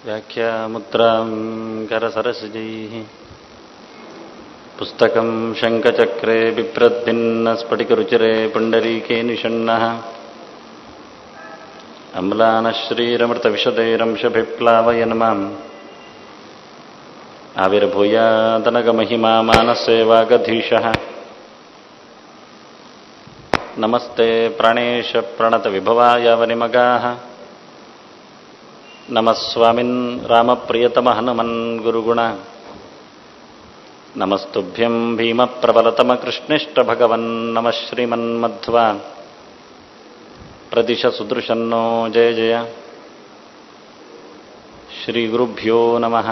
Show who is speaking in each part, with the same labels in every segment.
Speaker 1: व्याख्यामुद्रां करसरसिजैः पुस्तकं शङ्खचक्रे बिभ्रद्भिन्नस्फटिकरुचिरे पुण्डरीके निषण्णः अम्लानश्रीरमृतविशदैरंशभिप्लावयन् माम् आविर्भूयादनगमहिमा मानसे वागधीशः नमस्ते प्राणेश प्रणतविभवायावनिमगाः नमः स्वामिन् रामप्रियतमः हनुमन् गुरुगुण नमस्तुभ्यं भीमप्रबलतमकृष्णिष्टभगवन् नमः श्रीमन्मध्वा प्रदिश सुदृशन्नो जय जय श्रीगुरुभ्यो नमः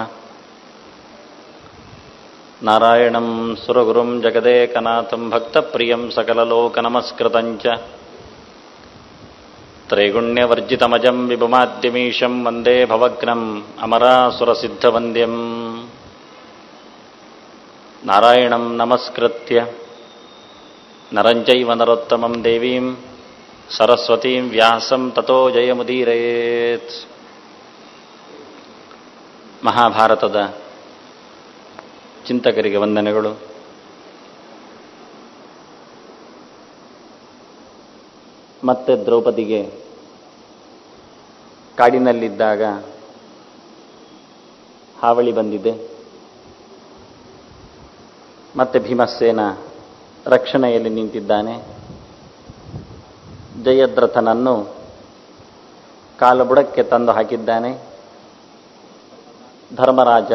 Speaker 1: नारायणं सुरगुरुं जगदेकनाथं भक्तप्रियं सकललोकनमस्कृतं च त्रैगुण्यवर्जितमजं विभुमाद्यमीशं वन्दे भवग्नम् अमरासुरसिद्धवन्द्यम् नारायणं नमस्कृत्य नरञ्चैव नरोत्तमं देवीं सरस्वतीं व्यासं ततो जयमुदीरयेत् ಮಹಾಭಾರತದ ಚಿಂತಕರಿಗೆ ವಂದನೆಗಳು ಮತ್ತೆ ದ್ರೌಪದಿಗೆ ಕಾಡಿನಲ್ಲಿದ್ದಾಗ ಹಾವಳಿ ಬಂದಿದೆ ಮತ್ತೆ ಭೀಮಸೇನ ರಕ್ಷಣೆಯಲ್ಲಿ ನಿಂತಿದ್ದಾನೆ ಜಯದ್ರಥನನ್ನು ಕಾಲಬುಡಕ್ಕೆ ತಂದು ಹಾಕಿದ್ದಾನೆ ಧರ್ಮರಾಜ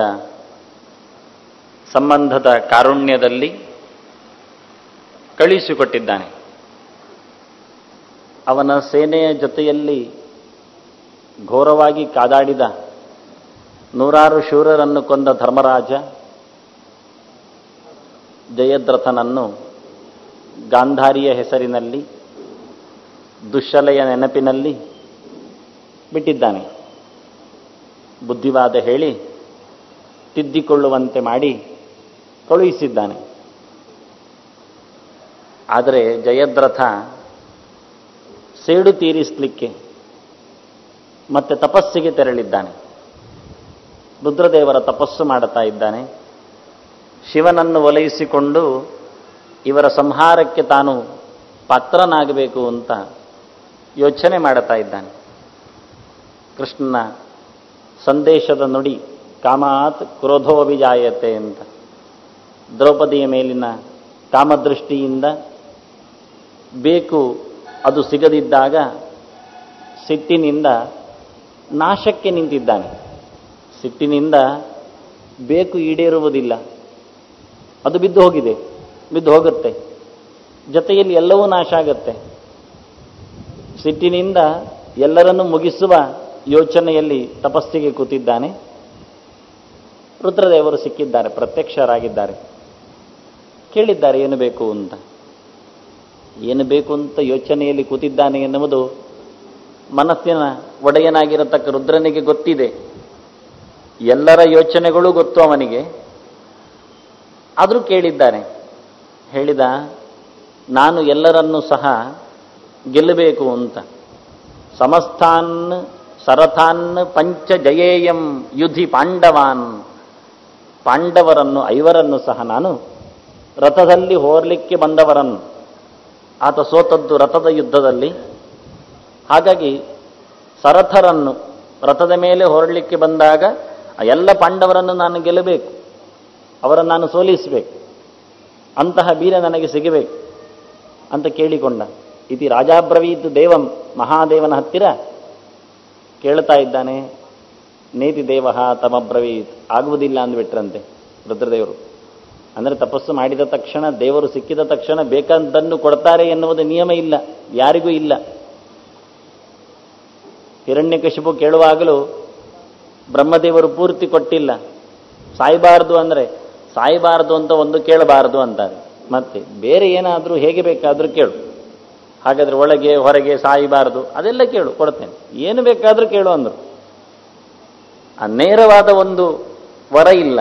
Speaker 1: ಸಂಬಂಧದ ಕಾರುಣ್ಯದಲ್ಲಿ ಕಳುಹಿಸಿಕೊಟ್ಟಿದ್ದಾನೆ ಅವನ ಸೇನೆಯ ಜೊತೆಯಲ್ಲಿ ಘೋರವಾಗಿ ಕಾದಾಡಿದ ನೂರಾರು ಶೂರರನ್ನು ಕೊಂದ ಧರ್ಮರಾಜ ಜಯದ್ರಥನನ್ನು ಗಾಂಧಾರಿಯ ಹೆಸರಿನಲ್ಲಿ ದುಶ್ಶಲೆಯ ನೆನಪಿನಲ್ಲಿ ಬಿಟ್ಟಿದ್ದಾನೆ ಬುದ್ಧಿವಾದ ಹೇಳಿ ತಿದ್ದಿಕೊಳ್ಳುವಂತೆ ಮಾಡಿ ಕಳುಹಿಸಿದ್ದಾನೆ ಆದರೆ ಜಯದ್ರಥ ಸೇಡು ತೀರಿಸಲಿಕ್ಕೆ ಮತ್ತೆ ತಪಸ್ಸಿಗೆ ತೆರಳಿದ್ದಾನೆ ರುದ್ರದೇವರ ತಪಸ್ಸು ಮಾಡುತ್ತಾ ಇದ್ದಾನೆ ಶಿವನನ್ನು ಒಲೈಸಿಕೊಂಡು ಇವರ ಸಂಹಾರಕ್ಕೆ ತಾನು ಪಾತ್ರನಾಗಬೇಕು ಅಂತ ಯೋಚನೆ ಮಾಡುತ್ತಾ ಇದ್ದಾನೆ ಕೃಷ್ಣನ ಸಂದೇಶದ ನುಡಿ ಕಾಮಾತ್ ಕ್ರೋಧೋಭಿಜಾಯತೆ ಅಂತ ದ್ರೌಪದಿಯ ಮೇಲಿನ ಕಾಮದೃಷ್ಟಿಯಿಂದ ಬೇಕು ಅದು ಸಿಗದಿದ್ದಾಗ ಸಿಟ್ಟಿನಿಂದ ನಾಶಕ್ಕೆ ನಿಂತಿದ್ದಾನೆ ಸಿಟ್ಟಿನಿಂದ ಬೇಕು ಈಡೇರುವುದಿಲ್ಲ ಅದು ಬಿದ್ದು ಹೋಗಿದೆ ಬಿದ್ದು ಹೋಗುತ್ತೆ ಜೊತೆಯಲ್ಲಿ ಎಲ್ಲವೂ ನಾಶ ಆಗುತ್ತೆ ಸಿಟ್ಟಿನಿಂದ ಎಲ್ಲರನ್ನೂ ಮುಗಿಸುವ ಯೋಚನೆಯಲ್ಲಿ ತಪಸ್ಸಿಗೆ ಕೂತಿದ್ದಾನೆ ರುದ್ರದೇವರು ಸಿಕ್ಕಿದ್ದಾರೆ ಪ್ರತ್ಯಕ್ಷರಾಗಿದ್ದಾರೆ ಕೇಳಿದ್ದಾರೆ ಏನು ಬೇಕು ಅಂತ ಏನು ಬೇಕು ಅಂತ ಯೋಚನೆಯಲ್ಲಿ ಕೂತಿದ್ದಾನೆ ಎನ್ನುವುದು ಮನಸ್ಸಿನ ಒಡೆಯನಾಗಿರತಕ್ಕ ರುದ್ರನಿಗೆ ಗೊತ್ತಿದೆ ಎಲ್ಲರ ಯೋಚನೆಗಳು ಗೊತ್ತು ಅವನಿಗೆ ಆದರೂ ಕೇಳಿದ್ದಾನೆ ಹೇಳಿದ ನಾನು ಎಲ್ಲರನ್ನೂ ಸಹ ಗೆಲ್ಲಬೇಕು ಅಂತ ಸಮಸ್ಥಾನ್ ಸರಥಾನ್ ಪಂಚ ಜಯೇಯಂ ಯುಧಿ ಪಾಂಡವಾನ್ ಪಾಂಡವರನ್ನು ಐವರನ್ನು ಸಹ ನಾನು ರಥದಲ್ಲಿ ಹೋರ್ಲಿಕ್ಕೆ ಬಂದವರನ್ನು ಆತ ಸೋತದ್ದು ರಥದ ಯುದ್ಧದಲ್ಲಿ ಹಾಗಾಗಿ ಸರಥರನ್ನು ರಥದ ಮೇಲೆ ಹೊರಡಲಿಕ್ಕೆ ಬಂದಾಗ ಎಲ್ಲ ಪಾಂಡವರನ್ನು ನಾನು ಗೆಲ್ಲಬೇಕು ಅವರನ್ನು ನಾನು ಸೋಲಿಸಬೇಕು ಅಂತಹ ಬೀರ ನನಗೆ ಸಿಗಬೇಕು ಅಂತ ಕೇಳಿಕೊಂಡ ಇತಿ ರಾಜಾಬ್ರವೀತ್ ದೇವಂ ಮಹಾದೇವನ ಹತ್ತಿರ ಕೇಳ್ತಾ ಇದ್ದಾನೆ ನೇತಿ ದೇವ ತಮಬ್ರವೀತ್ ಆಗುವುದಿಲ್ಲ ಅಂದ್ಬಿಟ್ರಂತೆ ರುದ್ರದೇವರು ಅಂದರೆ ತಪಸ್ಸು ಮಾಡಿದ ತಕ್ಷಣ ದೇವರು ಸಿಕ್ಕಿದ ತಕ್ಷಣ ಬೇಕಾದನ್ನು ಕೊಡ್ತಾರೆ ಎನ್ನುವುದು ನಿಯಮ ಇಲ್ಲ ಯಾರಿಗೂ ಇಲ್ಲ ಹಿರಣ್ಯಕಶಿಪು ಕೇಳುವಾಗಲೂ ಬ್ರಹ್ಮದೇವರು ಪೂರ್ತಿ ಕೊಟ್ಟಿಲ್ಲ ಸಾಯಬಾರದು ಅಂದರೆ ಸಾಯಬಾರದು ಅಂತ ಒಂದು ಕೇಳಬಾರದು ಅಂತಾರೆ ಮತ್ತೆ ಬೇರೆ ಏನಾದರೂ ಹೇಗೆ ಬೇಕಾದರೂ ಕೇಳು ಹಾಗಾದ್ರೆ ಒಳಗೆ ಹೊರಗೆ ಸಾಯಬಾರದು ಅದೆಲ್ಲ ಕೇಳು ಕೊಡ್ತೇನೆ ಏನು ಬೇಕಾದರೂ ಕೇಳು ಅಂದರು ಆ ನೇರವಾದ ಒಂದು ವರ ಇಲ್ಲ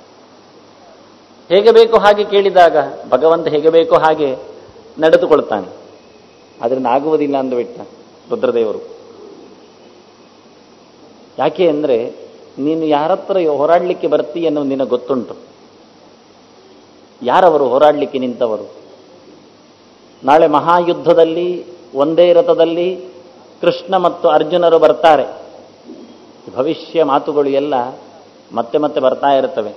Speaker 1: ಹೇಗೆ ಬೇಕೋ ಹಾಗೆ ಕೇಳಿದಾಗ ಭಗವಂತ ಹೇಗೆ ಬೇಕೋ ಹಾಗೆ ನಡೆದುಕೊಳ್ತಾನೆ ಅದರಿಂದ ಆಗುವುದಿಲ್ಲ ಅಂದುಬಿಟ್ಟ ರುದ್ರದೇವರು ಯಾಕೆ ಅಂದರೆ ನೀನು ಯಾರತ್ರ ಹೋರಾಡಲಿಕ್ಕೆ ಬರ್ತೀ ಎನ್ನುವುದು ನಿನಗೆ ಗೊತ್ತುಂಟು ಯಾರವರು ಹೋರಾಡಲಿಕ್ಕೆ ನಿಂತವರು ನಾಳೆ ಮಹಾಯುದ್ಧದಲ್ಲಿ ಒಂದೇ ರಥದಲ್ಲಿ ಕೃಷ್ಣ ಮತ್ತು ಅರ್ಜುನರು ಬರ್ತಾರೆ ಭವಿಷ್ಯ ಮಾತುಗಳು ಎಲ್ಲ ಮತ್ತೆ ಮತ್ತೆ ಬರ್ತಾ ಇರುತ್ತವೆ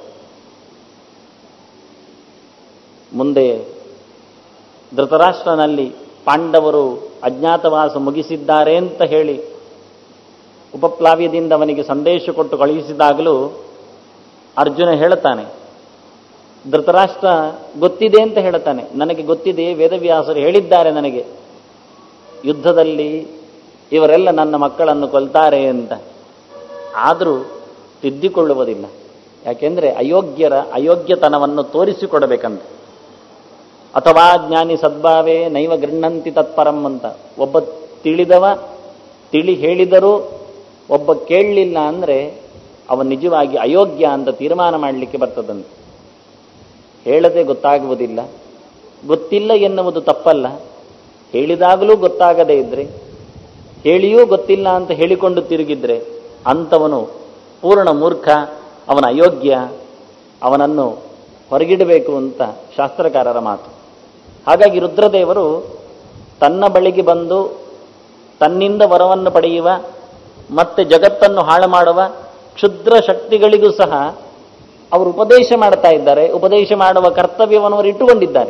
Speaker 1: ಮುಂದೆ ಧೃತರಾಷ್ಟ್ರನಲ್ಲಿ ಪಾಂಡವರು ಅಜ್ಞಾತವಾಸ ಮುಗಿಸಿದ್ದಾರೆ ಅಂತ ಹೇಳಿ ಉಪಪ್ಲಾವ್ಯದಿಂದ ಅವನಿಗೆ ಸಂದೇಶ ಕೊಟ್ಟು ಕಳುಹಿಸಿದಾಗಲೂ ಅರ್ಜುನ ಹೇಳುತ್ತಾನೆ ಧೃತರಾಷ್ಟ್ರ ಗೊತ್ತಿದೆ ಅಂತ ಹೇಳುತ್ತಾನೆ ನನಗೆ ಗೊತ್ತಿದೆ ವೇದವ್ಯಾಸರು ಹೇಳಿದ್ದಾರೆ ನನಗೆ ಯುದ್ಧದಲ್ಲಿ ಇವರೆಲ್ಲ ನನ್ನ ಮಕ್ಕಳನ್ನು ಕೊಲ್ತಾರೆ ಅಂತ ಆದರೂ ತಿದ್ದಿಕೊಳ್ಳುವುದಿಲ್ಲ ಯಾಕೆಂದರೆ ಅಯೋಗ್ಯರ ಅಯೋಗ್ಯತನವನ್ನು ತೋರಿಸಿಕೊಡಬೇಕಂತ ಅಥವಾ ಜ್ಞಾನಿ ಸದ್ಭಾವೇ ನೈವ ಗೃಹಂತಿ ತತ್ಪರಂ ಅಂತ ಒಬ್ಬ ತಿಳಿದವ ತಿಳಿ ಹೇಳಿದರೂ ಒಬ್ಬ ಕೇಳಲಿಲ್ಲ ಅಂದರೆ ಅವ ನಿಜವಾಗಿ ಅಯೋಗ್ಯ ಅಂತ ತೀರ್ಮಾನ ಮಾಡಲಿಕ್ಕೆ ಬರ್ತದಂತೆ ಹೇಳದೆ ಗೊತ್ತಾಗುವುದಿಲ್ಲ ಗೊತ್ತಿಲ್ಲ ಎನ್ನುವುದು ತಪ್ಪಲ್ಲ ಹೇಳಿದಾಗಲೂ ಗೊತ್ತಾಗದೇ ಇದ್ರೆ ಹೇಳಿಯೂ ಗೊತ್ತಿಲ್ಲ ಅಂತ ಹೇಳಿಕೊಂಡು ತಿರುಗಿದ್ರೆ ಅಂಥವನು ಪೂರ್ಣ ಮೂರ್ಖ ಅವನ ಅಯೋಗ್ಯ ಅವನನ್ನು ಹೊರಗಿಡಬೇಕು ಅಂತ ಶಾಸ್ತ್ರಕಾರರ ಮಾತು ಹಾಗಾಗಿ ರುದ್ರದೇವರು ತನ್ನ ಬಳಿಗೆ ಬಂದು ತನ್ನಿಂದ ವರವನ್ನು ಪಡೆಯುವ ಮತ್ತೆ ಜಗತ್ತನ್ನು ಹಾಳು ಮಾಡುವ ಕ್ಷುದ್ರ ಶಕ್ತಿಗಳಿಗೂ ಸಹ ಅವರು ಉಪದೇಶ ಮಾಡ್ತಾ ಇದ್ದಾರೆ ಉಪದೇಶ ಮಾಡುವ ಕರ್ತವ್ಯವನ್ನು ಅವರು ಇಟ್ಟುಕೊಂಡಿದ್ದಾರೆ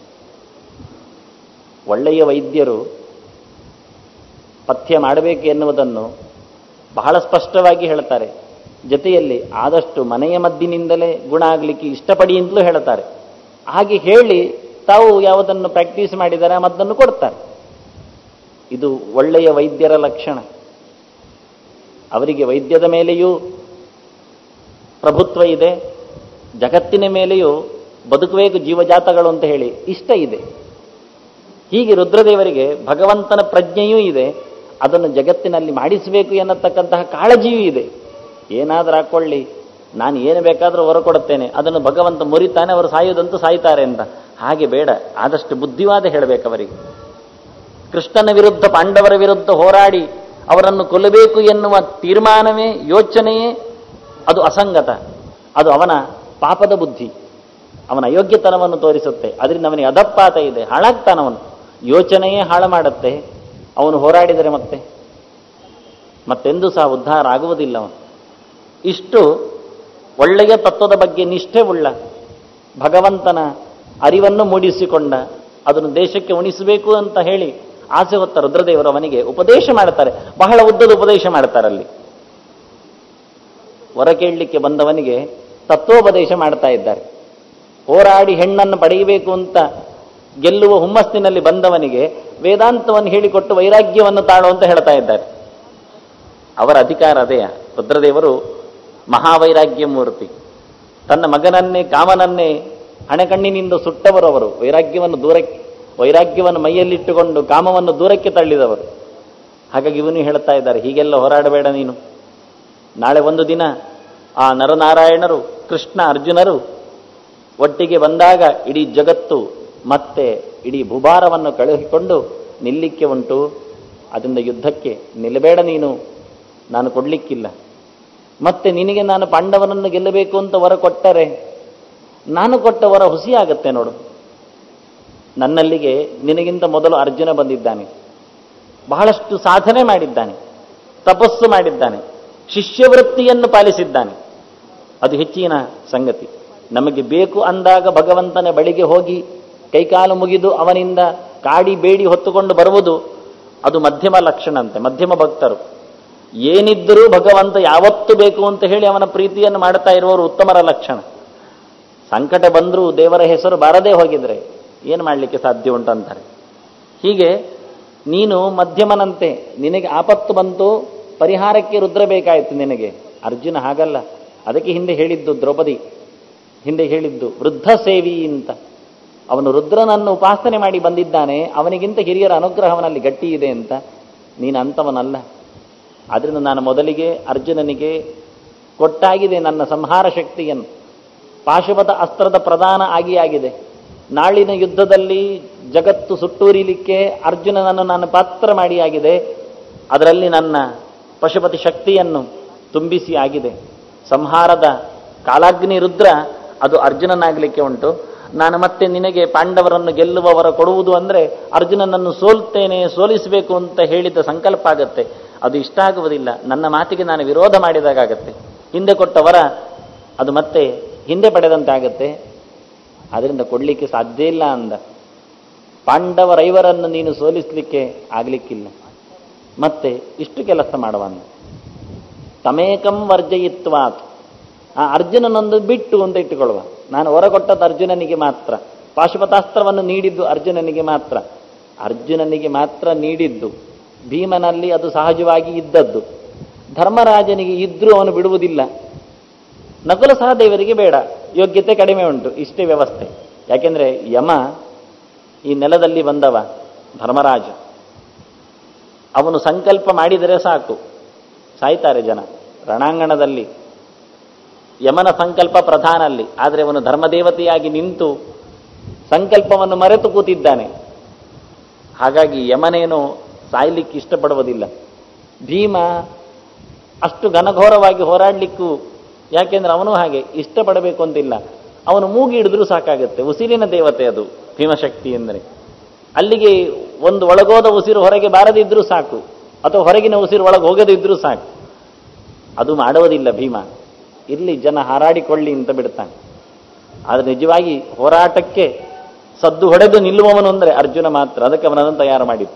Speaker 1: ಒಳ್ಳೆಯ ವೈದ್ಯರು ಪಥ್ಯ ಮಾಡಬೇಕು ಎನ್ನುವುದನ್ನು ಬಹಳ ಸ್ಪಷ್ಟವಾಗಿ ಹೇಳ್ತಾರೆ ಜೊತೆಯಲ್ಲಿ ಆದಷ್ಟು ಮನೆಯ ಮದ್ದಿನಿಂದಲೇ ಗುಣ ಆಗಲಿಕ್ಕೆ ಇಷ್ಟಪಡಿ ಅಂತಲೂ ಹೇಳ್ತಾರೆ ಹಾಗೆ ಹೇಳಿ ತಾವು ಯಾವುದನ್ನು ಪ್ರಾಕ್ಟೀಸ್ ಮಾಡಿದ್ದಾರೆ ಆ ಮದ್ದನ್ನು ಕೊಡ್ತಾರೆ ಇದು ಒಳ್ಳೆಯ ವೈದ್ಯರ ಲಕ್ಷಣ ಅವರಿಗೆ ವೈದ್ಯದ ಮೇಲೆಯೂ ಪ್ರಭುತ್ವ ಇದೆ ಜಗತ್ತಿನ ಮೇಲೆಯೂ ಬದುಕಬೇಕು ಜೀವಜಾತಗಳು ಅಂತ ಹೇಳಿ ಇಷ್ಟ ಇದೆ ಹೀಗೆ ರುದ್ರದೇವರಿಗೆ ಭಗವಂತನ ಪ್ರಜ್ಞೆಯೂ ಇದೆ ಅದನ್ನು ಜಗತ್ತಿನಲ್ಲಿ ಮಾಡಿಸಬೇಕು ಎನ್ನತಕ್ಕಂತಹ ಕಾಳಜಿಯೂ ಇದೆ ಏನಾದರೂ ಹಾಕೊಳ್ಳಿ ನಾನು ಏನು ಬೇಕಾದರೂ ಹೊರ ಕೊಡುತ್ತೇನೆ ಅದನ್ನು ಭಗವಂತ ಮುರಿತಾನೆ ಅವರು ಸಾಯುವುದಂತೂ ಸಾಯ್ತಾರೆ ಅಂತ ಹಾಗೆ ಬೇಡ ಆದಷ್ಟು ಬುದ್ಧಿವಾದ ಹೇಳಬೇಕು ಅವರಿಗೆ ಕೃಷ್ಣನ ವಿರುದ್ಧ ಪಾಂಡವರ ವಿರುದ್ಧ ಹೋರಾಡಿ ಅವರನ್ನು ಕೊಲ್ಲಬೇಕು ಎನ್ನುವ ತೀರ್ಮಾನವೇ ಯೋಚನೆಯೇ ಅದು ಅಸಂಗತ ಅದು ಅವನ ಪಾಪದ ಬುದ್ಧಿ ಅವನ ಅಯೋಗ್ಯತನವನ್ನು ತೋರಿಸುತ್ತೆ ಅದರಿಂದ ಅವನಿಗೆ ಅಧಪಾತ ಇದೆ ಹಾಳಾಗ್ತಾನವನು ಯೋಚನೆಯೇ ಹಾಳು ಮಾಡುತ್ತೆ ಅವನು ಹೋರಾಡಿದರೆ ಮತ್ತೆ ಮತ್ತೆಂದೂ ಸಹ ಉದ್ಧಾರ ಆಗುವುದಿಲ್ಲ ಅವನು ಇಷ್ಟು ಒಳ್ಳೆಯ ತತ್ವದ ಬಗ್ಗೆ ನಿಷ್ಠೆ ಉಳ್ಳ ಭಗವಂತನ ಅರಿವನ್ನು ಮೂಡಿಸಿಕೊಂಡ ಅದನ್ನು ದೇಶಕ್ಕೆ ಉಣಿಸಬೇಕು ಅಂತ ಹೇಳಿ ಆಸೆ ಹೊತ್ತ ರುದ್ರದೇವರು ಅವನಿಗೆ ಉಪದೇಶ ಮಾಡ್ತಾರೆ ಬಹಳ ಉದ್ದದ ಉಪದೇಶ ಮಾಡ್ತಾರಲ್ಲಿ ಹೊರ ಕೇಳಲಿಕ್ಕೆ ಬಂದವನಿಗೆ ತತ್ವೋಪದೇಶ ಮಾಡ್ತಾ ಇದ್ದಾರೆ ಹೋರಾಡಿ ಹೆಣ್ಣನ್ನು ಪಡೆಯಬೇಕು ಅಂತ ಗೆಲ್ಲುವ ಹುಮ್ಮಸ್ಸಿನಲ್ಲಿ ಬಂದವನಿಗೆ ವೇದಾಂತವನ್ನು ಹೇಳಿಕೊಟ್ಟು ವೈರಾಗ್ಯವನ್ನು ತಾಳು ಅಂತ ಹೇಳ್ತಾ ಇದ್ದಾರೆ ಅವರ ಅಧಿಕಾರ ಅದೇ ರುದ್ರದೇವರು ಮಹಾವೈರಾಗ್ಯ ಮೂರ್ತಿ ತನ್ನ ಮಗನನ್ನೇ ಕಾಮನನ್ನೇ ಹಣೆಕಣ್ಣಿನಿಂದ ಸುಟ್ಟವರು ಅವರು ವೈರಾಗ್ಯವನ್ನು ದೂರಕ್ಕೆ ವೈರಾಗ್ಯವನ್ನು ಮೈಯಲ್ಲಿಟ್ಟುಕೊಂಡು ಕಾಮವನ್ನು ದೂರಕ್ಕೆ ತಳ್ಳಿದವರು ಹಾಗಾಗಿ ಇವನು ಹೇಳ್ತಾ ಇದ್ದಾರೆ ಹೀಗೆಲ್ಲ ಹೋರಾಡಬೇಡ ನೀನು ನಾಳೆ ಒಂದು ದಿನ ಆ ನರನಾರಾಯಣರು ಕೃಷ್ಣ ಅರ್ಜುನರು ಒಟ್ಟಿಗೆ ಬಂದಾಗ ಇಡೀ ಜಗತ್ತು ಮತ್ತೆ ಇಡೀ ಭೂಭಾರವನ್ನು ಕಳುಹಿಕೊಂಡು ನಿಲ್ಲಿಕ್ಕೆ ಉಂಟು ಅದರಿಂದ ಯುದ್ಧಕ್ಕೆ ನಿಲ್ಲಬೇಡ ನೀನು ನಾನು ಕೊಡ್ಲಿಕ್ಕಿಲ್ಲ ಮತ್ತೆ ನಿನಗೆ ನಾನು ಪಾಂಡವನನ್ನು ಗೆಲ್ಲಬೇಕು ಅಂತ ವರ ಕೊಟ್ಟರೆ ನಾನು ಕೊಟ್ಟ ವರ ಹುಸಿಯಾಗತ್ತೆ ನೋಡು ನನ್ನಲ್ಲಿಗೆ ನಿನಗಿಂತ ಮೊದಲು ಅರ್ಜುನ ಬಂದಿದ್ದಾನೆ ಬಹಳಷ್ಟು ಸಾಧನೆ ಮಾಡಿದ್ದಾನೆ ತಪಸ್ಸು ಮಾಡಿದ್ದಾನೆ ಶಿಷ್ಯವೃತ್ತಿಯನ್ನು ಪಾಲಿಸಿದ್ದಾನೆ ಅದು ಹೆಚ್ಚಿನ ಸಂಗತಿ ನಮಗೆ ಬೇಕು ಅಂದಾಗ ಭಗವಂತನ ಬಳಿಗೆ ಹೋಗಿ ಕೈಕಾಲು ಮುಗಿದು ಅವನಿಂದ ಕಾಡಿ ಬೇಡಿ ಹೊತ್ತುಕೊಂಡು ಬರುವುದು ಅದು ಮಧ್ಯಮ ಲಕ್ಷಣ ಅಂತೆ ಮಧ್ಯಮ ಭಕ್ತರು ಏನಿದ್ದರೂ ಭಗವಂತ ಯಾವತ್ತು ಬೇಕು ಅಂತ ಹೇಳಿ ಅವನ ಪ್ರೀತಿಯನ್ನು ಮಾಡ್ತಾ ಇರುವವರು ಉತ್ತಮರ ಲಕ್ಷಣ ಸಂಕಟ ಬಂದರೂ ದೇವರ ಹೆಸರು ಬಾರದೇ ಹೋಗಿದ್ರೆ ಏನು ಮಾಡಲಿಕ್ಕೆ ಸಾಧ್ಯ ಉಂಟಂತಾರೆ ಹೀಗೆ ನೀನು ಮಧ್ಯಮನಂತೆ ನಿನಗೆ ಆಪತ್ತು ಬಂತು ಪರಿಹಾರಕ್ಕೆ ರುದ್ರ ಬೇಕಾಯಿತು ನಿನಗೆ ಅರ್ಜುನ ಹಾಗಲ್ಲ ಅದಕ್ಕೆ ಹಿಂದೆ ಹೇಳಿದ್ದು ದ್ರೌಪದಿ ಹಿಂದೆ ಹೇಳಿದ್ದು ವೃದ್ಧ ಸೇವಿ ಅಂತ ಅವನು ರುದ್ರನನ್ನು ಉಪಾಸನೆ ಮಾಡಿ ಬಂದಿದ್ದಾನೆ ಅವನಿಗಿಂತ ಹಿರಿಯರ ಅನುಗ್ರಹ ಅವನಲ್ಲಿ ಗಟ್ಟಿ ಇದೆ ಅಂತ ನೀನು ಅಂಥವನಲ್ಲ ಆದ್ರಿಂದ ನಾನು ಮೊದಲಿಗೆ ಅರ್ಜುನನಿಗೆ ಕೊಟ್ಟಾಗಿದೆ ನನ್ನ ಸಂಹಾರ ಶಕ್ತಿಯನ್ನು ಪಾಶುಪತ ಅಸ್ತ್ರದ ಪ್ರಧಾನ ಆಗಿ ಆಗಿದೆ ನಾಳಿನ ಯುದ್ಧದಲ್ಲಿ ಜಗತ್ತು ಸುಟ್ಟೂರಿಲಿಕ್ಕೆ ಅರ್ಜುನನನ್ನು ನಾನು ಪಾತ್ರ ಮಾಡಿ ಆಗಿದೆ ಅದರಲ್ಲಿ ನನ್ನ ಪಶುಪತಿ ಶಕ್ತಿಯನ್ನು ತುಂಬಿಸಿ ಆಗಿದೆ ಸಂಹಾರದ ಕಾಲಾಗ್ನಿ ರುದ್ರ ಅದು ಅರ್ಜುನನಾಗಲಿಕ್ಕೆ ಉಂಟು ನಾನು ಮತ್ತೆ ನಿನಗೆ ಪಾಂಡವರನ್ನು ಗೆಲ್ಲುವವರ ಕೊಡುವುದು ಅಂದರೆ ಅರ್ಜುನನನ್ನು ಸೋಲ್ತೇನೆ ಸೋಲಿಸಬೇಕು ಅಂತ ಹೇಳಿದ ಸಂಕಲ್ಪ ಆಗತ್ತೆ ಅದು ಇಷ್ಟ ಆಗುವುದಿಲ್ಲ ನನ್ನ ಮಾತಿಗೆ ನಾನು ವಿರೋಧ ಮಾಡಿದಾಗತ್ತೆ ಹಿಂದೆ ಕೊಟ್ಟವರ ಅದು ಮತ್ತೆ ಹಿಂದೆ ಪಡೆದಂತಾಗತ್ತೆ ಅದರಿಂದ ಕೊಡಲಿಕ್ಕೆ ಸಾಧ್ಯ ಇಲ್ಲ ಅಂದ ಪಾಂಡವರೈವರನ್ನು ನೀನು ಸೋಲಿಸಲಿಕ್ಕೆ ಆಗಲಿಕ್ಕಿಲ್ಲ ಮತ್ತೆ ಇಷ್ಟು ಕೆಲಸ ಮಾಡುವನು ತಮೇಕಂ ವರ್ಜಯಿತ್ವಾತ್ ಆ ಅರ್ಜುನನೊಂದು ಬಿಟ್ಟು ಅಂತ ಇಟ್ಟುಕೊಳ್ಳುವ ನಾನು ಹೊರಗೊಟ್ಟದ್ದು ಅರ್ಜುನನಿಗೆ ಮಾತ್ರ ಪಾಶುಪತಾಸ್ತ್ರವನ್ನು ನೀಡಿದ್ದು ಅರ್ಜುನನಿಗೆ ಮಾತ್ರ ಅರ್ಜುನನಿಗೆ ಮಾತ್ರ ನೀಡಿದ್ದು ಭೀಮನಲ್ಲಿ ಅದು ಸಹಜವಾಗಿ ಇದ್ದದ್ದು ಧರ್ಮರಾಜನಿಗೆ ಇದ್ರೂ ಅವನು ಬಿಡುವುದಿಲ್ಲ ನಕುಲ ಸಹದೇವರಿಗೆ ಬೇಡ ಯೋಗ್ಯತೆ ಕಡಿಮೆ ಉಂಟು ಇಷ್ಟೇ ವ್ಯವಸ್ಥೆ ಯಾಕೆಂದ್ರೆ ಯಮ ಈ ನೆಲದಲ್ಲಿ ಬಂದವ ಧರ್ಮರಾಜ ಅವನು ಸಂಕಲ್ಪ ಮಾಡಿದರೆ ಸಾಕು ಸಾಯ್ತಾರೆ ಜನ ರಣಾಂಗಣದಲ್ಲಿ ಯಮನ ಸಂಕಲ್ಪ ಪ್ರಧಾನ ಅಲ್ಲಿ ಆದರೆ ಅವನು ಧರ್ಮದೇವತೆಯಾಗಿ ನಿಂತು ಸಂಕಲ್ಪವನ್ನು ಮರೆತು ಕೂತಿದ್ದಾನೆ ಹಾಗಾಗಿ ಯಮನೇನು ಸಾಯ್ಲಿಕ್ಕೆ ಇಷ್ಟಪಡುವುದಿಲ್ಲ ಭೀಮ ಅಷ್ಟು ಘನಘೋರವಾಗಿ ಹೋರಾಡಲಿಕ್ಕೂ ಯಾಕೆಂದ್ರೆ ಅವನು ಹಾಗೆ ಇಷ್ಟಪಡಬೇಕು ಅಂತಿಲ್ಲ ಅವನು ಮೂಗಿ ಹಿಡಿದ್ರೂ ಸಾಕಾಗುತ್ತೆ ಉಸಿರಿನ ದೇವತೆ ಅದು ಭೀಮಶಕ್ತಿ ಎಂದರೆ ಅಲ್ಲಿಗೆ ಒಂದು ಒಳಗೋದ ಉಸಿರು ಹೊರಗೆ ಬಾರದಿದ್ರೂ ಸಾಕು ಅಥವಾ ಹೊರಗಿನ ಉಸಿರು ಒಳಗೆ ಹೋಗದಿದ್ರೂ ಸಾಕು ಅದು ಮಾಡುವುದಿಲ್ಲ ಭೀಮ ಇಲ್ಲಿ ಜನ ಹಾರಾಡಿಕೊಳ್ಳಿ ಅಂತ ಬಿಡ್ತಾನೆ ಆದರೆ ನಿಜವಾಗಿ ಹೋರಾಟಕ್ಕೆ ಸದ್ದು ಹೊಡೆದು ನಿಲ್ಲುವವನು ಅಂದರೆ ಅರ್ಜುನ ಮಾತ್ರ ಅದಕ್ಕೆ ಅವನನ್ನು ತಯಾರು ಮಾಡಿತ್ತು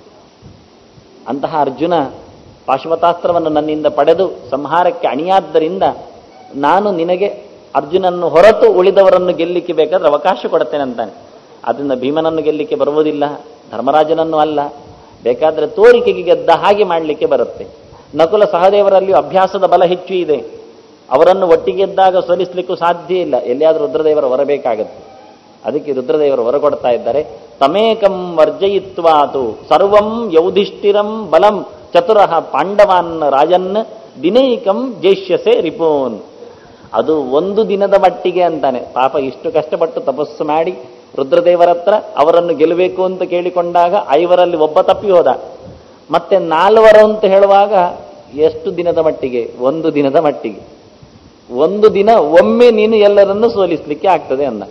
Speaker 1: ಅಂತಹ ಅರ್ಜುನ ಪಾಶುಪತಾಸ್ತ್ರವನ್ನು ನನ್ನಿಂದ ಪಡೆದು ಸಂಹಾರಕ್ಕೆ ಅಣಿಯಾದ್ದರಿಂದ ನಾನು ನಿನಗೆ ಅರ್ಜುನನ್ನು ಹೊರತು ಉಳಿದವರನ್ನು ಗೆಲ್ಲಿಕ್ಕೆ ಬೇಕಾದ್ರೆ ಅವಕಾಶ ಕೊಡುತ್ತೇನೆ ಅಂತಾನೆ ಅದರಿಂದ ಭೀಮನನ್ನು ಗೆಲ್ಲಿಕ್ಕೆ ಬರುವುದಿಲ್ಲ ಧರ್ಮರಾಜನನ್ನು ಅಲ್ಲ ಬೇಕಾದರೆ ತೋರಿಕೆಗೆ ಗೆದ್ದ ಹಾಗೆ ಮಾಡಲಿಕ್ಕೆ ಬರುತ್ತೆ ನಕುಲ ಸಹದೇವರಲ್ಲಿಯೂ ಅಭ್ಯಾಸದ ಬಲ ಹೆಚ್ಚು ಇದೆ ಅವರನ್ನು ಒಟ್ಟಿಗೆದ್ದಾಗ ಸೋಲಿಸಲಿಕ್ಕೂ ಸಾಧ್ಯ ಇಲ್ಲ ಎಲ್ಲಿಯಾದರೂ ರುದ್ರದೇವರು ಹೊರಬೇಕಾಗತ್ತೆ ಅದಕ್ಕೆ ರುದ್ರದೇವರು ಹೊರಗೊಡ್ತಾ ಇದ್ದಾರೆ ತಮೇಕಂ ವರ್ಜಯಿತ್ವಾತು ಸರ್ವಂ ಯೌಧಿಷ್ಠಿರಂ ಬಲಂ ಚತುರಃ ಪಾಂಡವಾನ್ ರಾಜನ್ ದಿನೈಕಂ ಜೇಷ್ಯಸೆ ರಿಪೋನ್ ಅದು ಒಂದು ದಿನದ ಮಟ್ಟಿಗೆ ಅಂತಾನೆ ಪಾಪ ಇಷ್ಟು ಕಷ್ಟಪಟ್ಟು ತಪಸ್ಸು ಮಾಡಿ ರುದ್ರದೇವರ ಹತ್ರ ಅವರನ್ನು ಗೆಲ್ಲಬೇಕು ಅಂತ ಕೇಳಿಕೊಂಡಾಗ ಐವರಲ್ಲಿ ಒಬ್ಬ ತಪ್ಪಿ ಹೋದ ಮತ್ತೆ ನಾಲ್ವರು ಅಂತ ಹೇಳುವಾಗ ಎಷ್ಟು ದಿನದ ಮಟ್ಟಿಗೆ ಒಂದು ದಿನದ ಮಟ್ಟಿಗೆ ಒಂದು ದಿನ ಒಮ್ಮೆ ನೀನು ಎಲ್ಲರನ್ನು ಸೋಲಿಸಲಿಕ್ಕೆ ಆಗ್ತದೆ ಅಂದ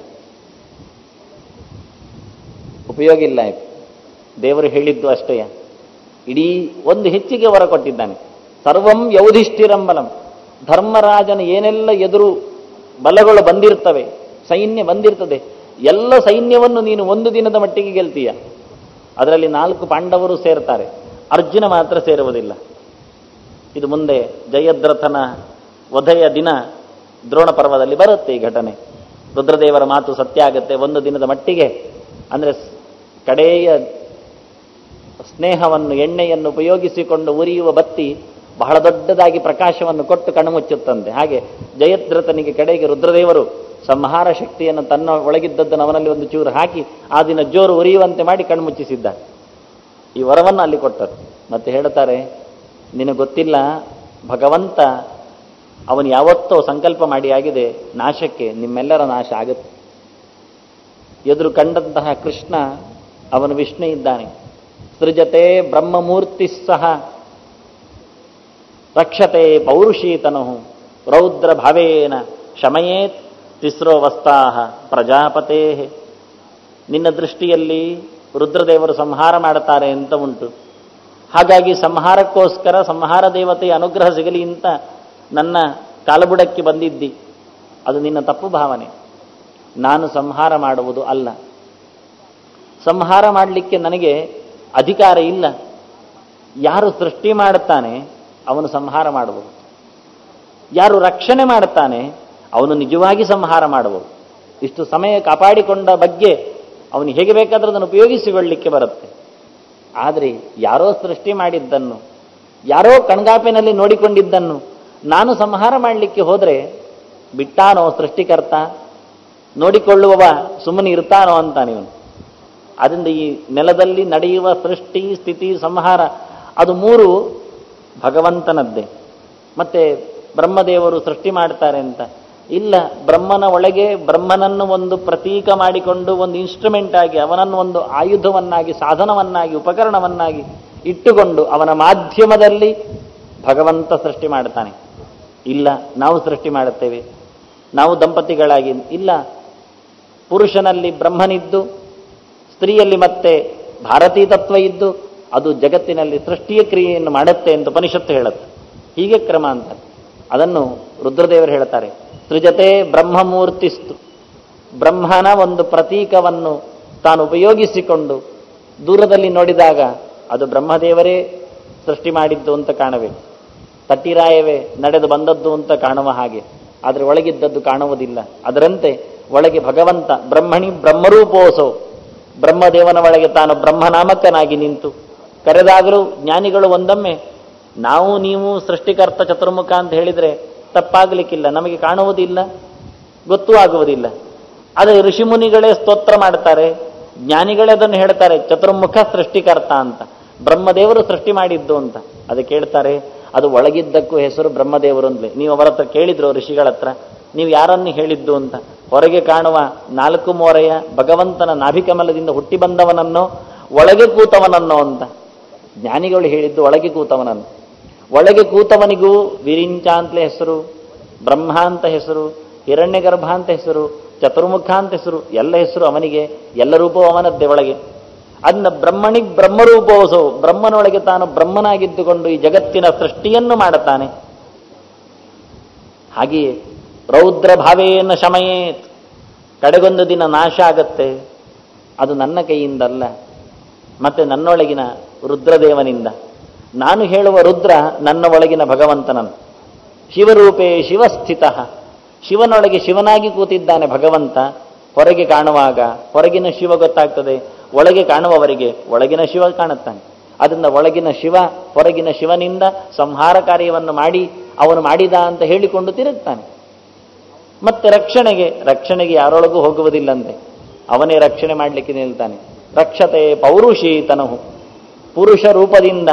Speaker 1: ಉಪಯೋಗ ಇಲ್ಲ ಆಯ್ತು ದೇವರು ಹೇಳಿದ್ದು ಅಷ್ಟೇ ಇಡೀ ಒಂದು ಹೆಚ್ಚಿಗೆ ಹೊರ ಕೊಟ್ಟಿದ್ದಾನೆ ಸರ್ವಂ ಯೌಧಿಷ್ಠಿರಂಬಲಂ ಧರ್ಮರಾಜನ ಏನೆಲ್ಲ ಎದುರು ಬಲಗಳು ಬಂದಿರ್ತವೆ ಸೈನ್ಯ ಬಂದಿರ್ತದೆ ಎಲ್ಲ ಸೈನ್ಯವನ್ನು ನೀನು ಒಂದು ದಿನದ ಮಟ್ಟಿಗೆ ಗೆಲ್ತೀಯ ಅದರಲ್ಲಿ ನಾಲ್ಕು ಪಾಂಡವರು ಸೇರ್ತಾರೆ ಅರ್ಜುನ ಮಾತ್ರ ಸೇರುವುದಿಲ್ಲ ಇದು ಮುಂದೆ ಜಯದ್ರಥನ ವಧೆಯ ದಿನ ದ್ರೋಣ ಪರ್ವದಲ್ಲಿ ಬರುತ್ತೆ ಈ ಘಟನೆ ರುದ್ರದೇವರ ಮಾತು ಸತ್ಯ ಆಗುತ್ತೆ ಒಂದು ದಿನದ ಮಟ್ಟಿಗೆ ಅಂದರೆ ಕಡೆಯ ಸ್ನೇಹವನ್ನು ಎಣ್ಣೆಯನ್ನು ಉಪಯೋಗಿಸಿಕೊಂಡು ಉರಿಯುವ ಬತ್ತಿ ಬಹಳ ದೊಡ್ಡದಾಗಿ ಪ್ರಕಾಶವನ್ನು ಕೊಟ್ಟು ಕಣ್ಮುಚ್ಚುತ್ತಂತೆ ಹಾಗೆ ಜಯದ್ರಥನಿಗೆ ಕಡೆಗೆ ರುದ್ರದೇವರು ಸಂಹಾರ ಶಕ್ತಿಯನ್ನು ತನ್ನ ಒಳಗಿದ್ದದ್ದನ್ನು ಅವನಲ್ಲಿ ಒಂದು ಚೂರು ಹಾಕಿ ಆ ದಿನ ಜೋರು ಉರಿಯುವಂತೆ ಮಾಡಿ ಕಣ್ಮುಚ್ಚಿಸಿದ್ದ ಈ ವರವನ್ನು ಅಲ್ಲಿ ಕೊಟ್ಟರು ಮತ್ತೆ ಹೇಳ್ತಾರೆ ನಿನಗೆ ಗೊತ್ತಿಲ್ಲ ಭಗವಂತ ಅವನು ಯಾವತ್ತೋ ಸಂಕಲ್ಪ ಮಾಡಿ ಆಗಿದೆ ನಾಶಕ್ಕೆ ನಿಮ್ಮೆಲ್ಲರ ನಾಶ ಆಗುತ್ತೆ ಎದುರು ಕಂಡಂತಹ ಕೃಷ್ಣ ಅವನು ವಿಷ್ಣು ಇದ್ದಾನೆ ಸೃಜತೆ ಬ್ರಹ್ಮಮೂರ್ತಿ ಸಹ ರಕ್ಷತೆ ಪೌರುಷೀತನು ರೌದ್ರ ಭಾವೇನ ಶಮಯೇತ್ ತಿಸ್ರೋವಸ್ತಾಹ ಪ್ರಜಾಪತೇ ನಿನ್ನ ದೃಷ್ಟಿಯಲ್ಲಿ ರುದ್ರದೇವರು ಸಂಹಾರ ಮಾಡುತ್ತಾರೆ ಅಂತ ಉಂಟು ಹಾಗಾಗಿ ಸಂಹಾರಕ್ಕೋಸ್ಕರ ಸಂಹಾರ ದೇವತೆಯ ಅನುಗ್ರಹ ಸಿಗಲಿ ಅಂತ ನನ್ನ ಕಾಲಬುಡಕ್ಕೆ ಬಂದಿದ್ದಿ ಅದು ನಿನ್ನ ತಪ್ಪು ಭಾವನೆ ನಾನು ಸಂಹಾರ ಮಾಡುವುದು ಅಲ್ಲ ಸಂಹಾರ ಮಾಡಲಿಕ್ಕೆ ನನಗೆ ಅಧಿಕಾರ ಇಲ್ಲ ಯಾರು ಸೃಷ್ಟಿ ಮಾಡುತ್ತಾನೆ ಅವನು ಸಂಹಾರ ಮಾಡುವುದು ಯಾರು ರಕ್ಷಣೆ ಮಾಡುತ್ತಾನೆ ಅವನು ನಿಜವಾಗಿ ಸಂಹಾರ ಮಾಡುವುದು ಇಷ್ಟು ಸಮಯ ಕಾಪಾಡಿಕೊಂಡ ಬಗ್ಗೆ ಅವನು ಹೇಗೆ ಬೇಕಾದರೂ ಅದನ್ನು ಉಪಯೋಗಿಸಿಕೊಳ್ಳಲಿಕ್ಕೆ ಬರುತ್ತೆ ಆದರೆ ಯಾರೋ ಸೃಷ್ಟಿ ಮಾಡಿದ್ದನ್ನು ಯಾರೋ ಕಣ್ಗಾಪಿನಲ್ಲಿ ನೋಡಿಕೊಂಡಿದ್ದನ್ನು ನಾನು ಸಂಹಾರ ಮಾಡಲಿಕ್ಕೆ ಹೋದರೆ ಬಿಟ್ಟಾನೋ ಸೃಷ್ಟಿಕರ್ತ ನೋಡಿಕೊಳ್ಳುವವ ಸುಮ್ಮನೆ ಇರ್ತಾನೋ ಅಂತ ನೀವು ಅದರಿಂದ ಈ ನೆಲದಲ್ಲಿ ನಡೆಯುವ ಸೃಷ್ಟಿ ಸ್ಥಿತಿ ಸಂಹಾರ ಅದು ಮೂರು ಭಗವಂತನದ್ದೇ ಮತ್ತೆ ಬ್ರಹ್ಮದೇವರು ಸೃಷ್ಟಿ ಮಾಡ್ತಾರೆ ಅಂತ ಇಲ್ಲ ಬ್ರಹ್ಮನ ಒಳಗೆ ಬ್ರಹ್ಮನನ್ನು ಒಂದು ಪ್ರತೀಕ ಮಾಡಿಕೊಂಡು ಒಂದು ಇನ್ಸ್ಟ್ರೂಮೆಂಟ್ ಆಗಿ ಅವನನ್ನು ಒಂದು ಆಯುಧವನ್ನಾಗಿ ಸಾಧನವನ್ನಾಗಿ ಉಪಕರಣವನ್ನಾಗಿ ಇಟ್ಟುಕೊಂಡು ಅವನ ಮಾಧ್ಯಮದಲ್ಲಿ ಭಗವಂತ ಸೃಷ್ಟಿ ಮಾಡ್ತಾನೆ ಇಲ್ಲ ನಾವು ಸೃಷ್ಟಿ ಮಾಡುತ್ತೇವೆ ನಾವು ದಂಪತಿಗಳಾಗಿ ಇಲ್ಲ ಪುರುಷನಲ್ಲಿ ಬ್ರಹ್ಮನಿದ್ದು ಸ್ತ್ರೀಯಲ್ಲಿ ಮತ್ತೆ ಭಾರತೀ ತತ್ವ ಇದ್ದು ಅದು ಜಗತ್ತಿನಲ್ಲಿ ಸೃಷ್ಟಿಯ ಕ್ರಿಯೆಯನ್ನು ಮಾಡುತ್ತೆ ಅಂತ ಉಪನಿಷತ್ತು ಹೇಳುತ್ತೆ ಹೀಗೆ ಕ್ರಮ ಅಂತ ಅದನ್ನು ರುದ್ರದೇವರು ಹೇಳ್ತಾರೆ ಸೃಜತೆ ಬ್ರಹ್ಮಮೂರ್ತಿಸ್ತು ಬ್ರಹ್ಮನ ಒಂದು ಪ್ರತೀಕವನ್ನು ತಾನು ಉಪಯೋಗಿಸಿಕೊಂಡು ದೂರದಲ್ಲಿ ನೋಡಿದಾಗ ಅದು ಬ್ರಹ್ಮದೇವರೇ ಸೃಷ್ಟಿ ಮಾಡಿದ್ದು ಅಂತ ಕಾಣಬೇಕು ತಟ್ಟಿರಾಯವೇ ನಡೆದು ಬಂದದ್ದು ಅಂತ ಕಾಣುವ ಹಾಗೆ ಆದರೆ ಒಳಗಿದ್ದದ್ದು ಕಾಣುವುದಿಲ್ಲ ಅದರಂತೆ ಒಳಗೆ ಭಗವಂತ ಬ್ರಹ್ಮಣಿ ಬ್ರಹ್ಮರೂಪೋಸೌ ಬ್ರಹ್ಮದೇವನ ಒಳಗೆ ತಾನು ಬ್ರಹ್ಮನಾಮಕನಾಗಿ ನಿಂತು ಕರೆದಾಗಲೂ ಜ್ಞಾನಿಗಳು ಒಂದೊಮ್ಮೆ ನಾವು ನೀವು ಸೃಷ್ಟಿಕರ್ತ ಚತುರ್ಮುಖ ಅಂತ ಹೇಳಿದರೆ ತಪ್ಪಾಗಲಿಕ್ಕಿಲ್ಲ ನಮಗೆ ಕಾಣುವುದಿಲ್ಲ ಗೊತ್ತೂ ಆಗುವುದಿಲ್ಲ ಆದರೆ ಋಷಿಮುನಿಗಳೇ ಸ್ತೋತ್ರ ಮಾಡ್ತಾರೆ ಜ್ಞಾನಿಗಳೇ ಅದನ್ನು ಹೇಳ್ತಾರೆ ಚತುರ್ಮುಖ ಸೃಷ್ಟಿಕರ್ತ ಅಂತ ಬ್ರಹ್ಮದೇವರು ಸೃಷ್ಟಿ ಮಾಡಿದ್ದು ಅಂತ ಅದಕ್ಕೆ ಹೇಳ್ತಾರೆ ಅದು ಒಳಗಿದ್ದಕ್ಕೂ ಹೆಸರು ಬ್ರಹ್ಮದೇವರು ಅಂತಲೇ ನೀವು ಅವರ ಹತ್ರ ಕೇಳಿದ್ರು ಋಷಿಗಳ ಹತ್ರ ನೀವು ಯಾರನ್ನು ಹೇಳಿದ್ದು ಅಂತ ಹೊರಗೆ ಕಾಣುವ ನಾಲ್ಕು ಮೋರೆಯ ಭಗವಂತನ ನಾಭಿಕಮಲದಿಂದ ಹುಟ್ಟಿ ಬಂದವನನ್ನು ಒಳಗೆ ಕೂತವನನ್ನು ಅಂತ ಜ್ಞಾನಿಗಳು ಹೇಳಿದ್ದು ಒಳಗೆ ಕೂತವನನ್ನು ಒಳಗೆ ಕೂತವನಿಗೂ ವಿರಿಂಚ ಅಂತಲೇ ಹೆಸರು ಬ್ರಹ್ಮ ಅಂತ ಹೆಸರು ಹಿರಣ್ಯಗರ್ಭ ಅಂತ ಹೆಸರು ಚತುರ್ಮುಖ ಅಂತ ಹೆಸರು ಎಲ್ಲ ಹೆಸರು ಅವನಿಗೆ ಎಲ್ಲ ರೂಪವೂ ಅವನದ್ದೇ ಒಳಗೆ ಅದನ್ನ ಬ್ರಹ್ಮಣಿ ಬ್ರಹ್ಮರೂಪೋಸವು ಬ್ರಹ್ಮನೊಳಗೆ ತಾನು ಬ್ರಹ್ಮನಾಗಿದ್ದುಕೊಂಡು ಈ ಜಗತ್ತಿನ ಸೃಷ್ಟಿಯನ್ನು ಮಾಡುತ್ತಾನೆ ಹಾಗೆಯೇ ರೌದ್ರ ಭಾವೇನ ಶಮಯೇತ್ ಕಡೆಗೊಂದು ದಿನ ನಾಶ ಆಗತ್ತೆ ಅದು ನನ್ನ ಕೈಯಿಂದಲ್ಲ ಮತ್ತೆ ನನ್ನೊಳಗಿನ ರುದ್ರದೇವನಿಂದ ನಾನು ಹೇಳುವ ರುದ್ರ ನನ್ನ ಒಳಗಿನ ಭಗವಂತನನ್ನು ಶಿವರೂಪೇ ಶಿವಸ್ಥಿತ ಶಿವನೊಳಗೆ ಶಿವನಾಗಿ ಕೂತಿದ್ದಾನೆ ಭಗವಂತ ಹೊರಗೆ ಕಾಣುವಾಗ ಹೊರಗಿನ ಶಿವ ಗೊತ್ತಾಗ್ತದೆ ಒಳಗೆ ಕಾಣುವವರಿಗೆ ಒಳಗಿನ ಶಿವ ಕಾಣುತ್ತಾನೆ ಅದರಿಂದ ಒಳಗಿನ ಶಿವ ಹೊರಗಿನ ಶಿವನಿಂದ ಸಂಹಾರ ಕಾರ್ಯವನ್ನು ಮಾಡಿ ಅವನು ಮಾಡಿದ ಅಂತ ಹೇಳಿಕೊಂಡು ತಿರುಗ್ತಾನೆ ಮತ್ತೆ ರಕ್ಷಣೆಗೆ ರಕ್ಷಣೆಗೆ ಯಾರೊಳಗೂ ಹೋಗುವುದಿಲ್ಲಂತೆ ಅವನೇ ರಕ್ಷಣೆ ಮಾಡಲಿಕ್ಕೆ ನಿಲ್ತಾನೆ ರಕ್ಷತೆ ಪೌರುಷೀತನಹು ಪುರುಷ ರೂಪದಿಂದ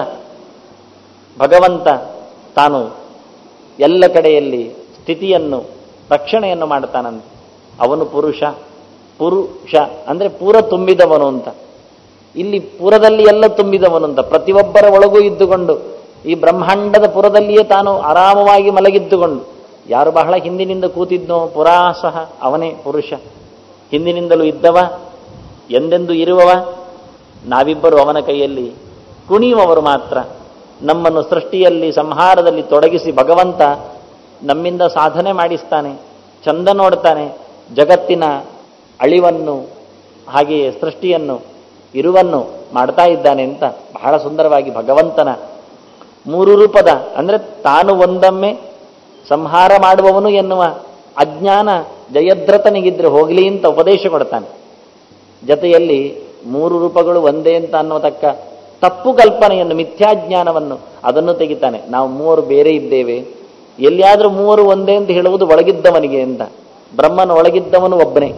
Speaker 1: ಭಗವಂತ ತಾನು ಎಲ್ಲ ಕಡೆಯಲ್ಲಿ ಸ್ಥಿತಿಯನ್ನು ರಕ್ಷಣೆಯನ್ನು ಮಾಡ್ತಾನಂತೆ ಅವನು ಪುರುಷ ಪುರುಷ ಅಂದ್ರೆ ಪೂರ ತುಂಬಿದವನು ಅಂತ ಇಲ್ಲಿ ಪುರದಲ್ಲಿ ಎಲ್ಲ ತುಂಬಿದವನು ಅಂತ ಪ್ರತಿಯೊಬ್ಬರ ಒಳಗೂ ಇದ್ದುಕೊಂಡು ಈ ಬ್ರಹ್ಮಾಂಡದ ಪುರದಲ್ಲಿಯೇ ತಾನು ಆರಾಮವಾಗಿ ಮಲಗಿದ್ದುಕೊಂಡು ಯಾರು ಬಹಳ ಹಿಂದಿನಿಂದ ಕೂತಿದ್ನೋ ಪುರಾ ಸಹ ಅವನೇ ಪುರುಷ ಹಿಂದಿನಿಂದಲೂ ಇದ್ದವ ಎಂದೆಂದು ಇರುವವ ನಾವಿಬ್ಬರು ಅವನ ಕೈಯಲ್ಲಿ ಕುಣಿಯುವವರು ಮಾತ್ರ ನಮ್ಮನ್ನು ಸೃಷ್ಟಿಯಲ್ಲಿ ಸಂಹಾರದಲ್ಲಿ ತೊಡಗಿಸಿ ಭಗವಂತ ನಮ್ಮಿಂದ ಸಾಧನೆ ಮಾಡಿಸ್ತಾನೆ ಚಂದ ನೋಡ್ತಾನೆ ಜಗತ್ತಿನ ಅಳಿವನ್ನು ಹಾಗೆಯೇ ಸೃಷ್ಟಿಯನ್ನು ಇರುವನ್ನು ಮಾಡ್ತಾ ಇದ್ದಾನೆ ಅಂತ ಬಹಳ ಸುಂದರವಾಗಿ ಭಗವಂತನ ಮೂರು ರೂಪದ ಅಂದ್ರೆ ತಾನು ಒಂದೊಮ್ಮೆ ಸಂಹಾರ ಮಾಡುವವನು ಎನ್ನುವ ಅಜ್ಞಾನ ಜಯದ್ರತನಿಗಿದ್ರೆ ಹೋಗಲಿ ಅಂತ ಉಪದೇಶ ಕೊಡ್ತಾನೆ ಜೊತೆಯಲ್ಲಿ ಮೂರು ರೂಪಗಳು ಒಂದೇ ಅಂತ ಅನ್ನೋತಕ್ಕ ತಪ್ಪು ಕಲ್ಪನೆಯನ್ನು ಮಿಥ್ಯಾಜ್ಞಾನವನ್ನು ಅದನ್ನು ತೆಗಿತಾನೆ ನಾವು ಮೂವರು ಬೇರೆ ಇದ್ದೇವೆ ಎಲ್ಲಿಯಾದರೂ ಮೂವರು ಒಂದೇ ಅಂತ ಹೇಳುವುದು ಒಳಗಿದ್ದವನಿಗೆ ಅಂತ ಬ್ರಹ್ಮನ ಒಳಗಿದ್ದವನು ಒಬ್ಬನೇ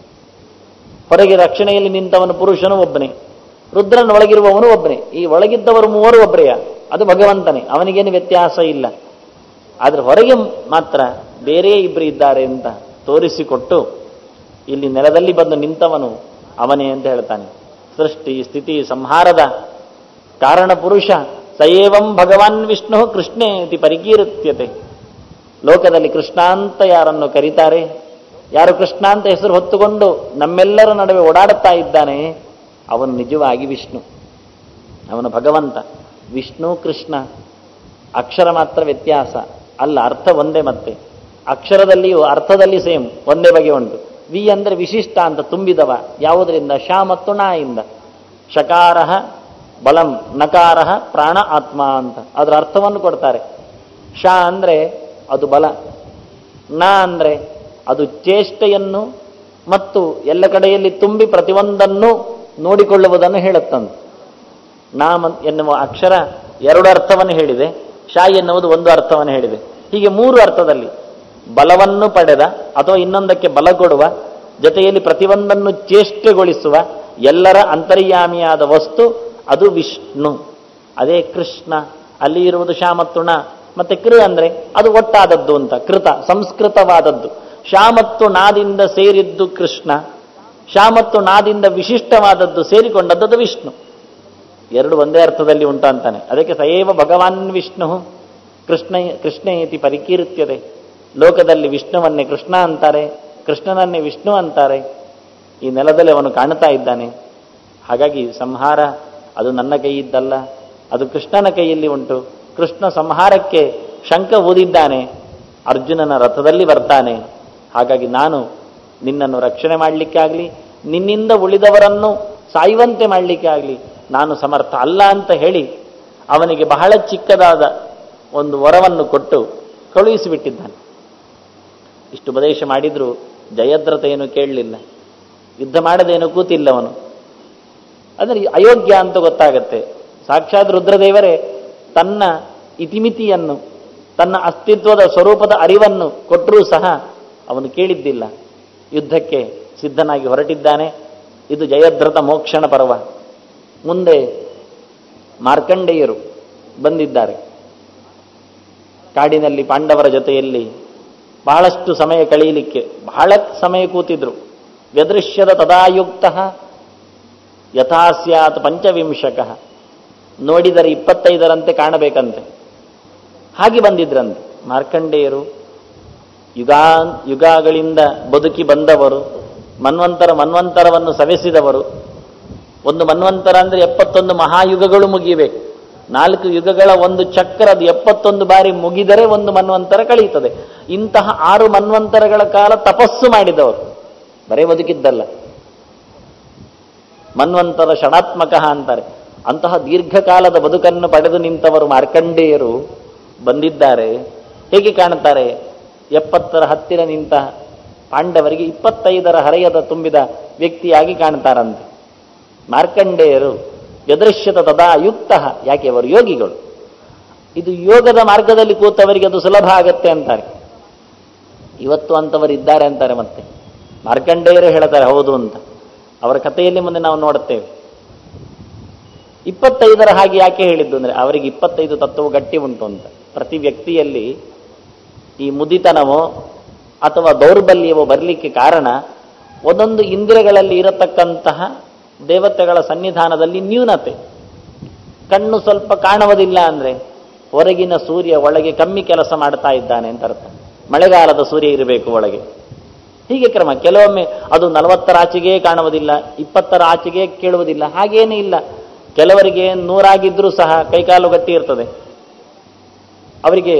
Speaker 1: ಹೊರಗೆ ರಕ್ಷಣೆಯಲ್ಲಿ ನಿಂತವನು ಪುರುಷನು ಒಬ್ಬನೇ ರುದ್ರನ ಒಳಗಿರುವವನು ಒಬ್ಬನೇ ಈ ಒಳಗಿದ್ದವರು ಮೂವರು ಒಬ್ಬರೆಯ ಅದು ಭಗವಂತನೇ ಅವನಿಗೇನು ವ್ಯತ್ಯಾಸ ಇಲ್ಲ ಆದರೆ ಹೊರಗೆ ಮಾತ್ರ ಬೇರೆ ಇಬ್ಬರು ಇದ್ದಾರೆ ಅಂತ ತೋರಿಸಿಕೊಟ್ಟು ಇಲ್ಲಿ ನೆಲದಲ್ಲಿ ಬಂದು ನಿಂತವನು ಅವನೇ ಅಂತ ಹೇಳ್ತಾನೆ ಸೃಷ್ಟಿ ಸ್ಥಿತಿ ಸಂಹಾರದ ಕಾರಣ ಪುರುಷ ಸಯೇವಂ ಭಗವಾನ್ ವಿಷ್ಣು ಕೃಷ್ಣೇತಿ ಪರಿಕೀರುತ್ಯತೆ ಲೋಕದಲ್ಲಿ ಕೃಷ್ಣ ಅಂತ ಯಾರನ್ನು ಕರೀತಾರೆ ಯಾರು ಕೃಷ್ಣ ಅಂತ ಹೆಸರು ಹೊತ್ತುಕೊಂಡು ನಮ್ಮೆಲ್ಲರ ನಡುವೆ ಓಡಾಡುತ್ತಾ ಇದ್ದಾನೆ ಅವನು ನಿಜವಾಗಿ ವಿಷ್ಣು ಅವನು ಭಗವಂತ ವಿಷ್ಣು ಕೃಷ್ಣ ಅಕ್ಷರ ಮಾತ್ರ ವ್ಯತ್ಯಾಸ ಅಲ್ಲ ಅರ್ಥ ಒಂದೇ ಮತ್ತೆ ಅಕ್ಷರದಲ್ಲಿಯೂ ಅರ್ಥದಲ್ಲಿ ಸೇಮ್ ಒಂದೇ ಬಗೆ ಉಂಟು ವಿ ಅಂದರೆ ವಿಶಿಷ್ಟ ಅಂತ ತುಂಬಿದವ ಯಾವುದರಿಂದ ಶ ಮತ್ತು ನ ಇಂದ ಶಕಾರ ಬಲಂ ನಕಾರ ಪ್ರಾಣ ಆತ್ಮ ಅಂತ ಅದರ ಅರ್ಥವನ್ನು ಕೊಡ್ತಾರೆ ಶ ಅಂದರೆ ಅದು ಬಲ ನ ಅಂದರೆ ಅದು ಚೇಷ್ಟೆಯನ್ನು ಮತ್ತು ಎಲ್ಲ ಕಡೆಯಲ್ಲಿ ತುಂಬಿ ಪ್ರತಿಯೊಂದನ್ನು ನೋಡಿಕೊಳ್ಳುವುದನ್ನು ಹೇಳುತ್ತಂತೆ ನಾಮ ಎನ್ನುವ ಅಕ್ಷರ ಎರಡು ಅರ್ಥವನ್ನು ಹೇಳಿದೆ ಶಾ ಎನ್ನುವುದು ಒಂದು ಅರ್ಥವನ್ನು ಹೇಳಿದೆ ಹೀಗೆ ಮೂರು ಅರ್ಥದಲ್ಲಿ ಬಲವನ್ನು ಪಡೆದ ಅಥವಾ ಇನ್ನೊಂದಕ್ಕೆ ಬಲ ಕೊಡುವ ಜೊತೆಯಲ್ಲಿ ಪ್ರತಿಯೊಂದನ್ನು ಚೇಷ್ಟೆಗೊಳಿಸುವ ಎಲ್ಲರ ಅಂತರ್ಯಾಮಿಯಾದ ವಸ್ತು ಅದು ವಿಷ್ಣು ಅದೇ ಕೃಷ್ಣ ಅಲ್ಲಿ ಇರುವುದು ಶಾ ಮತ್ತು ಣ ಮತ್ತೆ ಕೃ ಅಂದ್ರೆ ಅದು ಒಟ್ಟಾದದ್ದು ಅಂತ ಕೃತ ಸಂಸ್ಕೃತವಾದದ್ದು ಶಾ ಮತ್ತು ನಾದಿಂದ ಸೇರಿದ್ದು ಕೃಷ್ಣ ಶಾ ಮತ್ತು ನಾದಿಂದ ವಿಶಿಷ್ಟವಾದದ್ದು ಸೇರಿಕೊಂಡದ್ದು ಅದು ವಿಷ್ಣು ಎರಡು ಒಂದೇ ಅರ್ಥದಲ್ಲಿ ಉಂಟು ಅಂತಾನೆ ಅದಕ್ಕೆ ಸಯೇವ ಭಗವಾನ್ ವಿಷ್ಣು ಕೃಷ್ಣ ಕೃಷ್ಣ ಇತಿ ಪರಿಕೀರ್ತ್ಯದೆ ಲೋಕದಲ್ಲಿ ವಿಷ್ಣುವನ್ನೇ ಕೃಷ್ಣ ಅಂತಾರೆ ಕೃಷ್ಣನನ್ನೇ ವಿಷ್ಣು ಅಂತಾರೆ ಈ ನೆಲದಲ್ಲಿ ಅವನು ಕಾಣ್ತಾ ಇದ್ದಾನೆ ಹಾಗಾಗಿ ಸಂಹಾರ ಅದು ನನ್ನ ಕೈಯಿದ್ದಲ್ಲ ಅದು ಕೃಷ್ಣನ ಕೈಯಲ್ಲಿ ಉಂಟು ಕೃಷ್ಣ ಸಂಹಾರಕ್ಕೆ ಶಂಕ ಊದಿದ್ದಾನೆ ಅರ್ಜುನನ ರಥದಲ್ಲಿ ಬರ್ತಾನೆ ಹಾಗಾಗಿ ನಾನು ನಿನ್ನನ್ನು ರಕ್ಷಣೆ ಮಾಡಲಿಕ್ಕಾಗಲಿ ನಿನ್ನಿಂದ ಉಳಿದವರನ್ನು ಸಾಯುವಂತೆ ಮಾಡಲಿಕ್ಕೆ ಆಗಲಿ ನಾನು ಸಮರ್ಥ ಅಲ್ಲ ಅಂತ ಹೇಳಿ ಅವನಿಗೆ ಬಹಳ ಚಿಕ್ಕದಾದ ಒಂದು ವರವನ್ನು ಕೊಟ್ಟು ಕಳುಹಿಸಿಬಿಟ್ಟಿದ್ದಾನೆ ಇಷ್ಟು ಉಪದೇಶ ಮಾಡಿದರೂ ಜಯದ್ರಥ ಏನು ಕೇಳಲಿಲ್ಲ ಯುದ್ಧ ಮಾಡದೇನು ಕೂತಿಲ್ಲವನು ಅಂದರೆ ಅಯೋಗ್ಯ ಅಂತ ಗೊತ್ತಾಗತ್ತೆ ಸಾಕ್ಷಾತ್ ರುದ್ರದೇವರೇ ತನ್ನ ಇತಿಮಿತಿಯನ್ನು ತನ್ನ ಅಸ್ತಿತ್ವದ ಸ್ವರೂಪದ ಅರಿವನ್ನು ಕೊಟ್ಟರೂ ಸಹ ಅವನು ಕೇಳಿದ್ದಿಲ್ಲ ಯುದ್ಧಕ್ಕೆ ಸಿದ್ಧನಾಗಿ ಹೊರಟಿದ್ದಾನೆ ಇದು ಜಯದ್ರಥ ಮೋಕ್ಷಣ ಪರ್ವ ಮುಂದೆ ಮಾರ್ಕಂಡೇಯರು ಬಂದಿದ್ದಾರೆ ಕಾಡಿನಲ್ಲಿ ಪಾಂಡವರ ಜೊತೆಯಲ್ಲಿ ಬಹಳಷ್ಟು ಸಮಯ ಕಳೆಯಲಿಕ್ಕೆ ಬಹಳ ಸಮಯ ಕೂತಿದ್ರು ವ್ಯದೃಶ್ಯದ ತದಾಯುಕ್ತ ಯಥಾ ಸ್ಯಾತ್ ಪಂಚವಿಂಶಕ ನೋಡಿದರೆ ಇಪ್ಪತ್ತೈದರಂತೆ ಕಾಣಬೇಕಂತೆ ಹಾಗೆ ಬಂದಿದ್ರಂತೆ ಮಾರ್ಕಂಡೇಯರು ಯುಗಾ ಯುಗಾಗಳಿಂದ ಬದುಕಿ ಬಂದವರು ಮನ್ವಂತರ ಮನ್ವಂತರವನ್ನು ಸವೆಸಿದವರು ಒಂದು ಮನ್ವಂತರ ಅಂದ್ರೆ ಎಪ್ಪತ್ತೊಂದು ಮಹಾಯುಗಗಳು ಮುಗಿಯಬೇಕು ನಾಲ್ಕು ಯುಗಗಳ ಒಂದು ಚಕ್ರ ಅದು ಎಪ್ಪತ್ತೊಂದು ಬಾರಿ ಮುಗಿದರೆ ಒಂದು ಮನ್ವಂತರ ಕಳೆಯುತ್ತದೆ ಇಂತಹ ಆರು ಮನ್ವಂತರಗಳ ಕಾಲ ತಪಸ್ಸು ಮಾಡಿದವರು ಬರೇ ಬದುಕಿದ್ದಲ್ಲ ಮನ್ವಂತರ ಷಣಾತ್ಮಕ ಅಂತಾರೆ ಅಂತಹ ದೀರ್ಘಕಾಲದ ಬದುಕನ್ನು ಪಡೆದು ನಿಂತವರು ಮಾರ್ಕಂಡೇಯರು ಬಂದಿದ್ದಾರೆ ಹೇಗೆ ಕಾಣುತ್ತಾರೆ ಎಪ್ಪತ್ತರ ಹತ್ತಿರ ನಿಂತ ಪಾಂಡವರಿಗೆ ಇಪ್ಪತ್ತೈದರ ಹರೆಯದ ತುಂಬಿದ ವ್ಯಕ್ತಿಯಾಗಿ ಕಾಣ್ತಾರಂತೆ ಮಾರ್ಕಂಡೇಯರು ವ್ಯದೃಶ್ಯತ ತದಾ ಯುಕ್ತ ಯಾಕೆ ಅವರು ಯೋಗಿಗಳು ಇದು ಯೋಗದ ಮಾರ್ಗದಲ್ಲಿ ಕೂತವರಿಗೆ ಅದು ಸುಲಭ ಆಗತ್ತೆ ಅಂತಾರೆ ಇವತ್ತು ಅಂತವರು ಇದ್ದಾರೆ ಅಂತಾರೆ ಮತ್ತೆ ಮಾರ್ಕಂಡೇಯರು ಹೇಳ್ತಾರೆ ಹೌದು ಅಂತ ಅವರ ಕಥೆಯಲ್ಲಿ ಮುಂದೆ ನಾವು ನೋಡುತ್ತೇವೆ ಇಪ್ಪತ್ತೈದರ ಹಾಗೆ ಯಾಕೆ ಹೇಳಿದ್ದು ಅಂದ್ರೆ ಅವರಿಗೆ ಇಪ್ಪತ್ತೈದು ತತ್ವವು ಗಟ್ಟಿ ಉಂಟು ಅಂತ ಪ್ರತಿ ವ್ಯಕ್ತಿಯಲ್ಲಿ ಈ ಮುದಿತನವೋ ಅಥವಾ ದೌರ್ಬಲ್ಯವೋ ಬರಲಿಕ್ಕೆ ಕಾರಣ ಒಂದೊಂದು ಇಂದ್ರಿಯಗಳಲ್ಲಿ ಇರತಕ್ಕಂತಹ ದೇವತೆಗಳ ಸನ್ನಿಧಾನದಲ್ಲಿ ನ್ಯೂನತೆ ಕಣ್ಣು ಸ್ವಲ್ಪ ಕಾಣುವುದಿಲ್ಲ ಅಂದ್ರೆ ಹೊರಗಿನ ಸೂರ್ಯ ಒಳಗೆ ಕಮ್ಮಿ ಕೆಲಸ ಮಾಡ್ತಾ ಇದ್ದಾನೆ ಅಂತ ಅರ್ಥ ಮಳೆಗಾಲದ ಸೂರ್ಯ ಇರಬೇಕು ಒಳಗೆ ಹೀಗೆ ಕ್ರಮ ಕೆಲವೊಮ್ಮೆ ಅದು ನಲವತ್ತರ ಆಚೆಗೆ ಕಾಣುವುದಿಲ್ಲ ಇಪ್ಪತ್ತರ ಆಚೆಗೆ ಕೇಳುವುದಿಲ್ಲ ಹಾಗೇನೇ ಇಲ್ಲ ಕೆಲವರಿಗೆ ನೂರಾಗಿದ್ರೂ ಸಹ ಕೈಕಾಲು ಗಟ್ಟಿ ಇರ್ತದೆ ಅವರಿಗೆ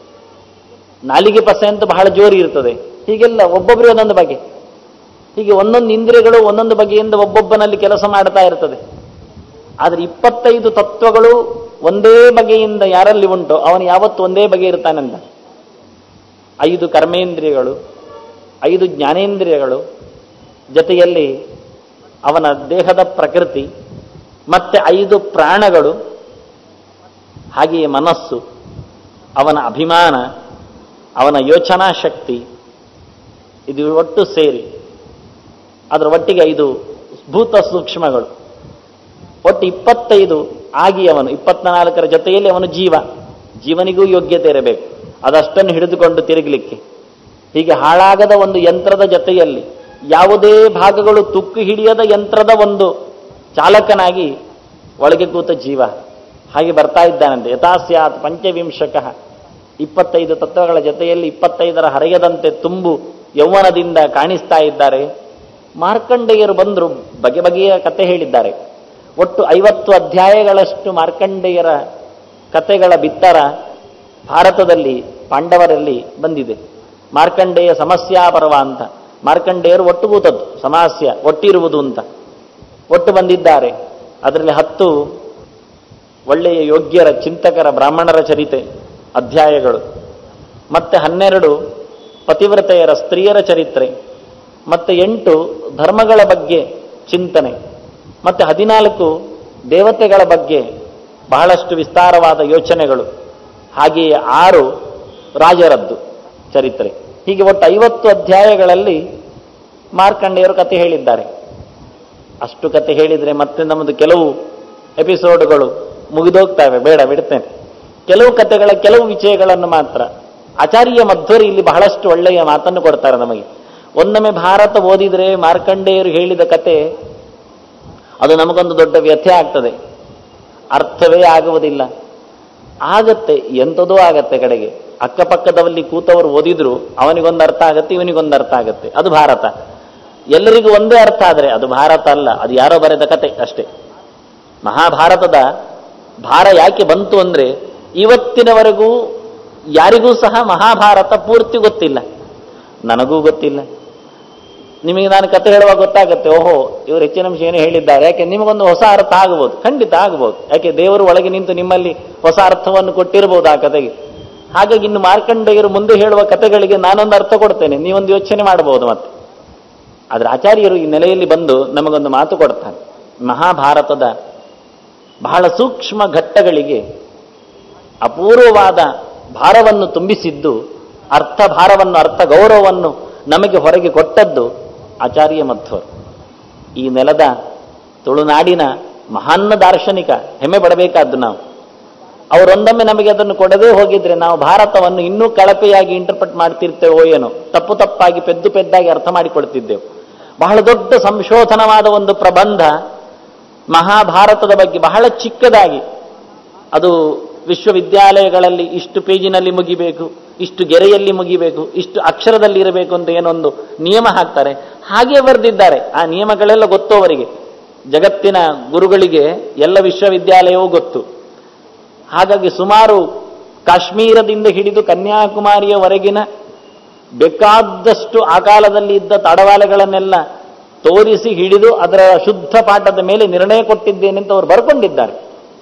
Speaker 1: ನಾಲಿಗೆ ಪಸೆ ಅಂತ ಬಹಳ ಜೋರಿ ಇರ್ತದೆ ಹೀಗೆಲ್ಲ ಒಬ್ಬೊಬ್ಬರು ಒಂದೊಂದು ಬಗೆ ಹೀಗೆ ಒಂದೊಂದು ಇಂದ್ರಿಯಗಳು ಒಂದೊಂದು ಬಗೆಯಿಂದ ಒಬ್ಬೊಬ್ಬನಲ್ಲಿ ಕೆಲಸ ಮಾಡ್ತಾ ಇರ್ತದೆ ಆದರೆ ಇಪ್ಪತ್ತೈದು ತತ್ವಗಳು ಒಂದೇ ಬಗೆಯಿಂದ ಯಾರಲ್ಲಿ ಉಂಟೋ ಅವನು ಯಾವತ್ತು ಒಂದೇ ಬಗೆ ಇರ್ತಾನಂತ ಐದು ಕರ್ಮೇಂದ್ರಿಯಗಳು ಐದು ಜ್ಞಾನೇಂದ್ರಿಯಗಳು ಜೊತೆಯಲ್ಲಿ ಅವನ ದೇಹದ ಪ್ರಕೃತಿ ಮತ್ತೆ ಐದು ಪ್ರಾಣಗಳು ಹಾಗೆಯೇ ಮನಸ್ಸು ಅವನ ಅಭಿಮಾನ ಅವನ ಯೋಚನಾ ಶಕ್ತಿ ಇದು ಒಟ್ಟು ಸೇರಿ ಅದರ ಒಟ್ಟಿಗೆ ಐದು ಭೂತ ಸೂಕ್ಷ್ಮಗಳು ಒಟ್ಟು ಇಪ್ಪತ್ತೈದು ಆಗಿ ಅವನು ಇಪ್ಪತ್ನಾಲ್ಕರ ಜೊತೆಯಲ್ಲಿ ಅವನು ಜೀವ ಜೀವನಿಗೂ ಯೋಗ್ಯತೆ ಇರಬೇಕು ಅದಷ್ಟನ್ನು ಹಿಡಿದುಕೊಂಡು ತಿರುಗಲಿಕ್ಕೆ ಹೀಗೆ ಹಾಳಾಗದ ಒಂದು ಯಂತ್ರದ ಜೊತೆಯಲ್ಲಿ ಯಾವುದೇ ಭಾಗಗಳು ತುಕ್ಕು ಹಿಡಿಯದ ಯಂತ್ರದ ಒಂದು ಚಾಲಕನಾಗಿ ಒಳಗೆ ಕೂತ ಜೀವ ಹಾಗೆ ಬರ್ತಾ ಇದ್ದಾನಂತೆ ಯಥಾಸ್ಯಾತ್ ಪಂಚವಿಂಶಕ ಇಪ್ಪತ್ತೈದು ತತ್ವಗಳ ಜೊತೆಯಲ್ಲಿ ಇಪ್ಪತ್ತೈದರ ಹರೆಯದಂತೆ ತುಂಬು ಯೌವನದಿಂದ ಕಾಣಿಸ್ತಾ ಇದ್ದಾರೆ ಮಾರ್ಕಂಡೇಯರು ಬಂದರು ಬಗೆ ಬಗೆಯ ಕತೆ ಹೇಳಿದ್ದಾರೆ ಒಟ್ಟು ಐವತ್ತು ಅಧ್ಯಾಯಗಳಷ್ಟು ಮಾರ್ಕಂಡೇಯರ ಕತೆಗಳ ಬಿತ್ತರ ಭಾರತದಲ್ಲಿ ಪಾಂಡವರಲ್ಲಿ ಬಂದಿದೆ ಮಾರ್ಕಂಡೇಯ ಸಮಸ್ಯಾ ಪರ್ವ ಅಂತ ಮಾರ್ಕಂಡೇಯರು ಒಟ್ಟು ಕೂತದ್ದು ಸಮಸ್ಯ ಒಟ್ಟಿರುವುದು ಅಂತ ಒಟ್ಟು ಬಂದಿದ್ದಾರೆ ಅದರಲ್ಲಿ ಹತ್ತು ಒಳ್ಳೆಯ ಯೋಗ್ಯರ ಚಿಂತಕರ ಬ್ರಾಹ್ಮಣರ ಚರಿತೆ ಅಧ್ಯಾಯಗಳು ಮತ್ತೆ ಹನ್ನೆರಡು ಪತಿವ್ರತೆಯರ ಸ್ತ್ರೀಯರ ಚರಿತ್ರೆ ಮತ್ತೆ ಎಂಟು ಧರ್ಮಗಳ ಬಗ್ಗೆ ಚಿಂತನೆ ಮತ್ತೆ ಹದಿನಾಲ್ಕು ದೇವತೆಗಳ ಬಗ್ಗೆ ಬಹಳಷ್ಟು ವಿಸ್ತಾರವಾದ ಯೋಚನೆಗಳು ಹಾಗೆಯೇ ಆರು ರಾಜರದ್ದು ಚರಿತ್ರೆ ಹೀಗೆ ಒಟ್ಟು ಐವತ್ತು ಅಧ್ಯಾಯಗಳಲ್ಲಿ ಮಾರ್ಕಂಡೆಯವರು ಕತೆ ಹೇಳಿದ್ದಾರೆ ಅಷ್ಟು ಕತೆ ಹೇಳಿದರೆ ಮತ್ತೆ ನಮ್ಮದು ಕೆಲವು ಎಪಿಸೋಡ್ಗಳು ಮುಗಿದೋಗ್ತವೆ ಬೇಡ ಬಿಡ್ತೇನೆ ಕೆಲವು ಕತೆಗಳ ಕೆಲವು ವಿಷಯಗಳನ್ನು ಮಾತ್ರ ಆಚಾರ್ಯ ಮಧ್ವರಿ ಇಲ್ಲಿ ಬಹಳಷ್ಟು ಒಳ್ಳೆಯ ಮಾತನ್ನು ಕೊಡ್ತಾರೆ ನಮಗೆ ಒಂದೊಮ್ಮೆ ಭಾರತ ಓದಿದರೆ ಮಾರ್ಕಂಡೇಯರು ಹೇಳಿದ ಕತೆ ಅದು ನಮಗೊಂದು ದೊಡ್ಡ ವ್ಯಥೆ ಆಗ್ತದೆ ಅರ್ಥವೇ ಆಗುವುದಿಲ್ಲ ಆಗತ್ತೆ ಎಂಥದೋ ಆಗತ್ತೆ ಕಡೆಗೆ ಅಕ್ಕಪಕ್ಕದಲ್ಲಿ ಕೂತವರು ಓದಿದ್ರು ಅವನಿಗೊಂದು ಅರ್ಥ ಆಗತ್ತೆ ಇವನಿಗೊಂದು ಅರ್ಥ ಆಗತ್ತೆ ಅದು ಭಾರತ ಎಲ್ಲರಿಗೂ ಒಂದೇ ಅರ್ಥ ಆದರೆ ಅದು ಭಾರತ ಅಲ್ಲ ಅದು ಯಾರೋ ಬರೆದ ಕತೆ ಅಷ್ಟೇ ಮಹಾಭಾರತದ ಭಾರ ಯಾಕೆ ಬಂತು ಅಂದ್ರೆ ಇವತ್ತಿನವರೆಗೂ ಯಾರಿಗೂ ಸಹ ಮಹಾಭಾರತ ಪೂರ್ತಿ ಗೊತ್ತಿಲ್ಲ ನನಗೂ ಗೊತ್ತಿಲ್ಲ ನಿಮಗೆ ನಾನು ಕತೆ ಹೇಳುವಾಗ ಗೊತ್ತಾಗುತ್ತೆ ಓಹೋ ಇವರು ಹೆಚ್ಚಿನ ಅಂಶ ಏನು ಹೇಳಿದ್ದಾರೆ ಯಾಕೆ ನಿಮಗೊಂದು ಹೊಸ ಅರ್ಥ ಆಗಬಹುದು ಖಂಡಿತ ಆಗಬಹುದು ಯಾಕೆ ದೇವರು ಒಳಗೆ ನಿಂತು ನಿಮ್ಮಲ್ಲಿ ಹೊಸ ಅರ್ಥವನ್ನು ಕೊಟ್ಟಿರಬಹುದು ಆ ಕತೆಗೆ ಹಾಗಾಗಿ ಇನ್ನು ಮಾರ್ಕಂಡೇಯರು ಮುಂದೆ ಹೇಳುವ ಕತೆಗಳಿಗೆ ನಾನೊಂದು ಅರ್ಥ ಕೊಡ್ತೇನೆ ನೀವೊಂದು ಯೋಚನೆ ಮಾಡಬಹುದು ಮತ್ತೆ ಆದ್ರೆ ಆಚಾರ್ಯರು ಈ ನೆಲೆಯಲ್ಲಿ ಬಂದು ನಮಗೊಂದು ಮಾತು ಕೊಡ್ತಾರೆ ಮಹಾಭಾರತದ ಬಹಳ ಸೂಕ್ಷ್ಮ ಘಟ್ಟಗಳಿಗೆ ಅಪೂರ್ವವಾದ ಭಾರವನ್ನು ತುಂಬಿಸಿದ್ದು ಅರ್ಥ ಭಾರವನ್ನು ಅರ್ಥ ಗೌರವವನ್ನು ನಮಗೆ ಹೊರಗೆ ಕೊಟ್ಟದ್ದು ಆಚಾರ್ಯ ಮಧ್ವರು ಈ ನೆಲದ ತುಳುನಾಡಿನ ಮಹಾನ್ನ ದಾರ್ಶನಿಕ ಹೆಮ್ಮೆ ಪಡಬೇಕಾದ್ದು ನಾವು ಅವರೊಂದೊಮ್ಮೆ ನಮಗೆ ಅದನ್ನು ಕೊಡದೇ ಹೋಗಿದ್ರೆ ನಾವು ಭಾರತವನ್ನು ಇನ್ನೂ ಕಳಪೆಯಾಗಿ ಇಂಟರ್ಪ್ರೆಟ್ ಮಾಡ್ತಿರ್ತೇವೋ ಏನೋ ತಪ್ಪು ತಪ್ಪಾಗಿ ಪೆದ್ದು ಪೆದ್ದಾಗಿ ಅರ್ಥ ಮಾಡಿಕೊಳ್ತಿದ್ದೆವು ಬಹಳ ದೊಡ್ಡ ಸಂಶೋಧನವಾದ ಒಂದು ಪ್ರಬಂಧ ಮಹಾಭಾರತದ ಬಗ್ಗೆ ಬಹಳ ಚಿಕ್ಕದಾಗಿ ಅದು ವಿಶ್ವವಿದ್ಯಾಲಯಗಳಲ್ಲಿ ಇಷ್ಟು ಪೇಜಿನಲ್ಲಿ ಮುಗಿಬೇಕು ಇಷ್ಟು ಗೆರೆಯಲ್ಲಿ ಮುಗಿಬೇಕು ಇಷ್ಟು ಅಕ್ಷರದಲ್ಲಿ ಇರಬೇಕು ಅಂತ ಏನೊಂದು ನಿಯಮ ಹಾಕ್ತಾರೆ ಹಾಗೆ ಬರೆದಿದ್ದಾರೆ ಆ ನಿಯಮಗಳೆಲ್ಲ ಗೊತ್ತು ಅವರಿಗೆ ಜಗತ್ತಿನ ಗುರುಗಳಿಗೆ ಎಲ್ಲ ವಿಶ್ವವಿದ್ಯಾಲಯವೂ ಗೊತ್ತು ಹಾಗಾಗಿ ಸುಮಾರು ಕಾಶ್ಮೀರದಿಂದ ಹಿಡಿದು ಕನ್ಯಾಕುಮಾರಿಯವರೆಗಿನ ಬೇಕಾದಷ್ಟು ಆ ಕಾಲದಲ್ಲಿ ಇದ್ದ ತಡವಾಲೆಗಳನ್ನೆಲ್ಲ ತೋರಿಸಿ ಹಿಡಿದು ಅದರ ಶುದ್ಧ ಪಾಠದ ಮೇಲೆ ನಿರ್ಣಯ ಕೊಟ್ಟಿದ್ದೇನೆ ಅಂತ ಅವರು ಬರ್ಕೊಂಡಿದ್ದಾರೆ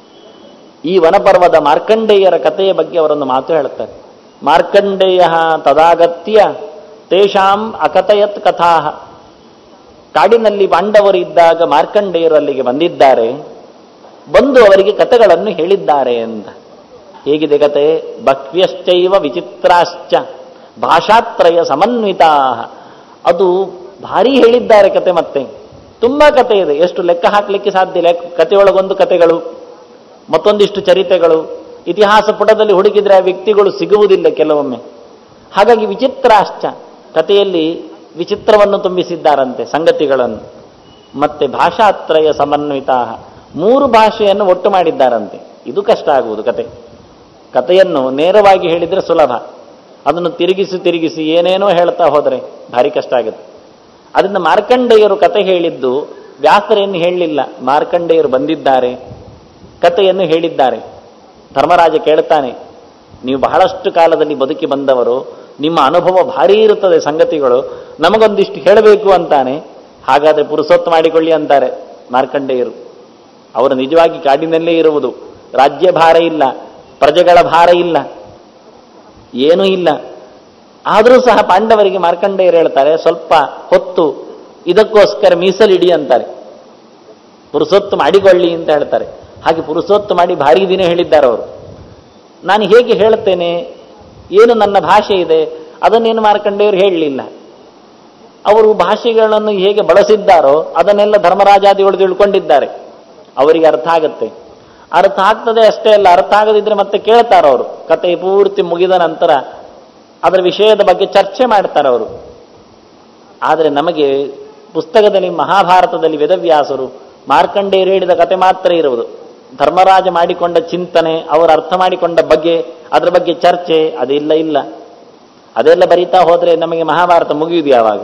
Speaker 1: ಈ ವನಪರ್ವದ ಮಾರ್ಕಂಡೇಯರ ಕಥೆಯ ಬಗ್ಗೆ ಅವರೊಂದು ಮಾತು ಹೇಳುತ್ತಾರೆ ಮಾರ್ಕಂಡೇಯ ತದಾಗತ್ಯ ತೇಷಾಂ ಅಕಥಯತ್ ಕಥಾ ಕಾಡಿನಲ್ಲಿ ಪಾಂಡವರು ಇದ್ದಾಗ ಮಾರ್ಕಂಡೇಯರು ಅಲ್ಲಿಗೆ ಬಂದಿದ್ದಾರೆ ಬಂದು ಅವರಿಗೆ ಕಥೆಗಳನ್ನು ಹೇಳಿದ್ದಾರೆ ಅಂತ ಹೇಗಿದೆ ಕತೆ ಬಹ್ವ್ಯಶ್ಚೈವ ವಿಚಿತ್ರಾಶ್ಚ ಭಾಷಾತ್ರಯ ಸಮನ್ವಿತಾ ಅದು ಭಾರಿ ಹೇಳಿದ್ದಾರೆ ಕತೆ ಮತ್ತೆ ತುಂಬಾ ಕತೆ ಇದೆ ಎಷ್ಟು ಲೆಕ್ಕ ಹಾಕಲಿಕ್ಕೆ ಸಾಧ್ಯ ಇಲ್ಲ ಕತೆಯೊಳಗೊಂದು ಕತೆಗಳು ಮತ್ತೊಂದಿಷ್ಟು ಚರಿತೆಗಳು ಇತಿಹಾಸ ಪುಟದಲ್ಲಿ ಹುಡುಕಿದ್ರೆ ಆ ವ್ಯಕ್ತಿಗಳು ಸಿಗುವುದಿಲ್ಲ ಕೆಲವೊಮ್ಮೆ ಹಾಗಾಗಿ ವಿಚಿತ್ರಾಶ್ಚ ಕಥೆಯಲ್ಲಿ ವಿಚಿತ್ರವನ್ನು ತುಂಬಿಸಿದ್ದಾರಂತೆ ಸಂಗತಿಗಳನ್ನು ಮತ್ತೆ ಭಾಷಾತ್ರಯ ಸಮನ್ವಿತಾ ಮೂರು ಭಾಷೆಯನ್ನು ಒಟ್ಟು ಮಾಡಿದ್ದಾರಂತೆ ಇದು ಕಷ್ಟ ಆಗುವುದು ಕತೆ ಕಥೆಯನ್ನು ನೇರವಾಗಿ ಹೇಳಿದ್ರೆ ಸುಲಭ ಅದನ್ನು ತಿರುಗಿಸಿ ತಿರುಗಿಸಿ ಏನೇನೋ ಹೇಳ್ತಾ ಹೋದರೆ ಭಾರಿ ಕಷ್ಟ ಆಗುತ್ತೆ ಅದರಿಂದ ಮಾರ್ಕಂಡೇಯರು ಕತೆ ಹೇಳಿದ್ದು ವ್ಯಾಸರೇನು ಹೇಳಲಿಲ್ಲ ಮಾರ್ಕಂಡೇಯರು ಬಂದಿದ್ದಾರೆ ಕಥೆಯನ್ನು ಹೇಳಿದ್ದಾರೆ ಧರ್ಮರಾಜ ಕೇಳ್ತಾನೆ ನೀವು ಬಹಳಷ್ಟು ಕಾಲದಲ್ಲಿ ಬದುಕಿ ಬಂದವರು ನಿಮ್ಮ ಅನುಭವ ಭಾರೀ ಇರುತ್ತದೆ ಸಂಗತಿಗಳು ನಮಗೊಂದಿಷ್ಟು ಹೇಳಬೇಕು ಅಂತಾನೆ ಹಾಗಾದ್ರೆ ಪುರುಸೊತ್ತು ಮಾಡಿಕೊಳ್ಳಿ ಅಂತಾರೆ ಮಾರ್ಕಂಡೇಯರು ಅವರು ನಿಜವಾಗಿ ಕಾಡಿನಲ್ಲೇ ಇರುವುದು ರಾಜ್ಯ ಭಾರ ಇಲ್ಲ ಪ್ರಜೆಗಳ ಭಾರ ಇಲ್ಲ ಏನೂ ಇಲ್ಲ ಆದರೂ ಸಹ ಪಾಂಡವರಿಗೆ ಮಾರ್ಕಂಡೇಯರು ಹೇಳ್ತಾರೆ ಸ್ವಲ್ಪ ಹೊತ್ತು ಇದಕ್ಕೋಸ್ಕರ ಮೀಸಲಿಡಿ ಅಂತಾರೆ ಪುರುಸೊತ್ತು ಮಾಡಿಕೊಳ್ಳಿ ಅಂತ ಹೇಳ್ತಾರೆ ಹಾಗೆ ಪುರುಸೊತ್ತು ಮಾಡಿ ಭಾರಿ ದಿನ ಹೇಳಿದ್ದಾರೆ ಅವರು ನಾನು ಹೇಗೆ ಹೇಳುತ್ತೇನೆ ಏನು ನನ್ನ ಭಾಷೆ ಇದೆ ಅದನ್ನೇನು ಮಾರ್ಕಂಡೇಯರು ಹೇಳಲಿಲ್ಲ ಅವರು ಭಾಷೆಗಳನ್ನು ಹೇಗೆ ಬಳಸಿದ್ದಾರೋ ಅದನ್ನೆಲ್ಲ ಧರ್ಮರಾಜಾದಿಗಳು ತಿಳ್ಕೊಂಡಿದ್ದಾರೆ ಅವರಿಗೆ ಅರ್ಥ ಆಗುತ್ತೆ ಅರ್ಥ ಆಗ್ತದೆ ಅಷ್ಟೇ ಅಲ್ಲ ಅರ್ಥ ಆಗದಿದ್ರೆ ಮತ್ತೆ ಕೇಳ್ತಾರೆ ಅವರು ಕತೆ ಪೂರ್ತಿ ಮುಗಿದ ನಂತರ ಅದರ ವಿಷಯದ ಬಗ್ಗೆ ಚರ್ಚೆ ಮಾಡ್ತಾರೆ ಅವರು ಆದರೆ ನಮಗೆ ಪುಸ್ತಕದಲ್ಲಿ ಮಹಾಭಾರತದಲ್ಲಿ ವೇದವ್ಯಾಸರು ಮಾರ್ಕಂಡೇಯರು ಹೇಳಿದ ಕತೆ ಮಾತ್ರ ಇರುವುದು ಧರ್ಮರಾಜ ಮಾಡಿಕೊಂಡ ಚಿಂತನೆ ಅವರು ಅರ್ಥ ಮಾಡಿಕೊಂಡ ಬಗ್ಗೆ ಅದರ ಬಗ್ಗೆ ಚರ್ಚೆ ಅದೆಲ್ಲ ಇಲ್ಲ ಅದೆಲ್ಲ ಬರೀತಾ ಹೋದ್ರೆ ನಮಗೆ ಮಹಾಭಾರತ ಮುಗಿಯುವುದು ಯಾವಾಗ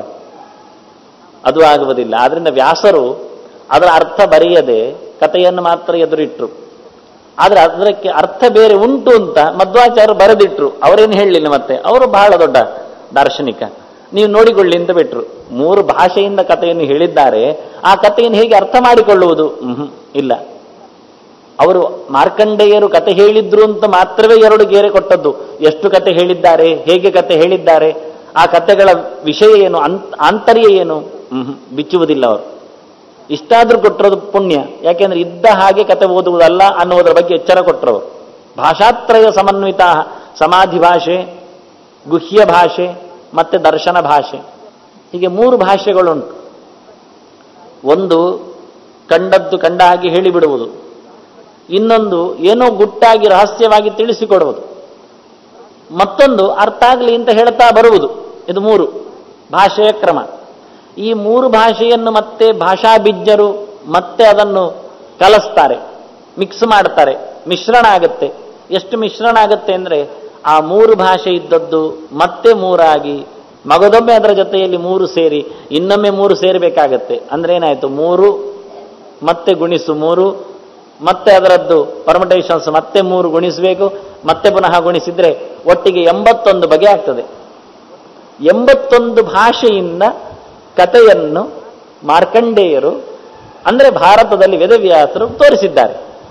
Speaker 1: ಅದು ಆಗುವುದಿಲ್ಲ ಆದ್ರಿಂದ ವ್ಯಾಸರು ಅದರ ಅರ್ಥ ಬರೆಯದೆ ಕಥೆಯನ್ನು ಮಾತ್ರ ಎದುರಿಟ್ರು ಆದ್ರೆ ಅದಕ್ಕೆ ಅರ್ಥ ಬೇರೆ ಉಂಟು ಅಂತ ಮಧ್ವಾಚಾರ್ಯರು ಬರೆದಿಟ್ರು ಅವರೇನು ಹೇಳಲಿಲ್ಲ ಮತ್ತೆ ಅವರು ಬಹಳ ದೊಡ್ಡ ದಾರ್ಶನಿಕ ನೀವು ನೋಡಿಕೊಳ್ಳಿ ಅಂತ ಬಿಟ್ರು ಮೂರು ಭಾಷೆಯಿಂದ ಕಥೆಯನ್ನು ಹೇಳಿದ್ದಾರೆ ಆ ಕಥೆಯನ್ನು ಹೇಗೆ ಅರ್ಥ ಮಾಡಿಕೊಳ್ಳುವುದು ಹ್ಮ್ ಇಲ್ಲ ಅವರು ಮಾರ್ಕಂಡೇಯರು ಕತೆ ಹೇಳಿದ್ರು ಅಂತ ಮಾತ್ರವೇ ಎರಡು ಗೇರೆ ಕೊಟ್ಟದ್ದು ಎಷ್ಟು ಕತೆ ಹೇಳಿದ್ದಾರೆ ಹೇಗೆ ಕತೆ ಹೇಳಿದ್ದಾರೆ ಆ ಕತೆಗಳ ವಿಷಯ ಏನು ಅಂತ್- ಆಂತರ್ಯ ಏನು ಹ್ಮ್ ಬಿಚ್ಚುವುದಿಲ್ಲ ಅವರು ಇಷ್ಟಾದ್ರೂ ಕೊಟ್ಟಿರೋದು ಪುಣ್ಯ ಯಾಕೆಂದ್ರೆ ಇದ್ದ ಹಾಗೆ ಕತೆ ಓದುವುದಲ್ಲ ಅನ್ನುವುದರ ಬಗ್ಗೆ ಎಚ್ಚರ ಕೊಟ್ಟರು ಅವರು ಭಾಷಾತ್ರಯ ಸಮನ್ವಿತ ಸಮಾಧಿ ಭಾಷೆ ಗುಹ್ಯ ಭಾಷೆ ಮತ್ತೆ ದರ್ಶನ ಭಾಷೆ ಹೀಗೆ ಮೂರು ಭಾಷೆಗಳುಂಟು ಒಂದು ಕಂಡದ್ದು ಕಂಡ ಹಾಗೆ ಹೇಳಿಬಿಡುವುದು ಇನ್ನೊಂದು ಏನೋ ಗುಟ್ಟಾಗಿ ರಹಸ್ಯವಾಗಿ ತಿಳಿಸಿಕೊಡುವುದು ಮತ್ತೊಂದು ಅರ್ಥ ಆಗಲಿ ಅಂತ ಹೇಳ್ತಾ ಬರುವುದು ಇದು ಮೂರು ಭಾಷೆಯ ಕ್ರಮ ಈ ಮೂರು ಭಾಷೆಯನ್ನು ಮತ್ತೆ ಭಾಷಾಬಿಜ್ಜರು ಮತ್ತೆ ಅದನ್ನು ಕಲಿಸ್ತಾರೆ ಮಿಕ್ಸ್ ಮಾಡ್ತಾರೆ ಮಿಶ್ರಣ ಆಗುತ್ತೆ ಎಷ್ಟು ಮಿಶ್ರಣ ಆಗುತ್ತೆ ಅಂದರೆ ಆ ಮೂರು ಭಾಷೆ ಇದ್ದದ್ದು ಮತ್ತೆ ಮೂರಾಗಿ ಮಗದೊಮ್ಮೆ ಅದರ ಜೊತೆಯಲ್ಲಿ ಮೂರು ಸೇರಿ ಇನ್ನೊಮ್ಮೆ ಮೂರು ಸೇರಬೇಕಾಗತ್ತೆ ಅಂದ್ರೆ ಏನಾಯ್ತು ಮೂರು ಮತ್ತೆ ಗುಣಿಸು ಮೂರು ಮತ್ತೆ ಅದರದ್ದು ಪರ್ಮಟೇಷನ್ಸ್ ಮತ್ತೆ ಮೂರು ಗುಣಿಸಬೇಕು ಮತ್ತೆ ಪುನಃ ಗುಣಿಸಿದ್ರೆ ಒಟ್ಟಿಗೆ ಎಂಬತ್ತೊಂದು ಬಗೆ ಆಗ್ತದೆ ಎಂಬತ್ತೊಂದು ಭಾಷೆಯಿಂದ ಕಥೆಯನ್ನು ಮಾರ್ಕಂಡೇಯರು ಅಂದರೆ ಭಾರತದಲ್ಲಿ ವೇದವ್ಯಾಸರು ತೋರಿಸಿದ್ದಾರೆ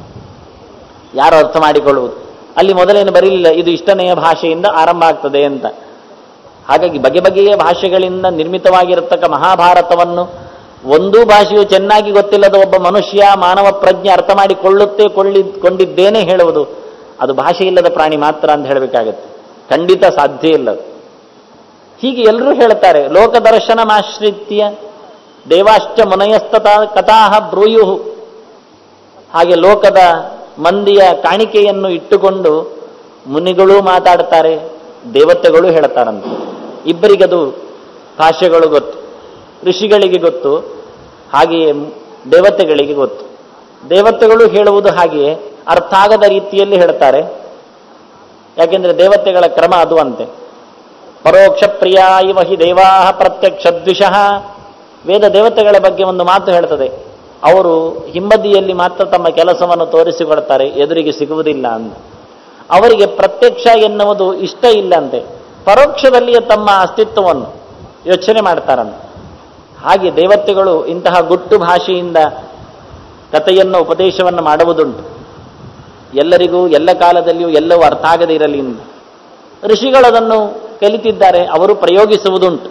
Speaker 1: ಯಾರು ಅರ್ಥ ಮಾಡಿಕೊಳ್ಳುವುದು ಅಲ್ಲಿ ಮೊದಲೇನು ಬರೀಲಿಲ್ಲ ಇದು ಇಷ್ಟನೆಯ ಭಾಷೆಯಿಂದ ಆರಂಭ ಆಗ್ತದೆ ಅಂತ ಹಾಗಾಗಿ ಬಗೆ ಬಗೆಯ ಭಾಷೆಗಳಿಂದ ನಿರ್ಮಿತವಾಗಿರತಕ್ಕ ಮಹಾಭಾರತವನ್ನು ಒಂದೂ ಭಾಷೆಯು ಚೆನ್ನಾಗಿ ಗೊತ್ತಿಲ್ಲದ ಒಬ್ಬ ಮನುಷ್ಯ ಮಾನವ ಪ್ರಜ್ಞೆ ಅರ್ಥ ಮಾಡಿಕೊಳ್ಳುತ್ತೆ ಕೊಳ್ಳಿ ಕೊಂಡಿದ್ದೇನೆ ಹೇಳುವುದು ಅದು ಭಾಷೆ ಇಲ್ಲದ ಪ್ರಾಣಿ ಮಾತ್ರ ಅಂತ ಹೇಳಬೇಕಾಗತ್ತೆ ಖಂಡಿತ ಸಾಧ್ಯ ಇಲ್ಲ ಅದು. ಹೀಗೆ ಎಲ್ಲರೂ ಹೇಳ್ತಾರೆ ಲೋಕದರ್ಶನಮಾಶ್ರಿತ್ಯ ದೇವಾಶ್ಚ ಮುನಯಸ್ತತ ಕಥಾಹ ಬ್ರೂಯು ಹಾಗೆ ಲೋಕದ ಮಂದಿಯ ಕಾಣಿಕೆಯನ್ನು ಇಟ್ಟುಕೊಂಡು ಮುನಿಗಳು ಮಾತಾಡ್ತಾರೆ ದೇವತೆಗಳು ಹೇಳ್ತಾರಂತೆ ಇಬ್ಬರಿಗದು ಭಾಷೆಗಳು ಗೊತ್ತು ಋಷಿಗಳಿಗೆ ಗೊತ್ತು ಹಾಗೆಯೇ ದೇವತೆಗಳಿಗೆ ಗೊತ್ತು ದೇವತೆಗಳು ಹೇಳುವುದು ಹಾಗೆಯೇ ಅರ್ಥ ಆಗದ ರೀತಿಯಲ್ಲಿ ಹೇಳ್ತಾರೆ ಯಾಕೆಂದ್ರೆ ದೇವತೆಗಳ ಕ್ರಮ ಅದು ಅಂತೆ ಪರೋಕ್ಷ ಪ್ರಿಯ ಇವ ಹಿ ದೇವಾ ಪ್ರತ್ಯಕ್ಷ ದ್ವಿಷಃ ವೇದ ದೇವತೆಗಳ ಬಗ್ಗೆ ಒಂದು ಮಾತು ಹೇಳ್ತದೆ ಅವರು ಹಿಂಬದಿಯಲ್ಲಿ ಮಾತ್ರ ತಮ್ಮ ಕೆಲಸವನ್ನು ತೋರಿಸಿಕೊಡ್ತಾರೆ ಎದುರಿಗೆ ಸಿಗುವುದಿಲ್ಲ ಅಂತ ಅವರಿಗೆ ಪ್ರತ್ಯಕ್ಷ ಎನ್ನುವುದು ಇಷ್ಟ ಇಲ್ಲಂತೆ ಪರೋಕ್ಷದಲ್ಲಿಯೇ ತಮ್ಮ ಅಸ್ತಿತ್ವವನ್ನು ಯೋಚನೆ ಮಾಡ್ತಾರಂತೆ ಹಾಗೆ ದೇವತೆಗಳು ಇಂತಹ ಗುಟ್ಟು ಭಾಷೆಯಿಂದ ಕಥೆಯನ್ನು ಉಪದೇಶವನ್ನು ಮಾಡುವುದುಂಟು ಎಲ್ಲರಿಗೂ ಎಲ್ಲ ಕಾಲದಲ್ಲಿಯೂ ಎಲ್ಲವೂ ಅರ್ಥ ಆಗದೇ ಇರಲಿ ಎಂದು ಋಷಿಗಳದನ್ನು ಕಲಿತಿದ್ದಾರೆ ಅವರು ಪ್ರಯೋಗಿಸುವುದುಂಟು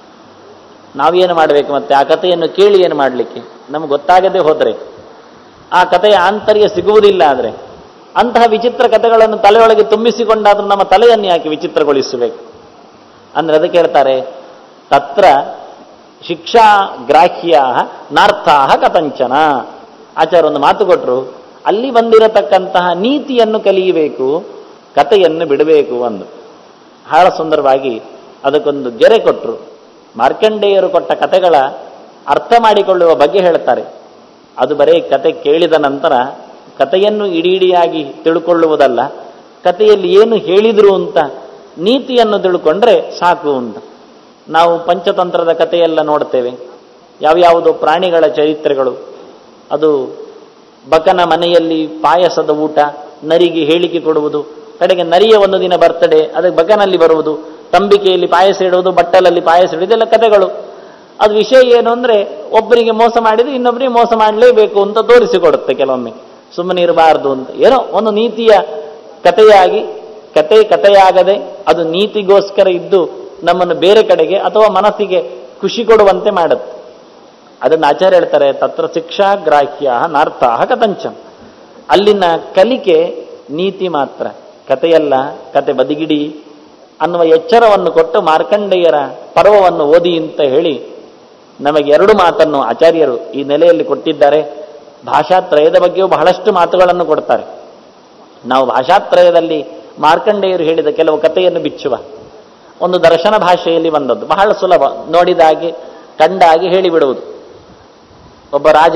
Speaker 1: ನಾವೇನು ಮಾಡಬೇಕು ಮತ್ತೆ ಆ ಕಥೆಯನ್ನು ಕೇಳಿ ಏನು ಮಾಡಲಿಕ್ಕೆ ನಮ್ಗೆ ಗೊತ್ತಾಗದೆ ಹೋದರೆ ಆ ಕಥೆಯ ಆಂತರ್ಯ ಸಿಗುವುದಿಲ್ಲ ಆದರೆ ಅಂತಹ ವಿಚಿತ್ರ ಕಥೆಗಳನ್ನು ತಲೆಯೊಳಗೆ ತುಂಬಿಸಿಕೊಂಡಾದ್ರೂ ನಮ್ಮ ತಲೆಯನ್ನು ಯಾಕೆ ವಿಚಿತ್ರಗೊಳಿಸಬೇಕು ಅಂದ್ರೆ ಅದಕ್ಕೆ ಹೇಳ್ತಾರೆ ತತ್ರ ಶಿಕ್ಷಾ ಗ್ರಾಹ್ಯ ನಾರ್ಥಾ ಕಥಂಚನ ಆಚಾರ ಒಂದು ಮಾತು ಕೊಟ್ಟರು ಅಲ್ಲಿ ಬಂದಿರತಕ್ಕಂತಹ ನೀತಿಯನ್ನು ಕಲಿಯಬೇಕು ಕಥೆಯನ್ನು ಬಿಡಬೇಕು ಅಂದು ಬಹಳ ಸುಂದರವಾಗಿ ಅದಕ್ಕೊಂದು ಗೆರೆ ಕೊಟ್ಟರು ಮಾರ್ಕಂಡೇಯರು ಕೊಟ್ಟ ಕಥೆಗಳ ಅರ್ಥ ಮಾಡಿಕೊಳ್ಳುವ ಬಗ್ಗೆ ಹೇಳ್ತಾರೆ ಅದು ಬರೀ ಕತೆ ಕೇಳಿದ ನಂತರ ಕಥೆಯನ್ನು ಇಡೀ ಇಡಿಯಾಗಿ ತಿಳ್ಕೊಳ್ಳುವುದಲ್ಲ ಕಥೆಯಲ್ಲಿ ಏನು ಹೇಳಿದ್ರು ಅಂತ ನೀತಿಯನ್ನು ತಿಳ್ಕೊಂಡ್ರೆ ಸಾಕು ಅಂತ ನಾವು ಪಂಚತಂತ್ರದ ಕಥೆಯೆಲ್ಲ ನೋಡ್ತೇವೆ ಯಾವ್ಯಾವುದೋ ಪ್ರಾಣಿಗಳ ಚರಿತ್ರೆಗಳು ಅದು ಬಕನ ಮನೆಯಲ್ಲಿ ಪಾಯಸದ ಊಟ ನರಿಗೆ ಹೇಳಿಕೆ ಕೊಡುವುದು ಕಡೆಗೆ ನರಿಯ ಒಂದು ದಿನ ಬರ್ತಡೆ ಅದಕ್ಕೆ ಬಕನಲ್ಲಿ ಬರುವುದು ತಂಬಿಕೆಯಲ್ಲಿ ಪಾಯಸ ಇಡುವುದು ಬಟ್ಟಲಲ್ಲಿ ಪಾಯಸ ಇಡುವುದು ಇದೆಲ್ಲ ಕಥೆಗಳು ಅದು ವಿಷಯ ಏನು ಅಂದ್ರೆ ಒಬ್ಬರಿಗೆ ಮೋಸ ಮಾಡಿದ್ರೆ ಇನ್ನೊಬ್ಬರಿಗೆ ಮೋಸ ಮಾಡಲೇಬೇಕು ಅಂತ ತೋರಿಸಿಕೊಡುತ್ತೆ ಕೆಲವೊಮ್ಮೆ ಸುಮ್ಮನೆ ಇರಬಾರದು ಅಂತ ಏನೋ ಒಂದು ನೀತಿಯ ಕಥೆಯಾಗಿ ಕತೆ ಕಥೆಯಾಗದೆ ಅದು ನೀತಿಗೋಸ್ಕರ ಇದ್ದು ನಮ್ಮನ್ನು ಬೇರೆ ಕಡೆಗೆ ಅಥವಾ ಮನಸ್ಸಿಗೆ ಖುಷಿ ಕೊಡುವಂತೆ ಮಾಡುತ್ತೆ ಅದನ್ನು ಆಚಾರ್ಯ ಹೇಳ್ತಾರೆ ತತ್ರ ಶಿಕ್ಷಾ ಗ್ರಾಹ್ಯ ನಾರ್ಥ ಕಥಂಚಂ ಅಲ್ಲಿನ ಕಲಿಕೆ ನೀತಿ ಮಾತ್ರ ಕಥೆಯಲ್ಲ ಕತೆ ಬದಿಗಿಡಿ ಅನ್ನುವ ಎಚ್ಚರವನ್ನು ಕೊಟ್ಟು ಮಾರ್ಕಂಡೇಯರ ಪರ್ವವನ್ನು ಓದಿ ಅಂತ ಹೇಳಿ ನಮಗೆ ಎರಡು ಮಾತನ್ನು ಆಚಾರ್ಯರು ಈ ನೆಲೆಯಲ್ಲಿ ಕೊಟ್ಟಿದ್ದಾರೆ ಭಾಷಾತ್ರಯದ ಬಗ್ಗೆಯೂ ಬಹಳಷ್ಟು ಮಾತುಗಳನ್ನು ಕೊಡ್ತಾರೆ ನಾವು ಭಾಷಾತ್ರಯದಲ್ಲಿ ಮಾರ್ಕಂಡೇಯರು ಹೇಳಿದ ಕೆಲವು ಕಥೆಯನ್ನು ಬಿಚ್ಚುವ ಒಂದು ದರ್ಶನ ಭಾಷೆಯಲ್ಲಿ ಬಂದದ್ದು ಬಹಳ ಸುಲಭ ನೋಡಿದಾಗೆ ಕಂಡಾಗಿ ಹೇಳಿಬಿಡುವುದು ಒಬ್ಬ ರಾಜ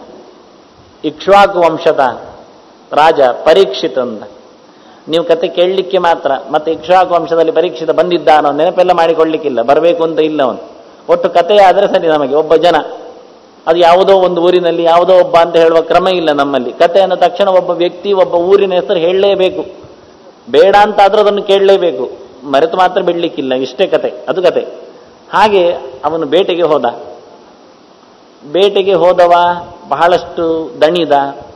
Speaker 1: ಇಕ್ಷ್ವಾಕು ವಂಶದ ರಾಜ ಪರೀಕ್ಷಿತ್ ಅಂತ ನೀವು ಕತೆ ಕೇಳಲಿಕ್ಕೆ ಮಾತ್ರ ಮತ್ತೆ ಇಕ್ಷ್ವಾಕು ವಂಶದಲ್ಲಿ ಪರೀಕ್ಷಿತ ಬಂದಿದ್ದಾನೋ ನೆನಪೆಲ್ಲ ಮಾಡಿಕೊಳ್ಳಿಕ್ಕಿಲ್ಲ ಬರಬೇಕು ಅಂತ ಇಲ್ಲ ಅವನು ಒಟ್ಟು ಕತೆ ಆದರೆ ಸರಿ ನಮಗೆ ಒಬ್ಬ ಜನ ಅದು ಯಾವುದೋ ಒಂದು ಊರಿನಲ್ಲಿ ಯಾವುದೋ ಒಬ್ಬ ಅಂತ ಹೇಳುವ ಕ್ರಮ ಇಲ್ಲ ನಮ್ಮಲ್ಲಿ ಕತೆ ಅಂದ ತಕ್ಷಣ ಒಬ್ಬ ವ್ಯಕ್ತಿ ಒಬ್ಬ ಊರಿನ ಹೆಸರು ಹೇಳಲೇಬೇಕು ಬೇಡ ಅಂತ ಆದ್ರೂ ಅದನ್ನು ಕೇಳಲೇಬೇಕು ಮರೆತು ಮಾತ್ರ ಬಿಡ್ಲಿಕ್ಕಿಲ್ಲ ಇಷ್ಟೇ ಕತೆ ಅದು ಕತೆ ಹಾಗೆ ಅವನು ಬೇಟೆಗೆ ಹೋದ ಬೇಟೆಗೆ ಹೋದವ ಬಹಳಷ್ಟು ದಣಿದ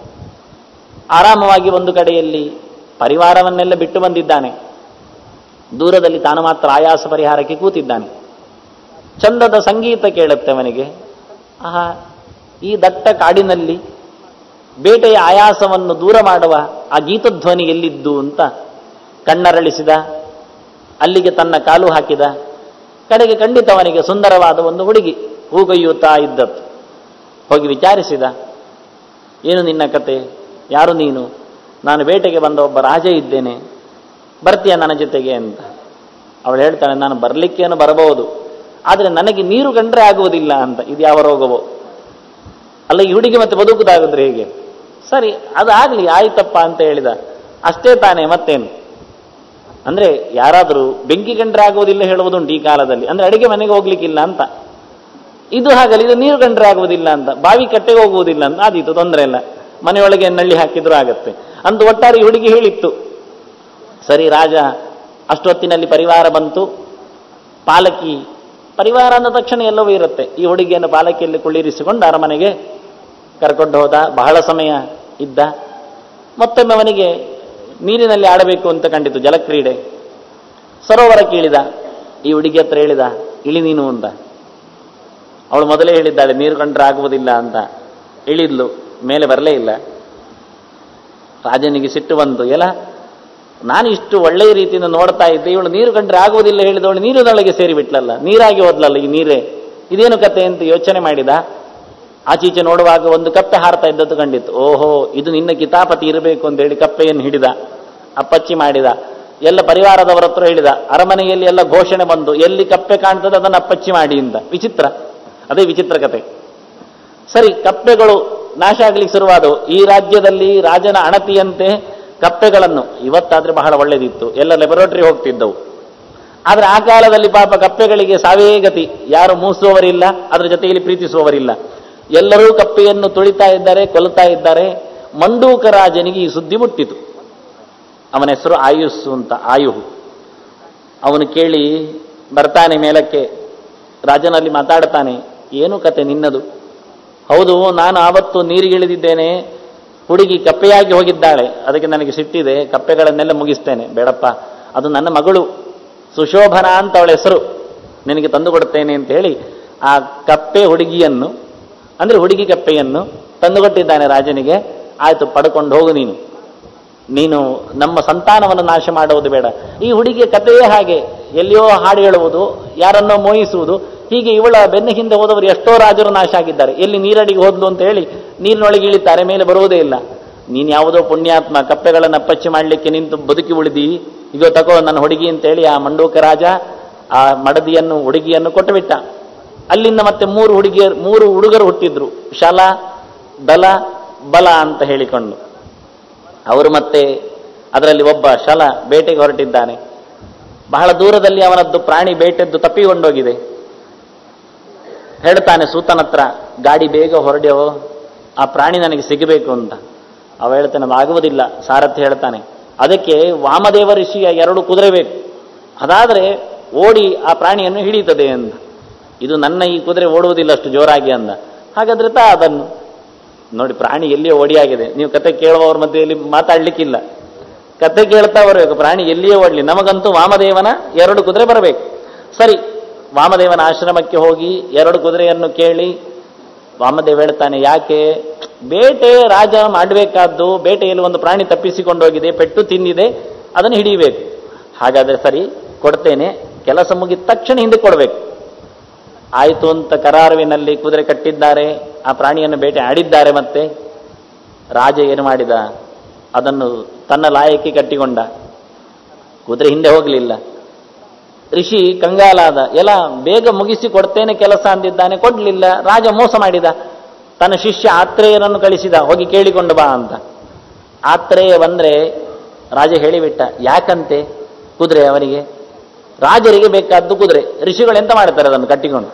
Speaker 1: ಆರಾಮವಾಗಿ ಒಂದು ಕಡೆಯಲ್ಲಿ ಪರಿವಾರವನ್ನೆಲ್ಲ ಬಿಟ್ಟು ಬಂದಿದ್ದಾನೆ ದೂರದಲ್ಲಿ ತಾನು ಮಾತ್ರ ಆಯಾಸ ಪರಿಹಾರಕ್ಕೆ ಕೂತಿದ್ದಾನೆ ಚಂದದ ಸಂಗೀತ ಕೇಳುತ್ತೆ ಅವನಿಗೆ ಆಹಾ ಈ ದಟ್ಟ ಕಾಡಿನಲ್ಲಿ ಬೇಟೆಯ ಆಯಾಸವನ್ನು ದೂರ ಮಾಡುವ ಆ ಗೀತಧ್ವನಿ ಎಲ್ಲಿದ್ದು ಅಂತ ಕಣ್ಣರಳಿಸಿದ ಅಲ್ಲಿಗೆ ತನ್ನ ಕಾಲು ಹಾಕಿದ ಕಡೆಗೆ ಖಂಡಿತ ಅವನಿಗೆ ಸುಂದರವಾದ ಒಂದು ಹುಡುಗಿ ಹೂಗೊಯ್ಯುತ್ತಾ ಇದ್ದದ್ದು ಹೋಗಿ ವಿಚಾರಿಸಿದ ಏನು ನಿನ್ನ ಕತೆ ಯಾರು ನೀನು ನಾನು ಬೇಟೆಗೆ ಬಂದ ಒಬ್ಬ ರಾಜ ಇದ್ದೇನೆ ಬರ್ತೀಯ ನನ್ನ ಜೊತೆಗೆ ಅಂತ ಅವಳು ಹೇಳ್ತಾಳೆ ನಾನು ಬರಲಿಕ್ಕೇನು ಬರಬಹುದು ಆದರೆ ನನಗೆ ನೀರು ಕಂಡ್ರೆ ಆಗುವುದಿಲ್ಲ ಅಂತ ಇದು ಯಾವ ರೋಗವೋ ಅಲ್ಲ ಈ ಹುಡುಗಿ ಮತ್ತೆ ಬದುಕುದಾಗಿದ್ರೆ ಹೇಗೆ ಸರಿ ಅದಾಗ್ಲಿ ಆಯ್ತಪ್ಪ ಅಂತ ಹೇಳಿದ ಅಷ್ಟೇ ತಾನೇ ಮತ್ತೇನು ಅಂದ್ರೆ ಯಾರಾದರೂ ಬೆಂಕಿ ಕಂಡ್ರೆ ಆಗುವುದಿಲ್ಲ ಹೇಳುವುದುಂಟು ಈ ಕಾಲದಲ್ಲಿ ಅಂದ್ರೆ ಅಡಿಗೆ ಮನೆಗೆ ಹೋಗ್ಲಿಕ್ಕಿಲ್ಲ ಅಂತ ಇದು ಹಾಗಲ್ಲ ಇದು ನೀರು ಕಂಡ್ರೆ ಆಗುವುದಿಲ್ಲ ಅಂತ ಬಾವಿ ಕಟ್ಟೆಗೆ ಹೋಗುವುದಿಲ್ಲ ಅಂತ ಆದೀತು ತೊಂದರೆ ಇಲ್ಲ ಮನೆಯೊಳಗೆ ನಳ್ಳಿ ಹಾಕಿದ್ರು ಆಗತ್ತೆ ಅಂತ ಒಟ್ಟಾರೆ ಈ ಹುಡುಗಿ ಹೇಳಿತ್ತು ಸರಿ ರಾಜ ಅಷ್ಟೊತ್ತಿನಲ್ಲಿ ಪರಿವಾರ ಬಂತು ಪಾಲಕಿ ಪರಿವಾರ ಅಂದ ತಕ್ಷಣ ಎಲ್ಲವೂ ಇರುತ್ತೆ ಈ ಹುಡುಗಿಯನ್ನು ಪಾಲಕಿಯಲ್ಲಿ ಕುಳ್ಳಿರಿಸಿಕೊಂಡು ಅರಮನೆಗೆ ಕರ್ಕೊಂಡು ಹೋದ ಬಹಳ ಸಮಯ ಇದ್ದ ಮತ್ತೊಮ್ಮೆ ಅವನಿಗೆ ನೀರಿನಲ್ಲಿ ಆಡಬೇಕು ಅಂತ ಕಂಡಿತು ಜಲಕ್ರೀಡೆ ಸರೋವರ ಕೀಳಿದ ಈ ಹುಡುಗಿ ಹತ್ರ ಹೇಳಿದ ಇಳಿ ನೀನು ಅಂತ ಅವಳು ಮೊದಲೇ ಹೇಳಿದ್ದಾಳೆ ನೀರು ಕಂಡ್ರೆ ಆಗುವುದಿಲ್ಲ ಅಂತ ಇಳಿದ್ಲು ಮೇಲೆ ಬರಲೇ ಇಲ್ಲ ರಾಜನಿಗೆ ಸಿಟ್ಟು ಬಂತು ಎಲ್ಲ ನಾನು ಇಷ್ಟು ಒಳ್ಳೆಯ ರೀತಿಯಿಂದ ನೋಡ್ತಾ ಇದ್ದೆ ಇವಳು ನೀರು ಕಂಡ್ರೆ ಆಗುವುದಿಲ್ಲ ಹೇಳಿದವಳು ನೀರಿನೊಳಗೆ ಸೇರಿಬಿಟ್ಲಲ್ಲ ನೀರಾಗಿ ಹೋದ್ಲಲ್ಲ ಈ ನೀರೇ ಇದೇನು ಕತೆ ಅಂತ ಯೋಚನೆ ಮಾಡಿದ ಆಚೀಚೆ ನೋಡುವಾಗ ಒಂದು ಕಪ್ಪೆ ಹಾರ್ತಾ ಇದ್ದದ್ದು ಕಂಡಿತ್ತು ಓಹೋ ಇದು ನಿನ್ನ ಕಿತಾಪತಿ ಇರಬೇಕು ಅಂತ ಹೇಳಿ ಕಪ್ಪೆಯನ್ನು ಹಿಡಿದ ಅಪ್ಪಚ್ಚಿ ಮಾಡಿದ ಎಲ್ಲ ಪರಿವಾರದವರ ಹತ್ರ ಹೇಳಿದ ಅರಮನೆಯಲ್ಲಿ ಎಲ್ಲ ಘೋಷಣೆ ಬಂದು ಎಲ್ಲಿ ಕಪ್ಪೆ ಕಾಣ್ತದೆ ಅದನ್ನು ಅಪ್ಪಚ್ಚಿ ಮಾಡಿ ಅಂತ ವಿಚಿತ್ರ ಅದೇ ವಿಚಿತ್ರ ಕತೆ ಸರಿ ಕಪ್ಪೆಗಳು ನಾಶ ಆಗ್ಲಿಕ್ಕೆ ಶುರುವಾದವು ಈ ರಾಜ್ಯದಲ್ಲಿ ರಾಜನ ಅಣತಿಯಂತೆ ಕಪ್ಪೆಗಳನ್ನು ಇವತ್ತಾದ್ರೆ ಬಹಳ ಒಳ್ಳೇದಿತ್ತು ಎಲ್ಲ ಲೆಬೊರೇಟರಿ ಹೋಗ್ತಿದ್ದವು ಆದ್ರೆ ಆ ಕಾಲದಲ್ಲಿ ಪಾಪ ಕಪ್ಪೆಗಳಿಗೆ ಸಾವೇ ಗತಿ ಯಾರು ಮೂಸುವವರಿಲ್ಲ ಅದರ ಜೊತೆಯಲ್ಲಿ ಪ್ರೀತಿಸುವವರಿಲ್ಲ ಎಲ್ಲರೂ ಕಪ್ಪೆಯನ್ನು ತುಳಿತಾ ಇದ್ದಾರೆ ಕೊಲ್ತಾ ಇದ್ದಾರೆ ಮಂಡೂಕ ರಾಜನಿಗೆ ಈ ಸುದ್ದಿ ಮುಟ್ಟಿತು ಅವನ ಹೆಸರು ಆಯುಸ್ಸು ಅಂತ ಆಯುಹು ಅವನು ಕೇಳಿ ಬರ್ತಾನೆ ಮೇಲಕ್ಕೆ ರಾಜನಲ್ಲಿ ಮಾತಾಡ್ತಾನೆ ಏನು ಕತೆ ನಿನ್ನದು ಹೌದು ನಾನು ಆವತ್ತು ನೀರಿಗಿಳಿದಿದ್ದೇನೆ ಹುಡುಗಿ ಕಪ್ಪೆಯಾಗಿ ಹೋಗಿದ್ದಾಳೆ ಅದಕ್ಕೆ ನನಗೆ ಸಿಟ್ಟಿದೆ ಕಪ್ಪೆಗಳನ್ನೆಲ್ಲ ಮುಗಿಸ್ತೇನೆ ಬೇಡಪ್ಪ ಅದು ನನ್ನ ಮಗಳು ಸುಶೋಭನ ಅಂತ ಅವಳ ಹೆಸರು ನಿನಗೆ ತಂದು ಕೊಡ್ತೇನೆ ಅಂತ ಹೇಳಿ ಆ ಕಪ್ಪೆ ಹುಡುಗಿಯನ್ನು ಅಂದ್ರೆ ಹುಡುಗಿ ಕಪ್ಪೆಯನ್ನು ತಂದುಕೊಟ್ಟಿದ್ದಾನೆ ರಾಜನಿಗೆ ಆಯ್ತು ಪಡ್ಕೊಂಡು ಹೋಗು ನೀನು ನೀನು ನಮ್ಮ ಸಂತಾನವನ್ನು ನಾಶ ಮಾಡುವುದು ಬೇಡ ಈ ಹುಡುಗಿಯ ಕಥೆಯೇ ಹಾಗೆ ಎಲ್ಲಿಯೋ ಹಾಡು ಹೇಳುವುದು ಯಾರನ್ನೋ ಮೋಹಿಸುವುದು ಹೀಗೆ ಇವಳ ಬೆನ್ನ ಹಿಂದೆ ಹೋದವರು ಎಷ್ಟೋ ರಾಜರು ನಾಶ ಆಗಿದ್ದಾರೆ ಎಲ್ಲಿ ನೀರಡಿಗೆ ಹೋದ್ಲು ಅಂತ ಹೇಳಿ ನೀರಿನೊಳಗೆ ಇಳಿತಾರೆ ಮೇಲೆ ಬರುವುದೇ ಇಲ್ಲ ನೀನು ಯಾವುದೋ ಪುಣ್ಯಾತ್ಮ ಕಪ್ಪೆಗಳನ್ನು ಅಪ್ಪಚ್ಚಿ ಮಾಡಲಿಕ್ಕೆ ನಿಂತು ಬದುಕಿ ಉಳಿದಿ ಈಗ ತಗೋ ನನ್ನ ಹುಡುಗಿ ಅಂತೇಳಿ ಆ ಮಂಡೂಕ ರಾಜ ಆ ಮಡದಿಯನ್ನು ಹುಡುಗಿಯನ್ನು ಕೊಟ್ಟುಬಿಟ್ಟ ಅಲ್ಲಿಂದ ಮತ್ತೆ ಮೂರು ಹುಡುಗಿಯರು ಮೂರು ಹುಡುಗರು ಹುಟ್ಟಿದ್ರು ಶಲ ದಲ ಬಲ ಅಂತ ಹೇಳಿಕೊಂಡು ಅವರು ಮತ್ತೆ ಅದರಲ್ಲಿ ಒಬ್ಬ ಶಲ ಬೇಟೆಗೆ ಹೊರಟಿದ್ದಾನೆ ಬಹಳ ದೂರದಲ್ಲಿ ಅವನದ್ದು ಪ್ರಾಣಿ ಬೇಟೆದ್ದು ತಪ್ಪಿಕೊಂಡೋಗಿದೆ ಹೇಳ್ತಾನೆ ಸೂತನ ಹತ್ರ ಗಾಡಿ ಬೇಗ ಹೊರಡ್ಯೋ ಆ ಪ್ರಾಣಿ ನನಗೆ ಸಿಗಬೇಕು ಅಂತ ಅವ ಹೇಳ್ತಾನೆ ಅದು ಆಗುವುದಿಲ್ಲ ಸಾರಥಿ ಹೇಳ್ತಾನೆ ಅದಕ್ಕೆ ವಾಮದೇವ ಋಷಿಯ ಎರಡು ಕುದುರೆ ಬೇಕು ಅದಾದರೆ ಓಡಿ ಆ ಪ್ರಾಣಿಯನ್ನು ಹಿಡಿಯುತ್ತದೆ ಅಂತ ಇದು ನನ್ನ ಈ ಕುದುರೆ ಓಡುವುದಿಲ್ಲ ಅಷ್ಟು ಜೋರಾಗಿ ಅಂದ ಹಾಗಾದ್ರೆ ತಾ ಅದನ್ನು ನೋಡಿ ಪ್ರಾಣಿ ಎಲ್ಲಿಯೋ ಓಡಿಯಾಗಿದೆ ನೀವು ಕತೆ ಕೇಳುವವ್ರ ಮಧ್ಯೆಯಲ್ಲಿ ಮಾತಾಡ್ಲಿಕ್ಕಿಲ್ಲ ಕತೆ ಕೇಳ್ತಾ ಬರಬೇಕು ಪ್ರಾಣಿ ಎಲ್ಲಿಯೇ ಓಡಲಿ ನಮಗಂತೂ ವಾಮದೇವನ ಎರಡು ಕುದುರೆ ಬರಬೇಕು ಸರಿ ವಾಮದೇವನ ಆಶ್ರಮಕ್ಕೆ ಹೋಗಿ ಎರಡು ಕುದುರೆಯನ್ನು ಕೇಳಿ ವಾಮದೇವ ಹೇಳ್ತಾನೆ ಯಾಕೆ ಬೇಟೆ ರಾಜ ಮಾಡಬೇಕಾದ್ದು ಬೇಟೆಯಲ್ಲಿ ಒಂದು ಪ್ರಾಣಿ ತಪ್ಪಿಸಿಕೊಂಡು ಹೋಗಿದೆ ಪೆಟ್ಟು ತಿಂದಿದೆ ಅದನ್ನು ಹಿಡಿಯಬೇಕು ಹಾಗಾದ್ರೆ ಸರಿ ಕೊಡ್ತೇನೆ ಕೆಲಸ ಮುಗಿದ ತಕ್ಷಣ ಹಿಂದೆ ಕೊಡಬೇಕು ಆಯಿತು ಅಂತ ಕರಾರುವಿನಲ್ಲಿ ಕುದುರೆ ಕಟ್ಟಿದ್ದಾರೆ ಆ ಪ್ರಾಣಿಯನ್ನು ಬೇಟೆ ಆಡಿದ್ದಾರೆ ಮತ್ತೆ ರಾಜ ಏನು ಮಾಡಿದ ಅದನ್ನು ತನ್ನ ಲಾಯಕ್ಕೆ ಕಟ್ಟಿಕೊಂಡ ಕುದುರೆ ಹಿಂದೆ ಹೋಗಲಿಲ್ಲ ಋಷಿ ಕಂಗಾಲಾದ ಎಲ್ಲ ಬೇಗ ಮುಗಿಸಿ ಕೊಡ್ತೇನೆ ಕೆಲಸ ಅಂದಿದ್ದಾನೆ ಕೊಡ್ಲಿಲ್ಲ ರಾಜ ಮೋಸ ಮಾಡಿದ ತನ್ನ ಶಿಷ್ಯ ಆತ್ರೇಯನನ್ನು ಕಳಿಸಿದ ಹೋಗಿ ಕೇಳಿಕೊಂಡು ಬಾ ಅಂತ ಆತ್ರೇಯ ಬಂದ್ರೆ ರಾಜ ಹೇಳಿಬಿಟ್ಟ ಯಾಕಂತೆ ಕುದುರೆ ಅವನಿಗೆ ರಾಜರಿಗೆ ಬೇಕಾದ್ದು ಕುದುರೆ ಋಷಿಗಳು ಎಂತ ಮಾಡ್ತಾರೆ ಅದನ್ನು ಕಟ್ಟಿಕೊಂಡು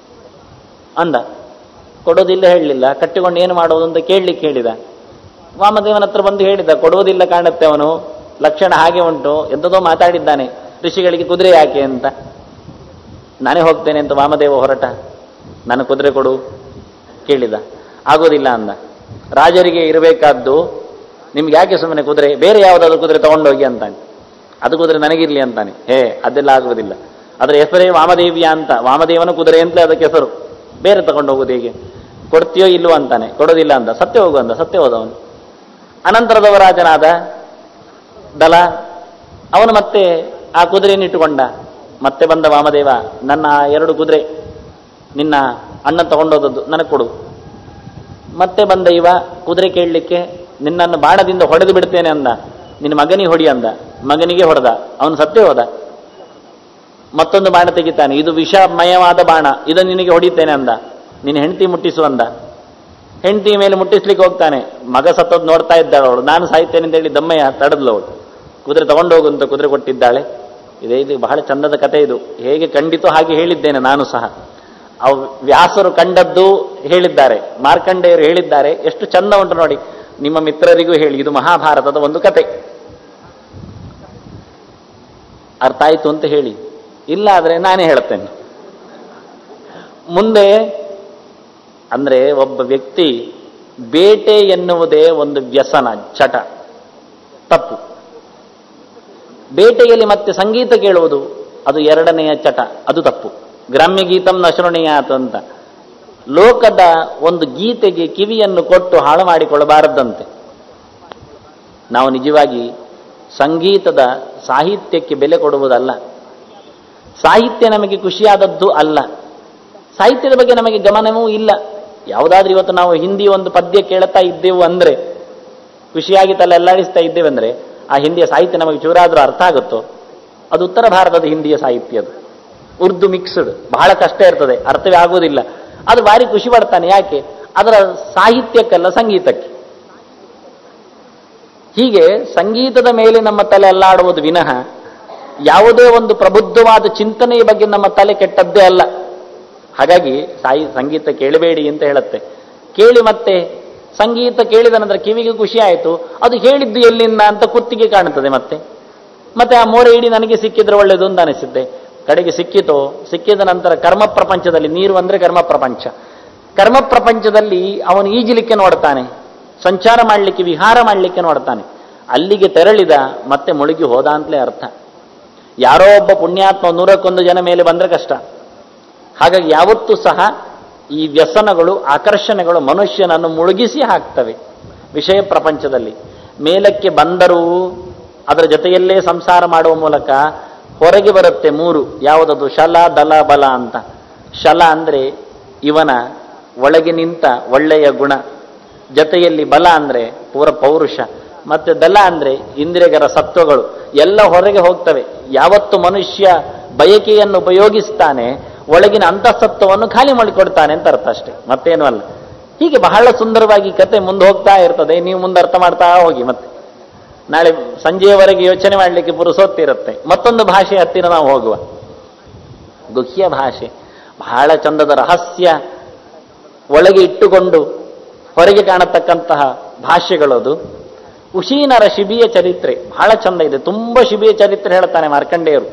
Speaker 1: ಅಂದ ಕೊಡೋದಿಲ್ಲ ಹೇಳಲಿಲ್ಲ ಕಟ್ಟಿಕೊಂಡು ಏನು ಮಾಡೋದು ಅಂತ ಕೇಳಲಿಕ್ಕೆ ಹೇಳಿದ ವಾಮದೇವನ ಹತ್ರ ಬಂದು ಹೇಳಿದ ಕೊಡುವುದಿಲ್ಲ ಕಾಣುತ್ತೆ ಅವನು ಲಕ್ಷಣ ಹಾಗೆ ಉಂಟು ಎಂಥದೋ ಮಾತಾಡಿದ್ದಾನೆ ಋಷಿಗಳಿಗೆ ಕುದುರೆ ಯಾಕೆ ಅಂತ ನಾನೇ ಹೋಗ್ತೇನೆ ಅಂತ ವಾಮದೇವ ಹೊರಟ ನಾನು ಕುದುರೆ ಕೊಡು ಕೇಳಿದ ಆಗೋದಿಲ್ಲ ಅಂದ ರಾಜರಿಗೆ ಇರಬೇಕಾದ್ದು ನಿಮ್ಗೆ ಯಾಕೆ ಸುಮ್ಮನೆ ಕುದುರೆ ಬೇರೆ ಯಾವುದಾದ್ರು ಕುದುರೆ ತಗೊಂಡೋಗಿ ಅಂತಾನೆ ಅದು ಕುದುರೆ ನನಗಿರ್ಲಿ ಅಂತಾನೆ ಹೇ ಅದೆಲ್ಲ ಆಗುವುದಿಲ್ಲ ಅದರ ಹೆಸರೇ ವಾಮದೇವಿಯ ಅಂತ ವಾಮದೇವನ ಕುದುರೆ ಅಂತಲೇ ಅದಕ್ಕೆ ಹೆಸರು ಬೇರೆ ತಗೊಂಡು ಹೋಗುದು ಹೇಗೆ ಕೊಡ್ತೀಯೋ ಇಲ್ವೋ ಅಂತಾನೆ ಕೊಡೋದಿಲ್ಲ ಅಂತ ಸತ್ಯ ಹೋಗು ಅಂದ ಸತ್ಯ ಹೋದವನು ಅನಂತರದವ ರಾಜನಾದ ದಲ ಅವನು ಮತ್ತೆ ಆ ಕುದುರೆಯನ್ನು ಇಟ್ಟುಕೊಂಡ ಮತ್ತೆ ಬಂದ ವಾಮದೇವ ನನ್ನ ಆ ಎರಡು ಕುದುರೆ ನಿನ್ನ ಅಣ್ಣ ತಗೊಂಡೋದದ್ದು ನನಗೆ ಕೊಡು ಮತ್ತೆ ಬಂದ ಇವ ಕುದುರೆ ಕೇಳಲಿಕ್ಕೆ ನಿನ್ನನ್ನು ಬಾಣದಿಂದ ಹೊಡೆದು ಬಿಡ್ತೇನೆ ಅಂದ ನಿನ್ನ ಮಗನಿಗೆ ಹೊಡಿ ಅಂದ ಮಗನಿಗೆ ಹೊಡೆದ ಅವನು ಸತ್ತೇ ಹೋದ ಮತ್ತೊಂದು ಬಾಣ ತೆಗಿತಾನೆ ಇದು ವಿಷಮಯವಾದ ಬಾಣ ಇದನ್ನು ನಿನಗೆ ಹೊಡಿತೇನೆ ಅಂದ ನಿನ್ನ ಹೆಂಡತಿ ಮುಟ್ಟಿಸು ಅಂದ ಹೆಂಡತಿ ಮೇಲೆ ಮುಟ್ಟಿಸ್ಲಿಕ್ಕೆ ಹೋಗ್ತಾನೆ ಮಗ ಸತ್ತೋದ್ ನೋಡ್ತಾ ಇದ್ದಾಳೆ ಅವಳು ನಾನು ಸಾಯ್ತೇನೆ ಅಂತ ಹೇಳಿ ದಮ್ಮಯ್ಯ ತಡದ್ಲು ಅವಳು ಕುದುರೆ ತಗೊಂಡೋಗು ಅಂತ ಕುದುರೆ ಕೊಟ್ಟಿದ್ದಾಳೆ ಇದೇ ಇದು ಬಹಳ ಚಂದದ ಕಥೆ ಇದು ಹೇಗೆ ಕಂಡಿತು ಹಾಗೆ ಹೇಳಿದ್ದೇನೆ ನಾನು ಸಹ ಅವು ವ್ಯಾಸರು ಕಂಡದ್ದು ಹೇಳಿದ್ದಾರೆ ಮಾರ್ಕಂಡೇಯರು ಹೇಳಿದ್ದಾರೆ ಎಷ್ಟು ಚಂದ ಉಂಟು ನೋಡಿ ನಿಮ್ಮ ಮಿತ್ರರಿಗೂ ಹೇಳಿ ಇದು ಮಹಾಭಾರತದ ಒಂದು ಕತೆ ಅರ್ಥ ಆಯ್ತು ಅಂತ ಹೇಳಿ ಇಲ್ಲ ಆದ್ರೆ ನಾನೇ ಹೇಳ್ತೇನೆ ಮುಂದೆ ಅಂದ್ರೆ ಒಬ್ಬ ವ್ಯಕ್ತಿ ಬೇಟೆ ಎನ್ನುವುದೇ ಒಂದು ವ್ಯಸನ ಚಟ ತಪ್ಪು ಬೇಟೆಯಲ್ಲಿ ಮತ್ತೆ ಸಂಗೀತ ಕೇಳುವುದು ಅದು ಎರಡನೆಯ ಚಟ ಅದು ತಪ್ಪು ಗ್ರಾಮ್ಯ ಗೀತಂ ನಶೃಣಿಯಾತು ಅಂತ ಲೋಕದ ಒಂದು ಗೀತೆಗೆ ಕಿವಿಯನ್ನು ಕೊಟ್ಟು ಹಾಳು ಮಾಡಿಕೊಳ್ಳಬಾರದಂತೆ ನಾವು ನಿಜವಾಗಿ ಸಂಗೀತದ ಸಾಹಿತ್ಯಕ್ಕೆ ಬೆಲೆ ಕೊಡುವುದಲ್ಲ ಸಾಹಿತ್ಯ ನಮಗೆ ಖುಷಿಯಾದದ್ದು ಅಲ್ಲ ಸಾಹಿತ್ಯದ ಬಗ್ಗೆ ನಮಗೆ ಗಮನವೂ ಇಲ್ಲ ಯಾವುದಾದ್ರೂ ಇವತ್ತು ನಾವು ಹಿಂದಿ ಒಂದು ಪದ್ಯ ಕೇಳ್ತಾ ಇದ್ದೆವು ಅಂದ್ರೆ ಖುಷಿಯಾಗಿ ತಲೆ ಎಲ್ಲಾಡಿಸ್ತಾ ಇದ್ದೇವೆ ಅಂದ್ರೆ ಆ ಹಿಂದಿಯ ಸಾಹಿತ್ಯ ನಮಗೆ ಚೂರಾದ್ರೂ ಅರ್ಥ ಆಗುತ್ತೋ ಅದು ಉತ್ತರ ಭಾರತದ ಹಿಂದಿಯ ಸಾಹಿತ್ಯ ಅದು ಉರ್ದು ಮಿಕ್ಸ್ಡ್ ಬಹಳ ಕಷ್ಟ ಇರ್ತದೆ ಅರ್ಥವೇ ಆಗುವುದಿಲ್ಲ ಅದು ಭಾರಿ ಖುಷಿ ಪಡ್ತಾನೆ ಯಾಕೆ ಅದರ ಸಾಹಿತ್ಯಕ್ಕಲ್ಲ ಸಂಗೀತಕ್ಕೆ ಹೀಗೆ ಸಂಗೀತದ ಮೇಲೆ ನಮ್ಮ ತಲೆ ಅಲ್ಲಾಡುವುದು ವಿನಃ ಯಾವುದೇ ಒಂದು ಪ್ರಬುದ್ಧವಾದ ಚಿಂತನೆಯ ಬಗ್ಗೆ ನಮ್ಮ ತಲೆ ಕೆಟ್ಟದ್ದೇ ಅಲ್ಲ ಹಾಗಾಗಿ ಸಾಯಿ ಸಂಗೀತ ಕೇಳಬೇಡಿ ಅಂತ ಹೇಳುತ್ತೆ ಕೇಳಿ ಮತ್ತೆ ಸಂಗೀತ ಕೇಳಿದ ನಂತರ ಕಿವಿಗೆ ಖುಷಿ ಆಯಿತು ಅದು ಹೇಳಿದ್ದು ಎಲ್ಲಿಂದ ಅಂತ ಕುತ್ತಿಗೆ ಕಾಣುತ್ತದೆ ಮತ್ತೆ ಮತ್ತೆ ಆ ಮೋರೆ ಇಡೀ ನನಗೆ ಸಿಕ್ಕಿದ್ರೆ ಒಳ್ಳೇದು ಅಂತ ಅನಿಸಿದ್ದೆ ಕಡೆಗೆ ಸಿಕ್ಕಿತೋ ಸಿಕ್ಕಿದ ನಂತರ ಕರ್ಮ ಪ್ರಪಂಚದಲ್ಲಿ ನೀರು ಅಂದ್ರೆ ಕರ್ಮ ಪ್ರಪಂಚ ಕರ್ಮ ಪ್ರಪಂಚದಲ್ಲಿ ಅವನು ಈಜಲಿಕ್ಕೆ ನೋಡ್ತಾನೆ ಸಂಚಾರ ಮಾಡಲಿಕ್ಕೆ ವಿಹಾರ ಮಾಡಲಿಕ್ಕೆ ನೋಡ್ತಾನೆ ಅಲ್ಲಿಗೆ ತೆರಳಿದ ಮತ್ತೆ ಮುಳುಗಿ ಹೋದ ಅಂತಲೇ ಅರ್ಥ ಯಾರೋ ಒಬ್ಬ ಪುಣ್ಯಾತ್ಮ ನೂರಕ್ಕೊಂದು ಜನ ಮೇಲೆ ಬಂದ್ರೆ ಕಷ್ಟ ಹಾಗಾಗಿ ಯಾವತ್ತೂ ಸಹ ಈ ವ್ಯಸನಗಳು ಆಕರ್ಷಣೆಗಳು ಮನುಷ್ಯನನ್ನು ಮುಳುಗಿಸಿ ಹಾಕ್ತವೆ ವಿಷಯ ಪ್ರಪಂಚದಲ್ಲಿ ಮೇಲಕ್ಕೆ ಬಂದರೂ ಅದರ ಜೊತೆಯಲ್ಲೇ ಸಂಸಾರ ಮಾಡುವ ಮೂಲಕ ಹೊರಗೆ ಬರುತ್ತೆ ಮೂರು ಯಾವುದದು ಶಲ ದಲ ಬಲ ಅಂತ ಶಲ ಅಂದ್ರೆ ಇವನ ಒಳಗೆ ನಿಂತ ಒಳ್ಳೆಯ ಗುಣ ಜೊತೆಯಲ್ಲಿ ಬಲ ಅಂದ್ರೆ ಪೂರ ಪೌರುಷ ಮತ್ತೆ ದಲ ಅಂದ್ರೆ ಇಂದ್ರಿಯಗರ ಸತ್ವಗಳು ಎಲ್ಲ ಹೊರಗೆ ಹೋಗ್ತವೆ ಯಾವತ್ತು ಮನುಷ್ಯ ಬಯಕೆಯನ್ನು ಉಪಯೋಗಿಸ್ತಾನೆ ಒಳಗಿನ ಅಂತಃಸತ್ವವನ್ನು ಖಾಲಿ ಮಾಡಿಕೊಡ್ತಾನೆ ಅಂತ ಅರ್ಥ ಅಷ್ಟೇ ಮತ್ತೇನು ಅಲ್ಲ ಹೀಗೆ ಬಹಳ ಸುಂದರವಾಗಿ ಕತೆ ಮುಂದೆ ಹೋಗ್ತಾ ಇರ್ತದೆ ನೀವು ಮುಂದೆ ಅರ್ಥ ಮಾಡ್ತಾ ಹೋಗಿ ಮತ್ತೆ ನಾಳೆ ಸಂಜೆಯವರೆಗೆ ಯೋಚನೆ ಮಾಡಲಿಕ್ಕೆ ಪುರುಸೊತ್ತಿರುತ್ತೆ ಮತ್ತೊಂದು ಭಾಷೆ ಹತ್ತಿರ ನಾವು ಹೋಗುವ ಗುಹ್ಯ ಭಾಷೆ ಬಹಳ ಚಂದದ ರಹಸ್ಯ ಒಳಗೆ ಇಟ್ಟುಕೊಂಡು ಹೊರಗೆ ಕಾಣತಕ್ಕಂತಹ ಭಾಷೆಗಳದು ಉಶೀನರ ಶಿಬಿಯ ಚರಿತ್ರೆ ಬಹಳ ಚಂದ ಇದೆ ತುಂಬಾ ಶಿಬಿಯ ಚರಿತ್ರೆ ಹೇಳ್ತಾನೆ ಮಾರ್ಕಂಡೇಯರು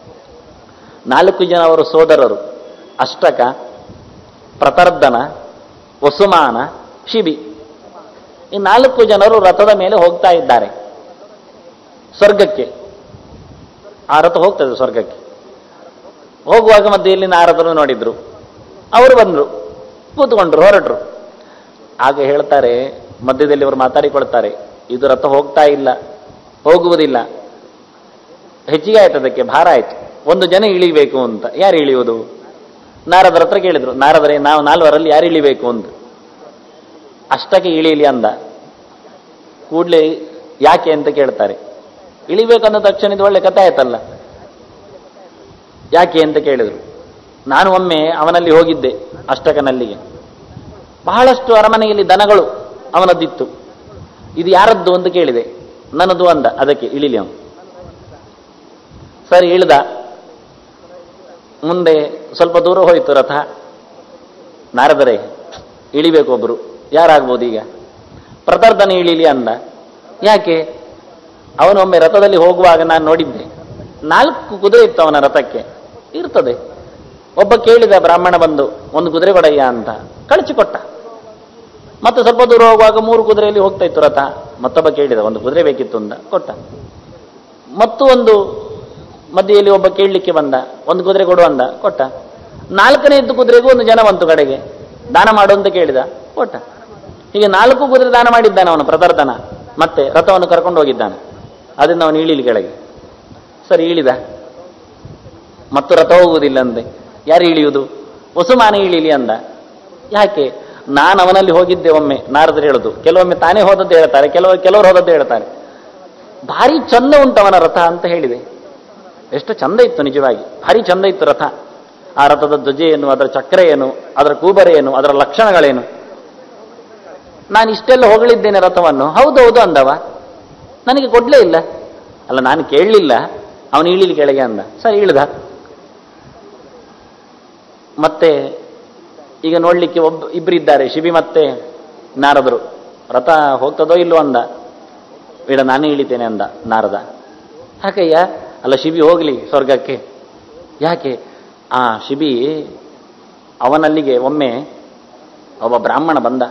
Speaker 1: ನಾಲ್ಕು ಜನ ಅವರು ಸೋದರರು ಅಷ್ಟಕ ಪ್ರತರ್ಧನ ವಸುಮಾನ ಶಿಬಿ ಈ ನಾಲ್ಕು ಜನರು ರಥದ ಮೇಲೆ ಹೋಗ್ತಾ ಇದ್ದಾರೆ ಸ್ವರ್ಗಕ್ಕೆ ಆ ರಥ ಹೋಗ್ತದೆ ಸ್ವರ್ಗಕ್ಕೆ ಹೋಗುವಾಗ ಮಧ್ಯೆಯಲ್ಲಿ ನಾರದರು ನೋಡಿದ್ರು ಅವರು ಬಂದ್ರು ಕೂತ್ಕೊಂಡ್ರು ಹೊರಟ್ರು ಆಗ ಹೇಳ್ತಾರೆ ಮಧ್ಯದಲ್ಲಿ ಅವರು ಮಾತಾಡಿಕೊಳ್ತಾರೆ ಇದು ರಥ ಹೋಗ್ತಾ ಇಲ್ಲ ಹೋಗುವುದಿಲ್ಲ ಹೆಚ್ಚಿಗೆ ಆಯ್ತು ಅದಕ್ಕೆ ಭಾರ ಆಯ್ತು ಒಂದು ಜನ ಇಳಿಬೇಕು ಅಂತ ಯಾರು ಇಳಿಯುವುದು ನಾರದರ ಹತ್ರ ಕೇಳಿದ್ರು ನಾರದರೇ ನಾವು ನಾಲ್ವರಲ್ಲಿ ಯಾರು ಇಳಿಬೇಕು ಅಂತ ಅಷ್ಟಕ್ಕೆ ಇಳಿಯಲಿ ಅಂದ ಕೂಡ್ಲೆ ಯಾಕೆ ಅಂತ ಕೇಳ್ತಾರೆ ಇಳಿಬೇಕಂದ ತಕ್ಷಣ ಇದು ಒಳ್ಳೆ ಕಥೆ ಆಯ್ತಲ್ಲ ಯಾಕೆ ಅಂತ ಕೇಳಿದ್ರು ನಾನು ಒಮ್ಮೆ ಅವನಲ್ಲಿ ಹೋಗಿದ್ದೆ ಅಷ್ಟಕನಲ್ಲಿಗೆ ಬಹಳಷ್ಟು ಅರಮನೆಯಲ್ಲಿ ದನಗಳು ಅವನದ್ದಿತ್ತು ಇದು ಯಾರದ್ದು ಅಂತ ಕೇಳಿದೆ ನನ್ನದು ಅಂದ ಅದಕ್ಕೆ ಇಳಿಲಿ ಅವನು ಸರಿ ಇಳಿದ ಮುಂದೆ ಸ್ವಲ್ಪ ದೂರ ಹೋಯಿತು ರಥ ನಾರದರೆ ಇಳಿಬೇಕು ಒಬ್ರು ಯಾರಾಗ್ಬೋದು ಈಗ ಪ್ರತರ್ಧನ ಇಳಿಲಿ ಅಂದ ಯಾಕೆ ಅವನೊಮ್ಮೆ ರಥದಲ್ಲಿ ಹೋಗುವಾಗ ನಾನು ನೋಡಿದ್ದೆ ನಾಲ್ಕು ಕುದುರೆ ಇತ್ತು ಅವನ ರಥಕ್ಕೆ ಇರ್ತದೆ ಒಬ್ಬ ಕೇಳಿದ ಬ್ರಾಹ್ಮಣ ಬಂದು ಒಂದು ಕುದುರೆ ಕೊಡಯ್ಯ ಅಂತ ಕಳಿಸಿಕೊಟ್ಟ ಮತ್ತೆ ಸ್ವಲ್ಪ ದೂರ ಹೋಗುವಾಗ ಮೂರು ಕುದುರೆಯಲ್ಲಿ ಹೋಗ್ತಾ ಇತ್ತು ರಥ ಮತ್ತೊಬ್ಬ ಕೇಳಿದ ಒಂದು ಕುದುರೆ ಬೇಕಿತ್ತು ಅಂತ ಕೊಟ್ಟ ಮತ್ತು ಒಂದು ಮಧ್ಯೆಯಲ್ಲಿ ಒಬ್ಬ ಕೇಳಲಿಕ್ಕೆ ಬಂದ ಒಂದು ಕುದುರೆ ಕೊಡು ಅಂದ ಕೊಟ್ಟ ನಾಲ್ಕನೆಯದ್ದು ಕುದುರೆಗೂ ಒಂದು ಜನ ಬಂತು ಕಡೆಗೆ ದಾನ ಮಾಡು ಅಂತ ಕೇಳಿದ ಕೊಟ್ಟ ಹೀಗೆ ನಾಲ್ಕು ಕುದುರೆ ದಾನ ಮಾಡಿದ್ದಾನೆ ಅವನು ಪ್ರದರ್ಧನ ಮತ್ತೆ ರಥವನ್ನು ಕರ್ಕೊಂಡು ಹೋಗಿದ್ದಾನೆ ಅದರಿಂದ ಅವನು ಇಳಿಲಿ ಕೆಳಗೆ ಸರಿ ಇಳಿದ ಮತ್ತು ರಥ ಹೋಗುವುದಿಲ್ಲ ಅಂದೆ ಯಾರು ಇಳಿಯುವುದು ವಸುಮಾನ ಇಳಿಲಿ ಅಂದ ಯಾಕೆ ನಾನು ಅವನಲ್ಲಿ ಹೋಗಿದ್ದೆ ಒಮ್ಮೆ ನಾರದರು ಹೇಳುದು ಕೆಲವೊಮ್ಮೆ ತಾನೇ ಹೋದದ್ದು ಹೇಳ್ತಾರೆ ಕೆಲವು ಕೆಲವರು ಹೋದದ್ದು ಹೇಳ್ತಾರೆ ಭಾರಿ ಚಂದ ಉಂಟು ಅವನ ರಥ ಅಂತ ಹೇಳಿದೆ ಎಷ್ಟು ಚಂದ ಇತ್ತು ನಿಜವಾಗಿ ಭಾರಿ ಚಂದ ಇತ್ತು ರಥ ಆ ರಥದ ಧ್ವಜ ಏನು ಅದರ ಚಕ್ರ ಏನು ಅದರ ಕೂಬರ ಏನು ಅದರ ಲಕ್ಷಣಗಳೇನು ನಾನು ಇಷ್ಟೆಲ್ಲ ಹೊಗಳಿದ್ದೇನೆ ರಥವನ್ನು ಹೌದು ಹೌದು ಅಂದವ ನನಗೆ ಕೊಡ್ಲೇ ಇಲ್ಲ ಅಲ್ಲ ನಾನು ಕೇಳಲಿಲ್ಲ ಅವನು ಇಳಿಲಿ ಕೆಳಗೆ ಅಂದ ಸರಿ ಇಳ್ದ ಮತ್ತೆ ಈಗ ನೋಡ್ಲಿಕ್ಕೆ ಒಬ್ಬ ಇಬ್ಬರಿದ್ದಾರೆ ಶಿಬಿ ಮತ್ತೆ ನಾರದರು ರಥ ಹೋಗ್ತದೋ ಇಲ್ಲೋ ಅಂದ ಬೇಡ ನಾನೇ ಇಳಿತೇನೆ ಅಂದ ನಾರದ ಯಾಕಯ್ಯ ಅಲ್ಲ ಶಿಬಿ ಹೋಗ್ಲಿ ಸ್ವರ್ಗಕ್ಕೆ ಯಾಕೆ ಆ ಶಿಬಿ ಅವನಲ್ಲಿಗೆ ಒಮ್ಮೆ ಒಬ್ಬ ಬ್ರಾಹ್ಮಣ ಬಂದ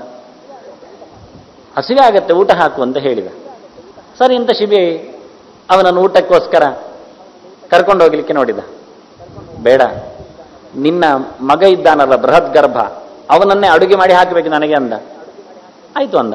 Speaker 1: ಹಸಿವೆ ಆಗತ್ತೆ ಊಟ ಹಾಕು ಅಂತ ಹೇಳಿದ ಸರಿ ಅಂತ ಶಿಬಿ ಅವನನ್ನು ಊಟಕ್ಕೋಸ್ಕರ ಕರ್ಕೊಂಡು ಹೋಗ್ಲಿಕ್ಕೆ ನೋಡಿದ ಬೇಡ ನಿನ್ನ ಮಗ ಇದ್ದಾನಲ್ಲ ಬೃಹತ್ ಗರ್ಭ ಅವನನ್ನೇ ಅಡುಗೆ ಮಾಡಿ ಹಾಕಬೇಕು ನನಗೆ ಅಂದ ಆಯ್ತು ಅಂದ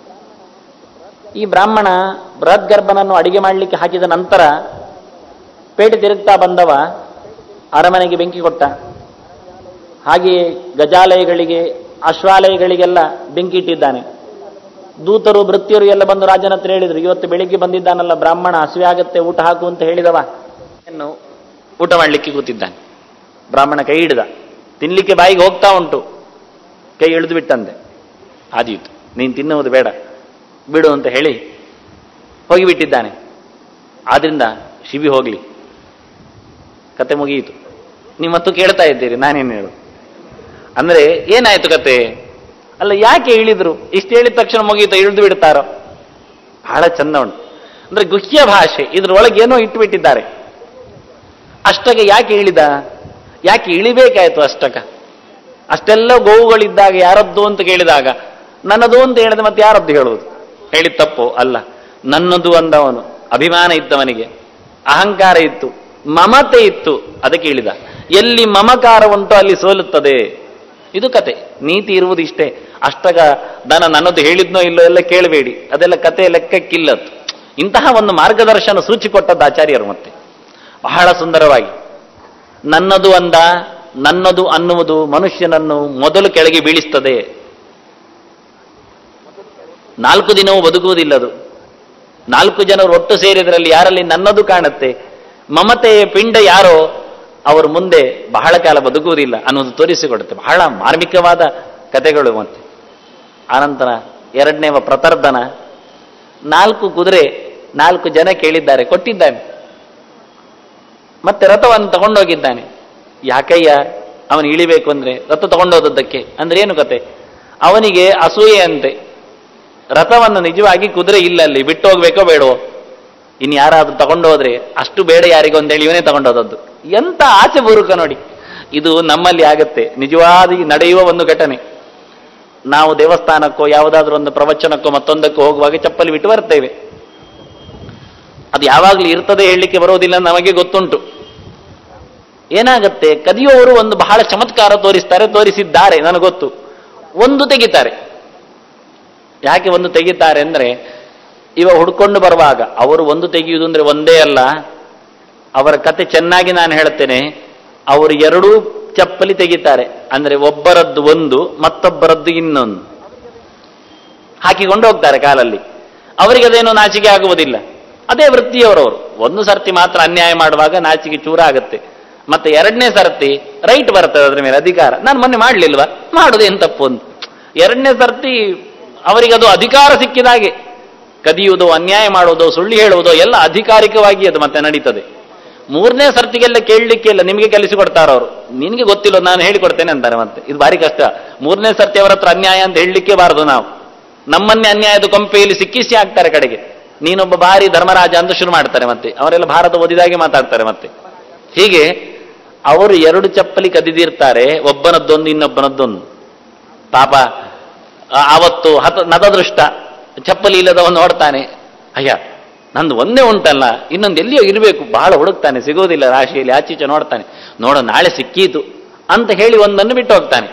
Speaker 1: ಈ ಬ್ರಾಹ್ಮಣ ಬೃಹತ್ ಗರ್ಭನನ್ನು ಅಡಿಗೆ ಮಾಡಲಿಕ್ಕೆ ಹಾಕಿದ ನಂತರ ಪೇಟೆ ತಿರುಗ್ತಾ ಬಂದವ ಅರಮನೆಗೆ ಬೆಂಕಿ ಕೊಟ್ಟ ಹಾಗೆಯೇ ಗಜಾಲಯಗಳಿಗೆ ಅಶ್ವಾಲಯಗಳಿಗೆಲ್ಲ ಬೆಂಕಿ ಇಟ್ಟಿದ್ದಾನೆ ದೂತರು ಭೃತ್ಯರು ಎಲ್ಲ ಬಂದು ರಾಜನ ಹತ್ರ ಹೇಳಿದ್ರು ಇವತ್ತು ಬೆಳಿಗ್ಗೆ ಬಂದಿದ್ದಾನಲ್ಲ ಬ್ರಾಹ್ಮಣ ಹಸಿವೆ ಆಗತ್ತೆ ಊಟ ಹಾಕು ಅಂತ ಹೇಳಿದವ ಇನ್ನು ಊಟ ಮಾಡಲಿಕ್ಕೆ ಕೂತಿದ್ದಾನೆ ಬ್ರಾಹ್ಮಣ ಕೈ ಹಿಡಿದ ತಿನ್ಲಿಕ್ಕೆ ಬಾಯಿಗೆ ಹೋಗ್ತಾ ಉಂಟು ಕೈ ಇಳಿದು ಬಿಟ್ಟಂತೆ ಆದೀತು ನೀನು ತಿನ್ನುವುದು ಬೇಡ ಬಿಡು ಅಂತ ಹೇಳಿ ಹೋಗಿಬಿಟ್ಟಿದ್ದಾನೆ ಆದ್ರಿಂದ ಶಿಬಿ ಹೋಗ್ಲಿ ಕತೆ ಮುಗಿಯಿತು ನೀವು ಮತ್ತು ಕೇಳ್ತಾ ಇದ್ದೀರಿ ನಾನೇನು ಹೇಳು ಅಂದ್ರೆ ಏನಾಯ್ತು ಕತೆ ಅಲ್ಲ ಯಾಕೆ ಇಳಿದ್ರು ಇಷ್ಟು ಹೇಳಿದ ತಕ್ಷಣ ಮುಗೀತು ಇಳಿದು ಬಿಡ್ತಾರೋ ಬಹಳ ಚಂದ ಉಂಟು ಅಂದ್ರೆ ಗುಹ್ಯ ಭಾಷೆ ಇದ್ರೊಳಗೆ ಏನೋ ಇಟ್ಟುಬಿಟ್ಟಿದ್ದಾರೆ ಅಷ್ಟಕ ಯಾಕೆ ಇಳಿದ ಯಾಕೆ ಇಳಿಬೇಕಾಯ್ತು ಅಷ್ಟಕ ಅಷ್ಟೆಲ್ಲ ಗೋವುಗಳಿದ್ದಾಗ ಯಾರದ್ದು ಅಂತ ಕೇಳಿದಾಗ ನನ್ನದು ಅಂತ ಹೇಳಿದ ಮತ್ತೆ ಯಾರದ್ದು ಹೇಳುವುದು ಹೇಳಿದ ತಪ್ಪು ಅಲ್ಲ ನನ್ನದು ಅಂದವನು ಅಭಿಮಾನ ಇದ್ದವನಿಗೆ ಅಹಂಕಾರ ಇತ್ತು ಮಮತೆ ಇತ್ತು ಅದಕ್ಕೆ ಇಳಿದ ಎಲ್ಲಿ ಮಮಕಾರ ಉಂಟು ಅಲ್ಲಿ ಸೋಲುತ್ತದೆ ಇದು ಕತೆ ನೀತಿ ಇರುವುದು ಇಷ್ಟೇ ಅಷ್ಟಗ ದನ ನನ್ನದು ಹೇಳಿದ್ನೋ ಇಲ್ಲೋ ಎಲ್ಲ ಕೇಳಬೇಡಿ ಅದೆಲ್ಲ ಕತೆ ಲೆಕ್ಕಕ್ಕಿಲ್ಲತ್ತು ಇಂತಹ ಒಂದು ಮಾರ್ಗದರ್ಶನ ಸೂಚಿ ಕೊಟ್ಟದ್ದು ಆಚಾರ್ಯರು ಮತ್ತೆ ಬಹಳ ಸುಂದರವಾಗಿ ನನ್ನದು ಅಂದ ನನ್ನದು ಅನ್ನುವುದು ಮನುಷ್ಯನನ್ನು ಮೊದಲು ಕೆಳಗೆ ಬೀಳಿಸ್ತದೆ ನಾಲ್ಕು ದಿನವೂ ಬದುಕುವುದಿಲ್ಲದು ನಾಲ್ಕು ಜನರು ಒಟ್ಟು ಸೇರಿದ್ರಲ್ಲಿ ಯಾರಲ್ಲಿ ನನ್ನದು ಕಾಣುತ್ತೆ ಮಮತೆಯ ಪಿಂಡ ಯಾರೋ ಅವರು ಮುಂದೆ ಬಹಳ ಕಾಲ ಬದುಕುವುದಿಲ್ಲ ಅನ್ನೋದು ತೋರಿಸಿಕೊಡುತ್ತೆ ಬಹಳ ಮಾರ್ಮಿಕವಾದ ಕಥೆಗಳು ಮತ್ತೆ ಆನಂತರ ಎರಡನೇವ ಪ್ರತರ್ಧನ ನಾಲ್ಕು ಕುದುರೆ ನಾಲ್ಕು ಜನ ಕೇಳಿದ್ದಾರೆ ಕೊಟ್ಟಿದ್ದಾನೆ ಮತ್ತೆ ರಥವನ್ನು ತಗೊಂಡೋಗಿದ್ದಾನೆ ಯಾಕಯ್ಯ ಅವನು ಇಳಿಬೇಕು ಅಂದ್ರೆ ರಥ ತಗೊಂಡೋದದ್ದಕ್ಕೆ ಅಂದ್ರೆ ಏನು ಕತೆ ಅವನಿಗೆ ಅಸೂಯೆ ಅಂತೆ ರಥವನ್ನು ನಿಜವಾಗಿ ಕುದುರೆ ಇಲ್ಲ ಅಲ್ಲಿ ಬಿಟ್ಟು ಹೋಗ್ಬೇಕೋ ಬೇಡವೋ ಇನ್ನು ಯಾರಾದ್ರೂ ತಗೊಂಡೋದ್ರೆ ಅಷ್ಟು ಬೇಡ ಯಾರಿಗೂ ಅಂತೇಳಿ ಇವನೇ ತಗೊಂಡೋದದ್ದು ಎಂತ ಆಚೆ ಬರುಕ ನೋಡಿ ಇದು ನಮ್ಮಲ್ಲಿ ಆಗತ್ತೆ ನಿಜವಾದ ನಡೆಯುವ ಒಂದು ಘಟನೆ ನಾವು ದೇವಸ್ಥಾನಕ್ಕೋ ಯಾವುದಾದ್ರೂ ಒಂದು ಪ್ರವಚನಕ್ಕೋ ಮತ್ತೊಂದಕ್ಕೋ ಹೋಗುವಾಗ ಚಪ್ಪಲಿ ಬಿಟ್ಟು ಬರ್ತೇವೆ ಅದು ಯಾವಾಗಲೂ ಇರ್ತದೆ ಹೇಳಲಿಕ್ಕೆ ಬರೋದಿಲ್ಲ ಅಂತ ನಮಗೆ ಗೊತ್ತುಂಟು ಏನಾಗತ್ತೆ ಕದಿಯುವವರು ಒಂದು ಬಹಳ ಚಮತ್ಕಾರ ತೋರಿಸ್ತಾರೆ ತೋರಿಸಿದ್ದಾರೆ ನನಗೆ ಗೊತ್ತು ಒಂದು ತೆಗಿತಾರೆ ಯಾಕೆ ಒಂದು ತೆಗಿತಾರೆ ಅಂದ್ರೆ ಇವ ಹುಡ್ಕೊಂಡು ಬರುವಾಗ ಅವರು ಒಂದು ತೆಗೆಯುವುದು ಅಂದ್ರೆ ಒಂದೇ ಅಲ್ಲ ಅವರ ಕತೆ ಚೆನ್ನಾಗಿ ನಾನು ಹೇಳ್ತೇನೆ ಅವರು ಎರಡೂ ಚಪ್ಪಲಿ ತೆಗಿತಾರೆ ಅಂದ್ರೆ ಒಬ್ಬರದ್ದು ಒಂದು ಮತ್ತೊಬ್ಬರದ್ದು ಇನ್ನೊಂದು ಹಾಕಿಕೊಂಡು ಹೋಗ್ತಾರೆ ಕಾಲಲ್ಲಿ ಅವರಿಗೆ ಅದೇನೋ ನಾಚಿಕೆ ಆಗುವುದಿಲ್ಲ ಅದೇ ವೃತ್ತಿಯವರವರು ಒಂದು ಸರ್ತಿ ಮಾತ್ರ ಅನ್ಯಾಯ ಮಾಡುವಾಗ ನಾಚಿಕೆ ಚೂರ ಆಗುತ್ತೆ ಮತ್ತೆ ಎರಡನೇ ಸರ್ತಿ ರೈಟ್ ಬರ್ತದೆ ಅದ್ರ ಮೇಲೆ ಅಧಿಕಾರ ನಾನು ಮೊನ್ನೆ ಮಾಡ್ಲಿಲ್ವಾ ಮಾಡುದೇನು ತಪ್ಪು ಅಂತ ಎರಡನೇ ಸರ್ತಿ ಅವರಿಗೆ ಅದು ಅಧಿಕಾರ ಸಿಕ್ಕಿದಾಗೆ ಕದಿಯುವುದೋ ಅನ್ಯಾಯ ಮಾಡುವುದೋ ಸುಳ್ಳು ಹೇಳುವುದೋ ಎಲ್ಲ ಅಧಿಕಾರಿಕವಾಗಿ ಅದು ಮತ್ತೆ ನಡೀತದೆ ಮೂರನೇ ಸರ್ತಿಗೆಲ್ಲ ಕೇಳಲಿಕ್ಕೆ ಇಲ್ಲ ನಿಮಗೆ ಕಲಿಸಿಕೊಡ್ತಾರ ಅವರು ನಿನಗೆ ಗೊತ್ತಿಲ್ಲ ನಾನು ಹೇಳಿಕೊಡ್ತೇನೆ ಅಂತಾರೆ ಮತ್ತೆ ಇದು ಭಾರಿ ಕಷ್ಟ ಮೂರನೇ ಸರ್ತಿ ಅವರ ಹತ್ರ ಅನ್ಯಾಯ ಅಂತ ಹೇಳಲಿಕ್ಕೆ ಬಾರದು ನಾವು ನಮ್ಮನ್ನೇ ಅನ್ಯಾಯದ ಕೊಂಪೆಯಲ್ಲಿ ಸಿಕ್ಕಿಸಿ ಹಾಕ್ತಾರೆ ಕಡೆಗೆ ನೀನೊಬ್ಬ ಭಾರಿ ಧರ್ಮರಾಜ ಅಂತ ಶುರು ಮಾಡ್ತಾರೆ ಮತ್ತೆ ಅವರೆಲ್ಲ ಭಾರತ ಓದಿದಾಗೆ ಮಾತಾಡ್ತಾರೆ ಮತ್ತೆ ಹೀಗೆ ಅವರು ಎರಡು ಚಪ್ಪಲಿ ಕದಿದಿರ್ತಾರೆ ಒಬ್ಬನದ್ದೊಂದು ಇನ್ನೊಬ್ಬನದ್ದೊಂದು ಪಾಪ ಆ- ಆವತ್ತು ಹತ ನತದೃಷ್ಟ ಚಪ್ಪಲಿ ಇಲ್ಲದವನು ನೋಡ್ತಾನೆ ಅಯ್ಯ ನಂದು ಒಂದೇ ಉಂಟಲ್ಲ ಇನ್ನೊಂದು ಎಲ್ಲಿಯೋ ಇರಬೇಕು ಬಹಳ ಹುಡುಕ್ತಾನೆ ಸಿಗೋದಿಲ್ಲ ರಾಶಿಯಲ್ಲಿ ಆಚೀಚೆ ನೋಡ್ತಾನೆ ನೋಡೋ ನಾಳೆ ಸಿಕ್ಕೀತು ಅಂತ ಹೇಳಿ ಒಂದನ್ನು ಬಿಟ್ಟು ಹೋಗ್ತಾನೆ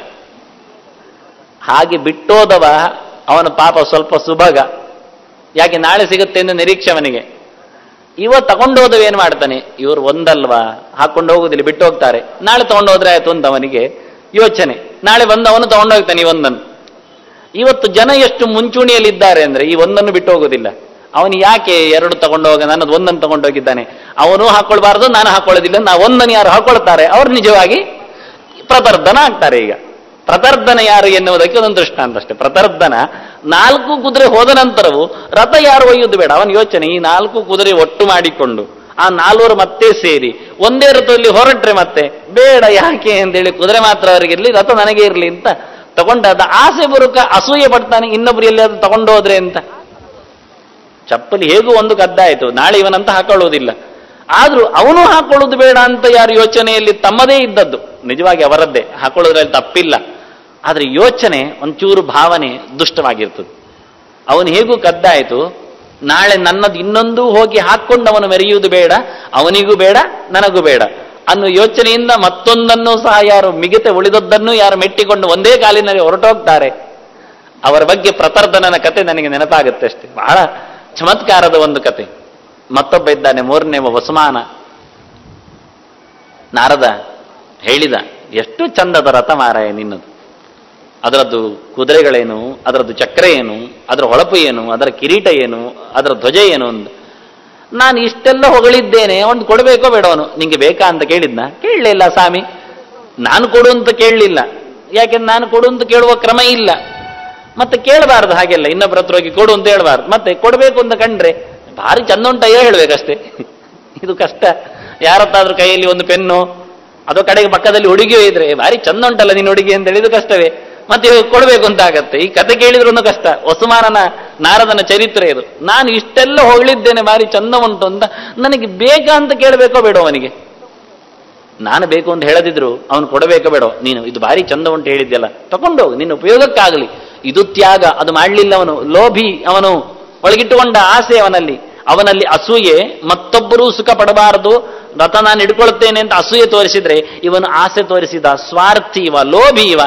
Speaker 1: ಹಾಗೆ ಬಿಟ್ಟೋದವ ಅವನ ಪಾಪ ಸ್ವಲ್ಪ ಸುಭಗ ಯಾಕೆ ನಾಳೆ ಸಿಗುತ್ತೆ ಎಂದು ನಿರೀಕ್ಷೆ ಅವನಿಗೆ ಇವ ತಗೊಂಡೋದವ ಏನ್ ಮಾಡ್ತಾನೆ ಇವರು ಒಂದಲ್ವಾ ಹಾಕೊಂಡು ಹೋಗುದಿಲ್ಲ ಬಿಟ್ಟು ಹೋಗ್ತಾರೆ ನಾಳೆ ತಗೊಂಡೋದ್ರೆ ಆಯ್ತು ಅಂತ ಅವನಿಗೆ ಯೋಚನೆ ನಾಳೆ ಬಂದವನು ತಗೊಂಡೋಗ್ತಾನೆ ಈ ಒಂದನ್ನು ಇವತ್ತು ಜನ ಎಷ್ಟು ಮುಂಚೂಣಿಯಲ್ಲಿದ್ದಾರೆ ಅಂದ್ರೆ ಈ ಒಂದನ್ನು ಬಿಟ್ಟು ಹೋಗೋದಿಲ್ಲ ಅವನು ಯಾಕೆ ಎರಡು ತಗೊಂಡೋಗ ನನ್ನದು ಒಂದನ್ನು ತಗೊಂಡೋಗಿದ್ದಾನೆ ಅವನು ಹಾಕೊಳ್ಬಾರ್ದು ನಾನು ಹಾಕೊಳ್ಳೋದಿಲ್ಲ ನಾ ಒಂದನ್ನು ಯಾರು ಹಾಕೊಳ್ತಾರೆ ಅವ್ರು ನಿಜವಾಗಿ ಪ್ರದರ್ಧನ ಆಗ್ತಾರೆ ಈಗ ಪ್ರತರ್ಧನ ಯಾರು ಎನ್ನುವುದಕ್ಕೆ ಒಂದೊಂದು ದೃಷ್ಟಾಂತ ಅಷ್ಟೇ ಪ್ರತರ್ಧನ ನಾಲ್ಕು ಕುದುರೆ ಹೋದ ನಂತರವು ರಥ ಯಾರು ಒಯ್ಯುವುದು ಬೇಡ ಅವನ ಯೋಚನೆ ಈ ನಾಲ್ಕು ಕುದುರೆ ಒಟ್ಟು ಮಾಡಿಕೊಂಡು ಆ ನಾಲ್ವರು ಮತ್ತೆ ಸೇರಿ ಒಂದೇ ರಥದಲ್ಲಿ ಹೊರಟ್ರೆ ಮತ್ತೆ ಬೇಡ ಯಾಕೆ ಅಂತೇಳಿ ಕುದುರೆ ಮಾತ್ರ ಅವರಿಗಿರ್ಲಿ ರಥ ನನಗೆ ಇರಲಿ ಅಂತ ತಗೊಂಡಾದ ಆಸೆ ಬರುಕ ಅಸೂಯೆ ಪಡ್ತಾನೆ ಇನ್ನೊಬ್ರು ಎಲ್ಲಿಯಾದ್ರೂ ತಗೊಂಡು ಹೋದ್ರೆ ಅಂತ ಚಪ್ಪಲಿ ಹೇಗೂ ಒಂದು ಕದ್ದಾಯಿತು ನಾಳೆ ಇವನಂತ ಹಾಕೊಳ್ಳುವುದಿಲ್ಲ ಆದ್ರೂ ಅವನು ಹಾಕೊಳ್ಳುವುದು ಬೇಡ ಅಂತ ಯಾರು ಯೋಚನೆಯಲ್ಲಿ ತಮ್ಮದೇ ಇದ್ದದ್ದು ನಿಜವಾಗಿ ಅವರದ್ದೇ ಹಾಕೊಳ್ಳೋದ್ರಲ್ಲಿ ತಪ್ಪಿಲ್ಲ ಆದ್ರೆ ಯೋಚನೆ ಒಂಚೂರು ಭಾವನೆ ದುಷ್ಟವಾಗಿರ್ತದೆ ಅವನು ಹೇಗೂ ಕದ್ದಾಯಿತು ನಾಳೆ ನನ್ನದು ಇನ್ನೊಂದು ಹೋಗಿ ಹಾಕೊಂಡು ಅವನು ಮೆರೆಯುವುದು ಬೇಡ ಅವನಿಗೂ ಬೇಡ ನನಗೂ ಬೇಡ ಅನ್ನೋ ಯೋಚನೆಯಿಂದ ಮತ್ತೊಂದನ್ನು ಸಹ ಯಾರು ಮಿಗಿತೆ ಉಳಿದದ್ದನ್ನು ಯಾರು ಮೆಟ್ಟಿಕೊಂಡು ಒಂದೇ ಕಾಲಿನಲ್ಲಿ ಹೊರಟೋಗ್ತಾರೆ ಅವರ ಬಗ್ಗೆ ಪ್ರತರ್ಧನನ ಕತೆ ನನಗೆ ನೆನಪಾಗುತ್ತೆ ಅಷ್ಟೇ ಬಹಳ ಚಮತ್ಕಾರದ ಒಂದು ಕತೆ ಮತ್ತೊಬ್ಬ ಇದ್ದಾನೆ ಮೂರನೇ ವಸುಮಾನ ನಾರದ ಹೇಳಿದ ಎಷ್ಟು ಚಂದದ ರಥ ಮಾರಾಯ ನಿನ್ನದು ಅದರದ್ದು ಕುದುರೆಗಳೇನು ಅದರದ್ದು ಚಕ್ರ ಏನು ಅದರ ಹೊಳಪು ಏನು ಅದರ ಕಿರೀಟ ಏನು ಅದರ ಧ್ವಜ ಏನು ಒಂದು ನಾನು ಇಷ್ಟೆಲ್ಲ ಹೊಗಳಿದ್ದೇನೆ ಒಂದು ಕೊಡಬೇಕೋ ಬೇಡವನು ನಿಂಗೆ ಬೇಕಾ ಅಂತ ಕೇಳಿದ್ನ ಕೇಳಲೇ ಇಲ್ಲ ಸ್ವಾಮಿ ನಾನು ಕೊಡು ಅಂತ ಕೇಳಲಿಲ್ಲ ಯಾಕೆಂದ್ರೆ ನಾನು ಕೊಡು ಅಂತ ಕೇಳುವ ಕ್ರಮ ಇಲ್ಲ ಮತ್ತೆ ಕೇಳಬಾರ್ದು ಹಾಗೆಲ್ಲ ಇನ್ನೊಬ್ಬರ ಹತ್ರ ಹೋಗಿ ಕೊಡು ಅಂತ ಹೇಳ್ಬಾರ್ದು ಮತ್ತೆ ಕೊಡಬೇಕು ಅಂತ ಕಂಡ್ರೆ ಭಾರಿ ಚಂದ ಉಂಟಯ್ಯ ಹೇಳ್ಬೇಕಷ್ಟೇ ಇದು ಕಷ್ಟ ಯಾರತ್ತಾದ್ರೂ ಕೈಯಲ್ಲಿ ಒಂದು ಪೆನ್ನು ಅಥವಾ ಕಡೆಗೆ ಪಕ್ಕದಲ್ಲಿ ಹುಡುಗಿಯೋ ಇದ್ರೆ ಭಾರಿ ಚಂದ ಉಂಟಲ್ಲ ನೀನು ಹುಡುಗಿ ಅಂತ ಹೇಳಿದು ಕಷ್ಟವೇ ಮತ್ತೆ ಇವಾಗ ಕೊಡಬೇಕು ಅಂತ ಆಗತ್ತೆ ಈ ಕತೆ ಕೇಳಿದ್ರು ಒಂದು ಕಷ್ಟ ವಸುಮಾನನ ನಾರದನ ಚರಿತ್ರೆ ಇದು ನಾನು ಇಷ್ಟೆಲ್ಲ ಹೊಗಳಿದ್ದೇನೆ ಭಾರಿ ಚಂದ ಉಂಟು ಅಂತ ನನಗೆ ಬೇಕಾ ಅಂತ ಕೇಳಬೇಕೋ ಬೇಡೋ ಅವನಿಗೆ ನಾನು ಬೇಕು ಅಂತ ಹೇಳದಿದ್ರು ಅವನು ಕೊಡಬೇಕೋ ಬೇಡೋ ನೀನು ಇದು ಭಾರಿ ಚಂದ ಉಂಟು ಹೇಳಿದ್ಯಲ್ಲ ತಗೊಂಡು ನಿನ್ನ ಉಪಯೋಗಕ್ಕಾಗಲಿ ಇದು ತ್ಯಾಗ ಅದು ಮಾಡಲಿಲ್ಲ ಅವನು ಲೋಭಿ ಅವನು ಒಳಗಿಟ್ಟುಕೊಂಡ ಆಸೆ ಅವನಲ್ಲಿ ಅವನಲ್ಲಿ ಅಸೂಯೆ ಮತ್ತೊಬ್ಬರು ಸುಖ ಪಡಬಾರದು ರಥ ನಾನು ಹಿಡ್ಕೊಳ್ತೇನೆ ಅಂತ ಅಸೂಯೆ ತೋರಿಸಿದ್ರೆ ಇವನು ಆಸೆ ತೋರಿಸಿದ ಸ್ವಾರ್ಥಿ ಇವ ಲೋಭಿ ಇವ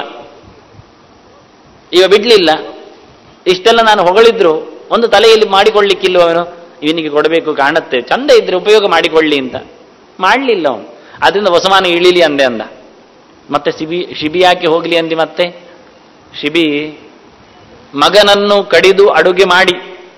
Speaker 1: ಇವ ಬಿಡ್ಲಿಲ್ಲ ಇಷ್ಟೆಲ್ಲ ನಾನು ಹೊಗಳಿದ್ರು ಒಂದು ತಲೆಯಲ್ಲಿ ಮಾಡಿಕೊಳ್ಳಿಕ್ಕಿಲ್ವ ಅವನು ಇವನಿಗೆ ಕೊಡಬೇಕು ಕಾಣುತ್ತೆ ಚಂದ ಇದ್ರೆ ಉಪಯೋಗ ಮಾಡಿಕೊಳ್ಳಿ ಅಂತ ಮಾಡಲಿಲ್ಲ ಅವನು ಅದರಿಂದ ವಸಮಾನ ಇಳಿಲಿ ಅಂದೆ ಅಂದ ಮತ್ತೆ ಶಿಬಿ ಶಿಬಿ ಯಾಕೆ ಹೋಗ್ಲಿ ಅಂದಿ ಮತ್ತೆ ಶಿಬಿ ಮಗನನ್ನು ಕಡಿದು ಅಡುಗೆ ಮಾಡಿ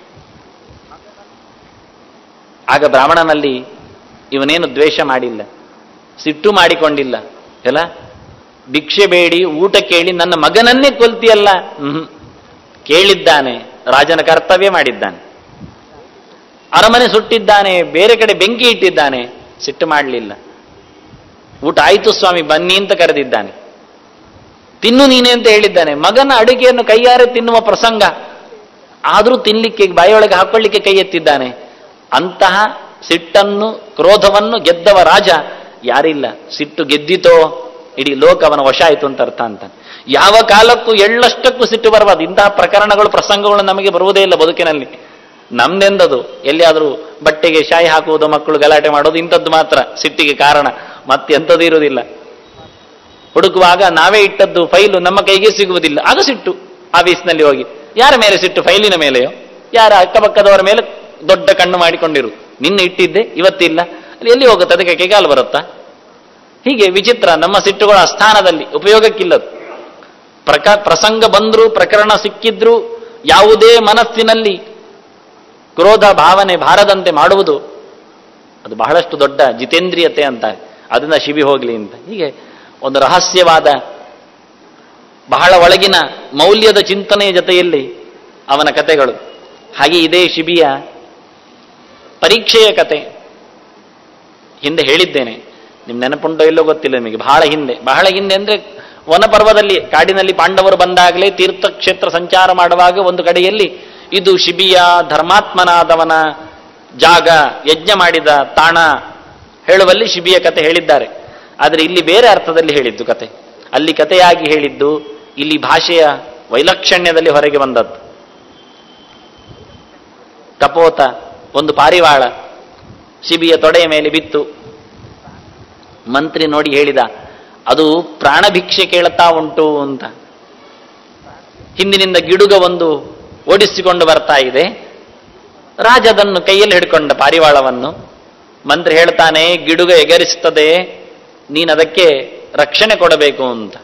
Speaker 1: ಆಗ ಬ್ರಾಹ್ಮಣನಲ್ಲಿ ಇವನೇನು ದ್ವೇಷ ಮಾಡಿಲ್ಲ ಸಿಟ್ಟು ಮಾಡಿಕೊಂಡಿಲ್ಲ ಎಲ್ಲ ಭಿಕ್ಷೆ ಬೇಡಿ ಊಟ ಕೇಳಿ ನನ್ನ ಮಗನನ್ನೇ ಕೊಲ್ತಿಯಲ್ಲ ಹ್ಮ್ ಕೇಳಿದ್ದಾನೆ ರಾಜನ ಕರ್ತವ್ಯ ಮಾಡಿದ್ದಾನೆ ಅರಮನೆ ಸುಟ್ಟಿದ್ದಾನೆ ಬೇರೆ ಕಡೆ ಬೆಂಕಿ ಇಟ್ಟಿದ್ದಾನೆ ಸಿಟ್ಟು ಮಾಡಲಿಲ್ಲ ಊಟ ಆಯ್ತು ಸ್ವಾಮಿ ಬನ್ನಿ ಅಂತ ಕರೆದಿದ್ದಾನೆ ತಿನ್ನು ನೀನೆ ಅಂತ ಹೇಳಿದ್ದಾನೆ ಮಗನ ಅಡುಗೆಯನ್ನು ಕೈಯಾರೆ ತಿನ್ನುವ ಪ್ರಸಂಗ ಆದರೂ ತಿನ್ಲಿಕ್ಕೆ ಬಾಯೊಳಗೆ ಹಾಕೊಳ್ಳಿಕ್ಕೆ ಕೈ ಎತ್ತಿದ್ದಾನೆ ಅಂತಹ ಸಿಟ್ಟನ್ನು ಕ್ರೋಧವನ್ನು ಗೆದ್ದವ ರಾಜ ಯಾರಿಲ್ಲ ಸಿಟ್ಟು ಗೆದ್ದಿತೋ ಇಡೀ ಲೋಕ ಅವನ ವಶ ಆಯಿತು ಅಂತ ಅರ್ಥ ಅಂತ ಯಾವ ಕಾಲಕ್ಕೂ ಎಳ್ಳಷ್ಟಕ್ಕೂ ಸಿಟ್ಟು ಬರಬಾರ್ದು ಇಂತಹ ಪ್ರಕರಣಗಳು ಪ್ರಸಂಗಗಳು ನಮಗೆ ಬರುವುದೇ ಇಲ್ಲ ಬದುಕಿನಲ್ಲಿ ನಮ್ದೆಂದದು ಎಲ್ಲಿಯಾದರೂ ಬಟ್ಟೆಗೆ ಶಾಯಿ ಹಾಕುವುದು ಮಕ್ಕಳು ಗಲಾಟೆ ಮಾಡೋದು ಇಂಥದ್ದು ಮಾತ್ರ ಸಿಟ್ಟಿಗೆ ಕಾರಣ ಮತ್ತೆಂಥದ್ದು ಇರುವುದಿಲ್ಲ ಹುಡುಕುವಾಗ ನಾವೇ ಇಟ್ಟದ್ದು ಫೈಲು ನಮ್ಮ ಕೈಗೆ ಸಿಗುವುದಿಲ್ಲ ಆಗ ಸಿಟ್ಟು ಆಫೀಸ್ನಲ್ಲಿ ಹೋಗಿ ಯಾರ ಮೇಲೆ ಸಿಟ್ಟು ಫೈಲಿನ ಮೇಲೆಯೋ ಯಾರ ಅಕ್ಕಪಕ್ಕದವರ ಮೇಲೆ ದೊಡ್ಡ ಕಣ್ಣು ಮಾಡಿಕೊಂಡಿರು ನಿನ್ನೆ ಇಟ್ಟಿದ್ದೆ ಇವತ್ತಿಲ್ಲ ಅಲ್ಲಿ ಎಲ್ಲಿ ಹೋಗುತ್ತೆ ಅದಕ್ಕೆ ಕೈಗಾಲು ಬರುತ್ತಾ ಹೀಗೆ ವಿಚಿತ್ರ ನಮ್ಮ ಸಿಟ್ಟುಗಳ ಸ್ಥಾನದಲ್ಲಿ ಉಪಯೋಗಕ್ಕಿಲ್ಲದು ಪ್ರಕ ಪ್ರಸಂಗ ಬಂದ್ರು ಪ್ರಕರಣ ಸಿಕ್ಕಿದ್ರು ಯಾವುದೇ ಮನಸ್ಸಿನಲ್ಲಿ ಕ್ರೋಧ ಭಾವನೆ ಬಾರದಂತೆ ಮಾಡುವುದು ಅದು ಬಹಳಷ್ಟು ದೊಡ್ಡ ಜಿತೇಂದ್ರಿಯತೆ ಅಂತ ಅದನ್ನ ಶಿಬಿ ಹೋಗ್ಲಿ ಅಂತ ಹೀಗೆ ಒಂದು ರಹಸ್ಯವಾದ ಬಹಳ ಒಳಗಿನ ಮೌಲ್ಯದ ಚಿಂತನೆಯ ಜೊತೆಯಲ್ಲಿ ಅವನ ಕತೆಗಳು ಹಾಗೆ ಇದೇ ಶಿಬಿಯ ಪರೀಕ್ಷೆಯ ಕತೆ ಹಿಂದೆ ಹೇಳಿದ್ದೇನೆ ನಿಮ್ ನೆನಪುಂಟೋ ಇಲ್ಲೋ ಗೊತ್ತಿಲ್ಲ ನಿಮಗೆ ಬಹಳ ಹಿಂದೆ ಬಹಳ ಹಿಂದೆ ಅಂದ್ರೆ ವನಪರ್ವದಲ್ಲಿ ಕಾಡಿನಲ್ಲಿ ಪಾಂಡವರು ಬಂದಾಗಲೇ ತೀರ್ಥಕ್ಷೇತ್ರ ಸಂಚಾರ ಮಾಡುವಾಗ ಒಂದು ಕಡೆಯಲ್ಲಿ ಇದು ಶಿಬಿಯ ಧರ್ಮಾತ್ಮನಾದವನ ಜಾಗ ಯಜ್ಞ ಮಾಡಿದ ತಾಣ ಹೇಳುವಲ್ಲಿ ಶಿಬಿಯ ಕತೆ ಹೇಳಿದ್ದಾರೆ ಆದರೆ ಇಲ್ಲಿ ಬೇರೆ ಅರ್ಥದಲ್ಲಿ ಹೇಳಿದ್ದು ಕತೆ ಅಲ್ಲಿ ಕತೆಯಾಗಿ ಹೇಳಿದ್ದು ಇಲ್ಲಿ ಭಾಷೆಯ ವೈಲಕ್ಷಣ್ಯದಲ್ಲಿ ಹೊರಗೆ ಬಂದದ್ದು ಕಪೋತ ಒಂದು ಪಾರಿವಾಳ ಶಿಬಿಯ ತೊಡೆಯ ಮೇಲೆ ಬಿತ್ತು ಮಂತ್ರಿ ನೋಡಿ ಹೇಳಿದ ಅದು ಪ್ರಾಣ ಭಿಕ್ಷೆ ಕೇಳುತ್ತಾ ಉಂಟು ಅಂತ ಹಿಂದಿನಿಂದ ಗಿಡುಗ ಒಂದು ಓಡಿಸಿಕೊಂಡು ಬರ್ತಾ ಇದೆ ರಾಜ ಅದನ್ನು ಕೈಯಲ್ಲಿ ಹಿಡ್ಕೊಂಡ ಪಾರಿವಾಳವನ್ನು ಮಂತ್ರಿ ಹೇಳ್ತಾನೆ ಗಿಡುಗ ಎಗರಿಸುತ್ತದೆ ನೀನು ಅದಕ್ಕೆ ರಕ್ಷಣೆ ಕೊಡಬೇಕು ಅಂತ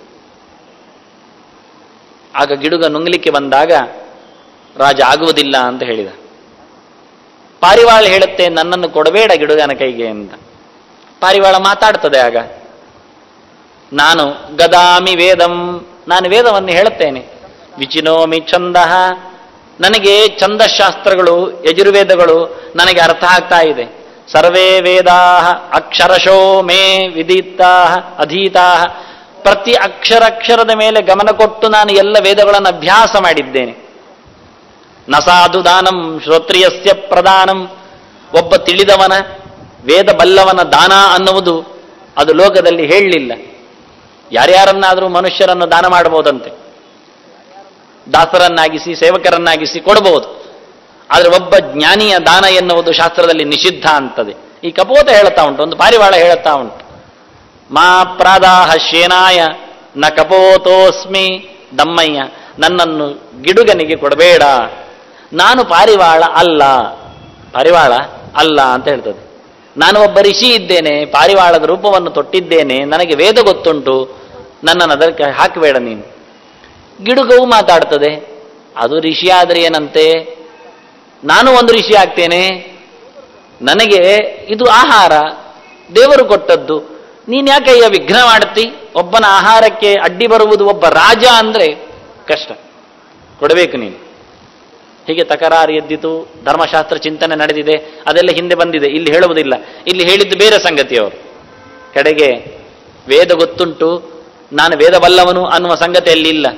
Speaker 1: ಆಗ ಗಿಡುಗ ನುಂಗ್ಲಿಕ್ಕೆ ಬಂದಾಗ ರಾಜ ಆಗುವುದಿಲ್ಲ ಅಂತ ಹೇಳಿದ ಪಾರಿವಾಳ ಹೇಳುತ್ತೆ ನನ್ನನ್ನು ಕೊಡಬೇಡ ಗಿಡುಗನ ಕೈಗೆ ಅಂತ ಪಾರಿವಾಳ ಮಾತಾಡ್ತದೆ ಆಗ ನಾನು ಗದಾಮಿ ವೇದಂ ನಾನು ವೇದವನ್ನು ಹೇಳುತ್ತೇನೆ ವಿಚಿನೋಮಿ ಛಂದ ನನಗೆ ಛಂದಶಾಸ್ತ್ರಗಳು ಯಜುರ್ವೇದಗಳು ನನಗೆ ಅರ್ಥ ಆಗ್ತಾ ಇದೆ ಸರ್ವೇ ವೇದಾ ಅಕ್ಷರಶೋ ಮೇ ವಿದಿತಾ ಅಧೀತಾ ಪ್ರತಿ ಅಕ್ಷರಕ್ಷರದ ಮೇಲೆ ಗಮನ ಕೊಟ್ಟು ನಾನು ಎಲ್ಲ ವೇದಗಳನ್ನು ಅಭ್ಯಾಸ ಮಾಡಿದ್ದೇನೆ ನಸಾಧು ದಾನಂ ಶ್ರೋತ್ರಿಯಸ್ಯ ಪ್ರದಾನಂ ಒಬ್ಬ ತಿಳಿದವನ ವೇದ ಬಲ್ಲವನ ದಾನ ಅನ್ನುವುದು ಅದು ಲೋಕದಲ್ಲಿ ಹೇಳಲಿಲ್ಲ ಯಾರ್ಯಾರನ್ನಾದರೂ ಮನುಷ್ಯರನ್ನು ದಾನ ಮಾಡಬಹುದಂತೆ ದಾಸರನ್ನಾಗಿಸಿ ಸೇವಕರನ್ನಾಗಿಸಿ ಕೊಡಬಹುದು ಆದರೆ ಒಬ್ಬ ಜ್ಞಾನಿಯ ದಾನ ಎನ್ನುವುದು ಶಾಸ್ತ್ರದಲ್ಲಿ ನಿಷಿದ್ಧ ಅಂತದೆ ಈ ಕಪೋತ ಹೇಳ್ತಾ ಉಂಟು ಒಂದು ಪಾರಿವಾಳ ಹೇಳ್ತಾ ಉಂಟು ಮಾ ಪ್ರಾದಾಹ ಶೇನಾಯ ನ ಕಪೋತೋಸ್ಮಿ ದಮ್ಮಯ್ಯ ನನ್ನನ್ನು ಗಿಡುಗನಿಗೆ ಕೊಡಬೇಡ ನಾನು ಪಾರಿವಾಳ ಅಲ್ಲ ಪಾರಿವಾಳ ಅಲ್ಲ ಅಂತ ಹೇಳ್ತದೆ ನಾನು ಒಬ್ಬ ಋಷಿ ಇದ್ದೇನೆ ಪಾರಿವಾಳದ ರೂಪವನ್ನು ತೊಟ್ಟಿದ್ದೇನೆ ನನಗೆ ವೇದ ಗೊತ್ತುಂಟು ನನ್ನನ್ನು ಅದಕ್ಕೆ ಹಾಕಬೇಡ ನೀನು ಗಿಡುಗವು ಮಾತಾಡ್ತದೆ ಅದು ಋಷಿ ಆದರೆ ಏನಂತೆ ನಾನು ಒಂದು ಋಷಿ ಆಗ್ತೇನೆ ನನಗೆ ಇದು ಆಹಾರ ದೇವರು ಕೊಟ್ಟದ್ದು ನೀನ್ ಯಾಕಯ್ಯ ವಿಘ್ನ ಮಾಡ್ತಿ ಒಬ್ಬನ ಆಹಾರಕ್ಕೆ ಅಡ್ಡಿ ಬರುವುದು ಒಬ್ಬ ರಾಜ ಅಂದ್ರೆ ಕಷ್ಟ ಕೊಡಬೇಕು ನೀನು ಹೀಗೆ ತಕರಾರು ಎದ್ದಿತು ಧರ್ಮಶಾಸ್ತ್ರ ಚಿಂತನೆ ನಡೆದಿದೆ ಅದೆಲ್ಲ ಹಿಂದೆ ಬಂದಿದೆ ಇಲ್ಲಿ ಹೇಳುವುದಿಲ್ಲ ಇಲ್ಲಿ ಹೇಳಿದ್ದು ಬೇರೆ ಸಂಗತಿಯವರು ಕಡೆಗೆ ವೇದ ಗೊತ್ತುಂಟು ನಾನು ವೇದ ಬಲ್ಲವನು ಅನ್ನುವ ಸಂಗತಿಯಲ್ಲಿ ಇಲ್ಲ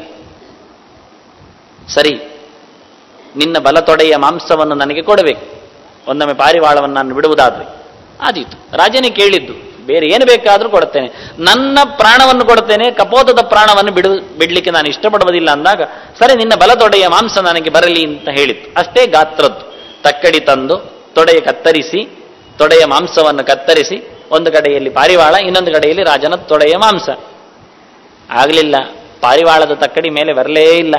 Speaker 1: ಸರಿ ನಿನ್ನ ಬಲತೊಡೆಯ ಮಾಂಸವನ್ನು ನನಗೆ ಕೊಡಬೇಕು ಒಂದೊಮ್ಮೆ ಪಾರಿವಾಳವನ್ನು ನಾನು ಬಿಡುವುದಾದ್ರೆ ಆದೀತು ರಾಜನೇ ಕೇಳಿದ್ದು ಬೇರೆ ಏನು ಬೇಕಾದರೂ ಕೊಡ್ತೇನೆ ನನ್ನ ಪ್ರಾಣವನ್ನು ಕೊಡ್ತೇನೆ ಕಪೋತದ ಪ್ರಾಣವನ್ನು ಬಿಡು ಬಿಡ್ಲಿಕ್ಕೆ ನಾನು ಇಷ್ಟಪಡುವುದಿಲ್ಲ ಅಂದಾಗ ಸರಿ ನಿನ್ನ ಬಲತೊಡೆಯ ಮಾಂಸ ನನಗೆ ಬರಲಿ ಅಂತ ಹೇಳಿತ್ತು ಅಷ್ಟೇ ಗಾತ್ರದ್ದು ತಕ್ಕಡಿ ತಂದು ತೊಡೆಯ ಕತ್ತರಿಸಿ ತೊಡೆಯ ಮಾಂಸವನ್ನು ಕತ್ತರಿಸಿ ಒಂದು ಕಡೆಯಲ್ಲಿ ಪಾರಿವಾಳ ಇನ್ನೊಂದು ಕಡೆಯಲ್ಲಿ ರಾಜನ ತೊಡೆಯ ಮಾಂಸ ಆಗಲಿಲ್ಲ ಪಾರಿವಾಳದ ತಕ್ಕಡಿ ಮೇಲೆ ಬರಲೇ ಇಲ್ಲ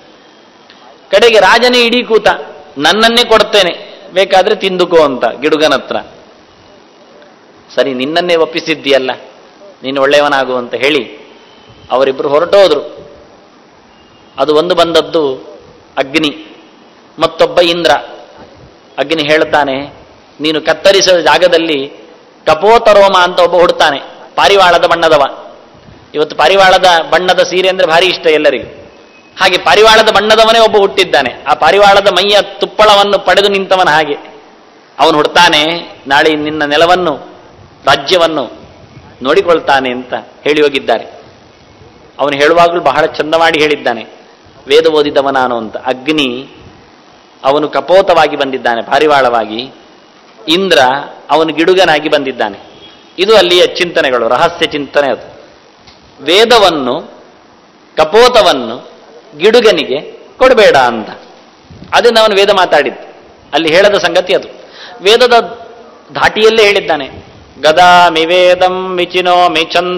Speaker 1: ಕಡೆಗೆ ರಾಜನೇ ಇಡೀ ಕೂತ ನನ್ನನ್ನೇ ಕೊಡ್ತೇನೆ ಬೇಕಾದ್ರೆ ತಿಂದುಕೋ ಅಂತ ಗಿಡುಗನ ಹತ್ರ ಸರಿ ನಿನ್ನನ್ನೇ ಒಪ್ಪಿಸಿದ್ದೀಯಲ್ಲ ನೀನು ಒಳ್ಳೆಯವನಾಗು ಅಂತ ಹೇಳಿ ಅವರಿಬ್ಬರು ಹೊರಟೋದ್ರು ಅದು ಒಂದು ಬಂದದ್ದು ಅಗ್ನಿ ಮತ್ತೊಬ್ಬ ಇಂದ್ರ ಅಗ್ನಿ ಹೇಳ್ತಾನೆ ನೀನು ಕತ್ತರಿಸಿದ ಜಾಗದಲ್ಲಿ ಕಪೋತರೋಮ ಅಂತ ಒಬ್ಬ ಹುಡ್ತಾನೆ ಪಾರಿವಾಳದ ಬಣ್ಣದವ ಇವತ್ತು ಪಾರಿವಾಳದ ಬಣ್ಣದ ಸೀರೆ ಅಂದ್ರೆ ಭಾರಿ ಇಷ್ಟ ಎಲ್ಲರಿಗೂ ಹಾಗೆ ಪಾರಿವಾಳದ ಬಣ್ಣದವನೇ ಒಬ್ಬ ಹುಟ್ಟಿದ್ದಾನೆ ಆ ಪಾರಿವಾಳದ ಮೈಯ ತುಪ್ಪಳವನ್ನು ಪಡೆದು ನಿಂತವನ ಹಾಗೆ ಅವನು ಹುಡ್ತಾನೆ ನಾಳೆ ನಿನ್ನ ನೆಲವನ್ನು ರಾಜ್ಯವನ್ನು ನೋಡಿಕೊಳ್ತಾನೆ ಅಂತ ಹೇಳಿ ಹೋಗಿದ್ದಾರೆ ಅವನು ಹೇಳುವಾಗಲೂ ಬಹಳ ಚಂದ ಮಾಡಿ ಹೇಳಿದ್ದಾನೆ ವೇದ ಓದಿದವ ನಾನು ಅಂತ ಅಗ್ನಿ ಅವನು ಕಪೋತವಾಗಿ ಬಂದಿದ್ದಾನೆ ಪಾರಿವಾಳವಾಗಿ ಇಂದ್ರ ಅವನು ಗಿಡುಗನಾಗಿ ಬಂದಿದ್ದಾನೆ ಇದು ಅಲ್ಲಿಯ ಚಿಂತನೆಗಳು ರಹಸ್ಯ ಚಿಂತನೆ ಅದು ವೇದವನ್ನು ಕಪೋತವನ್ನು ಗಿಡುಗನಿಗೆ ಕೊಡಬೇಡ ಅಂತ ಅದನ್ನು ಅವನು ವೇದ ಮಾತಾಡಿದ್ದು ಅಲ್ಲಿ ಹೇಳದ ಸಂಗತಿ ಅದು ವೇದದ ಧಾಟಿಯಲ್ಲೇ ಹೇಳಿದ್ದಾನೆ ಗದಾ ವೇದಂ ವಿಚಿನೋ ಮಿ ಛಂದ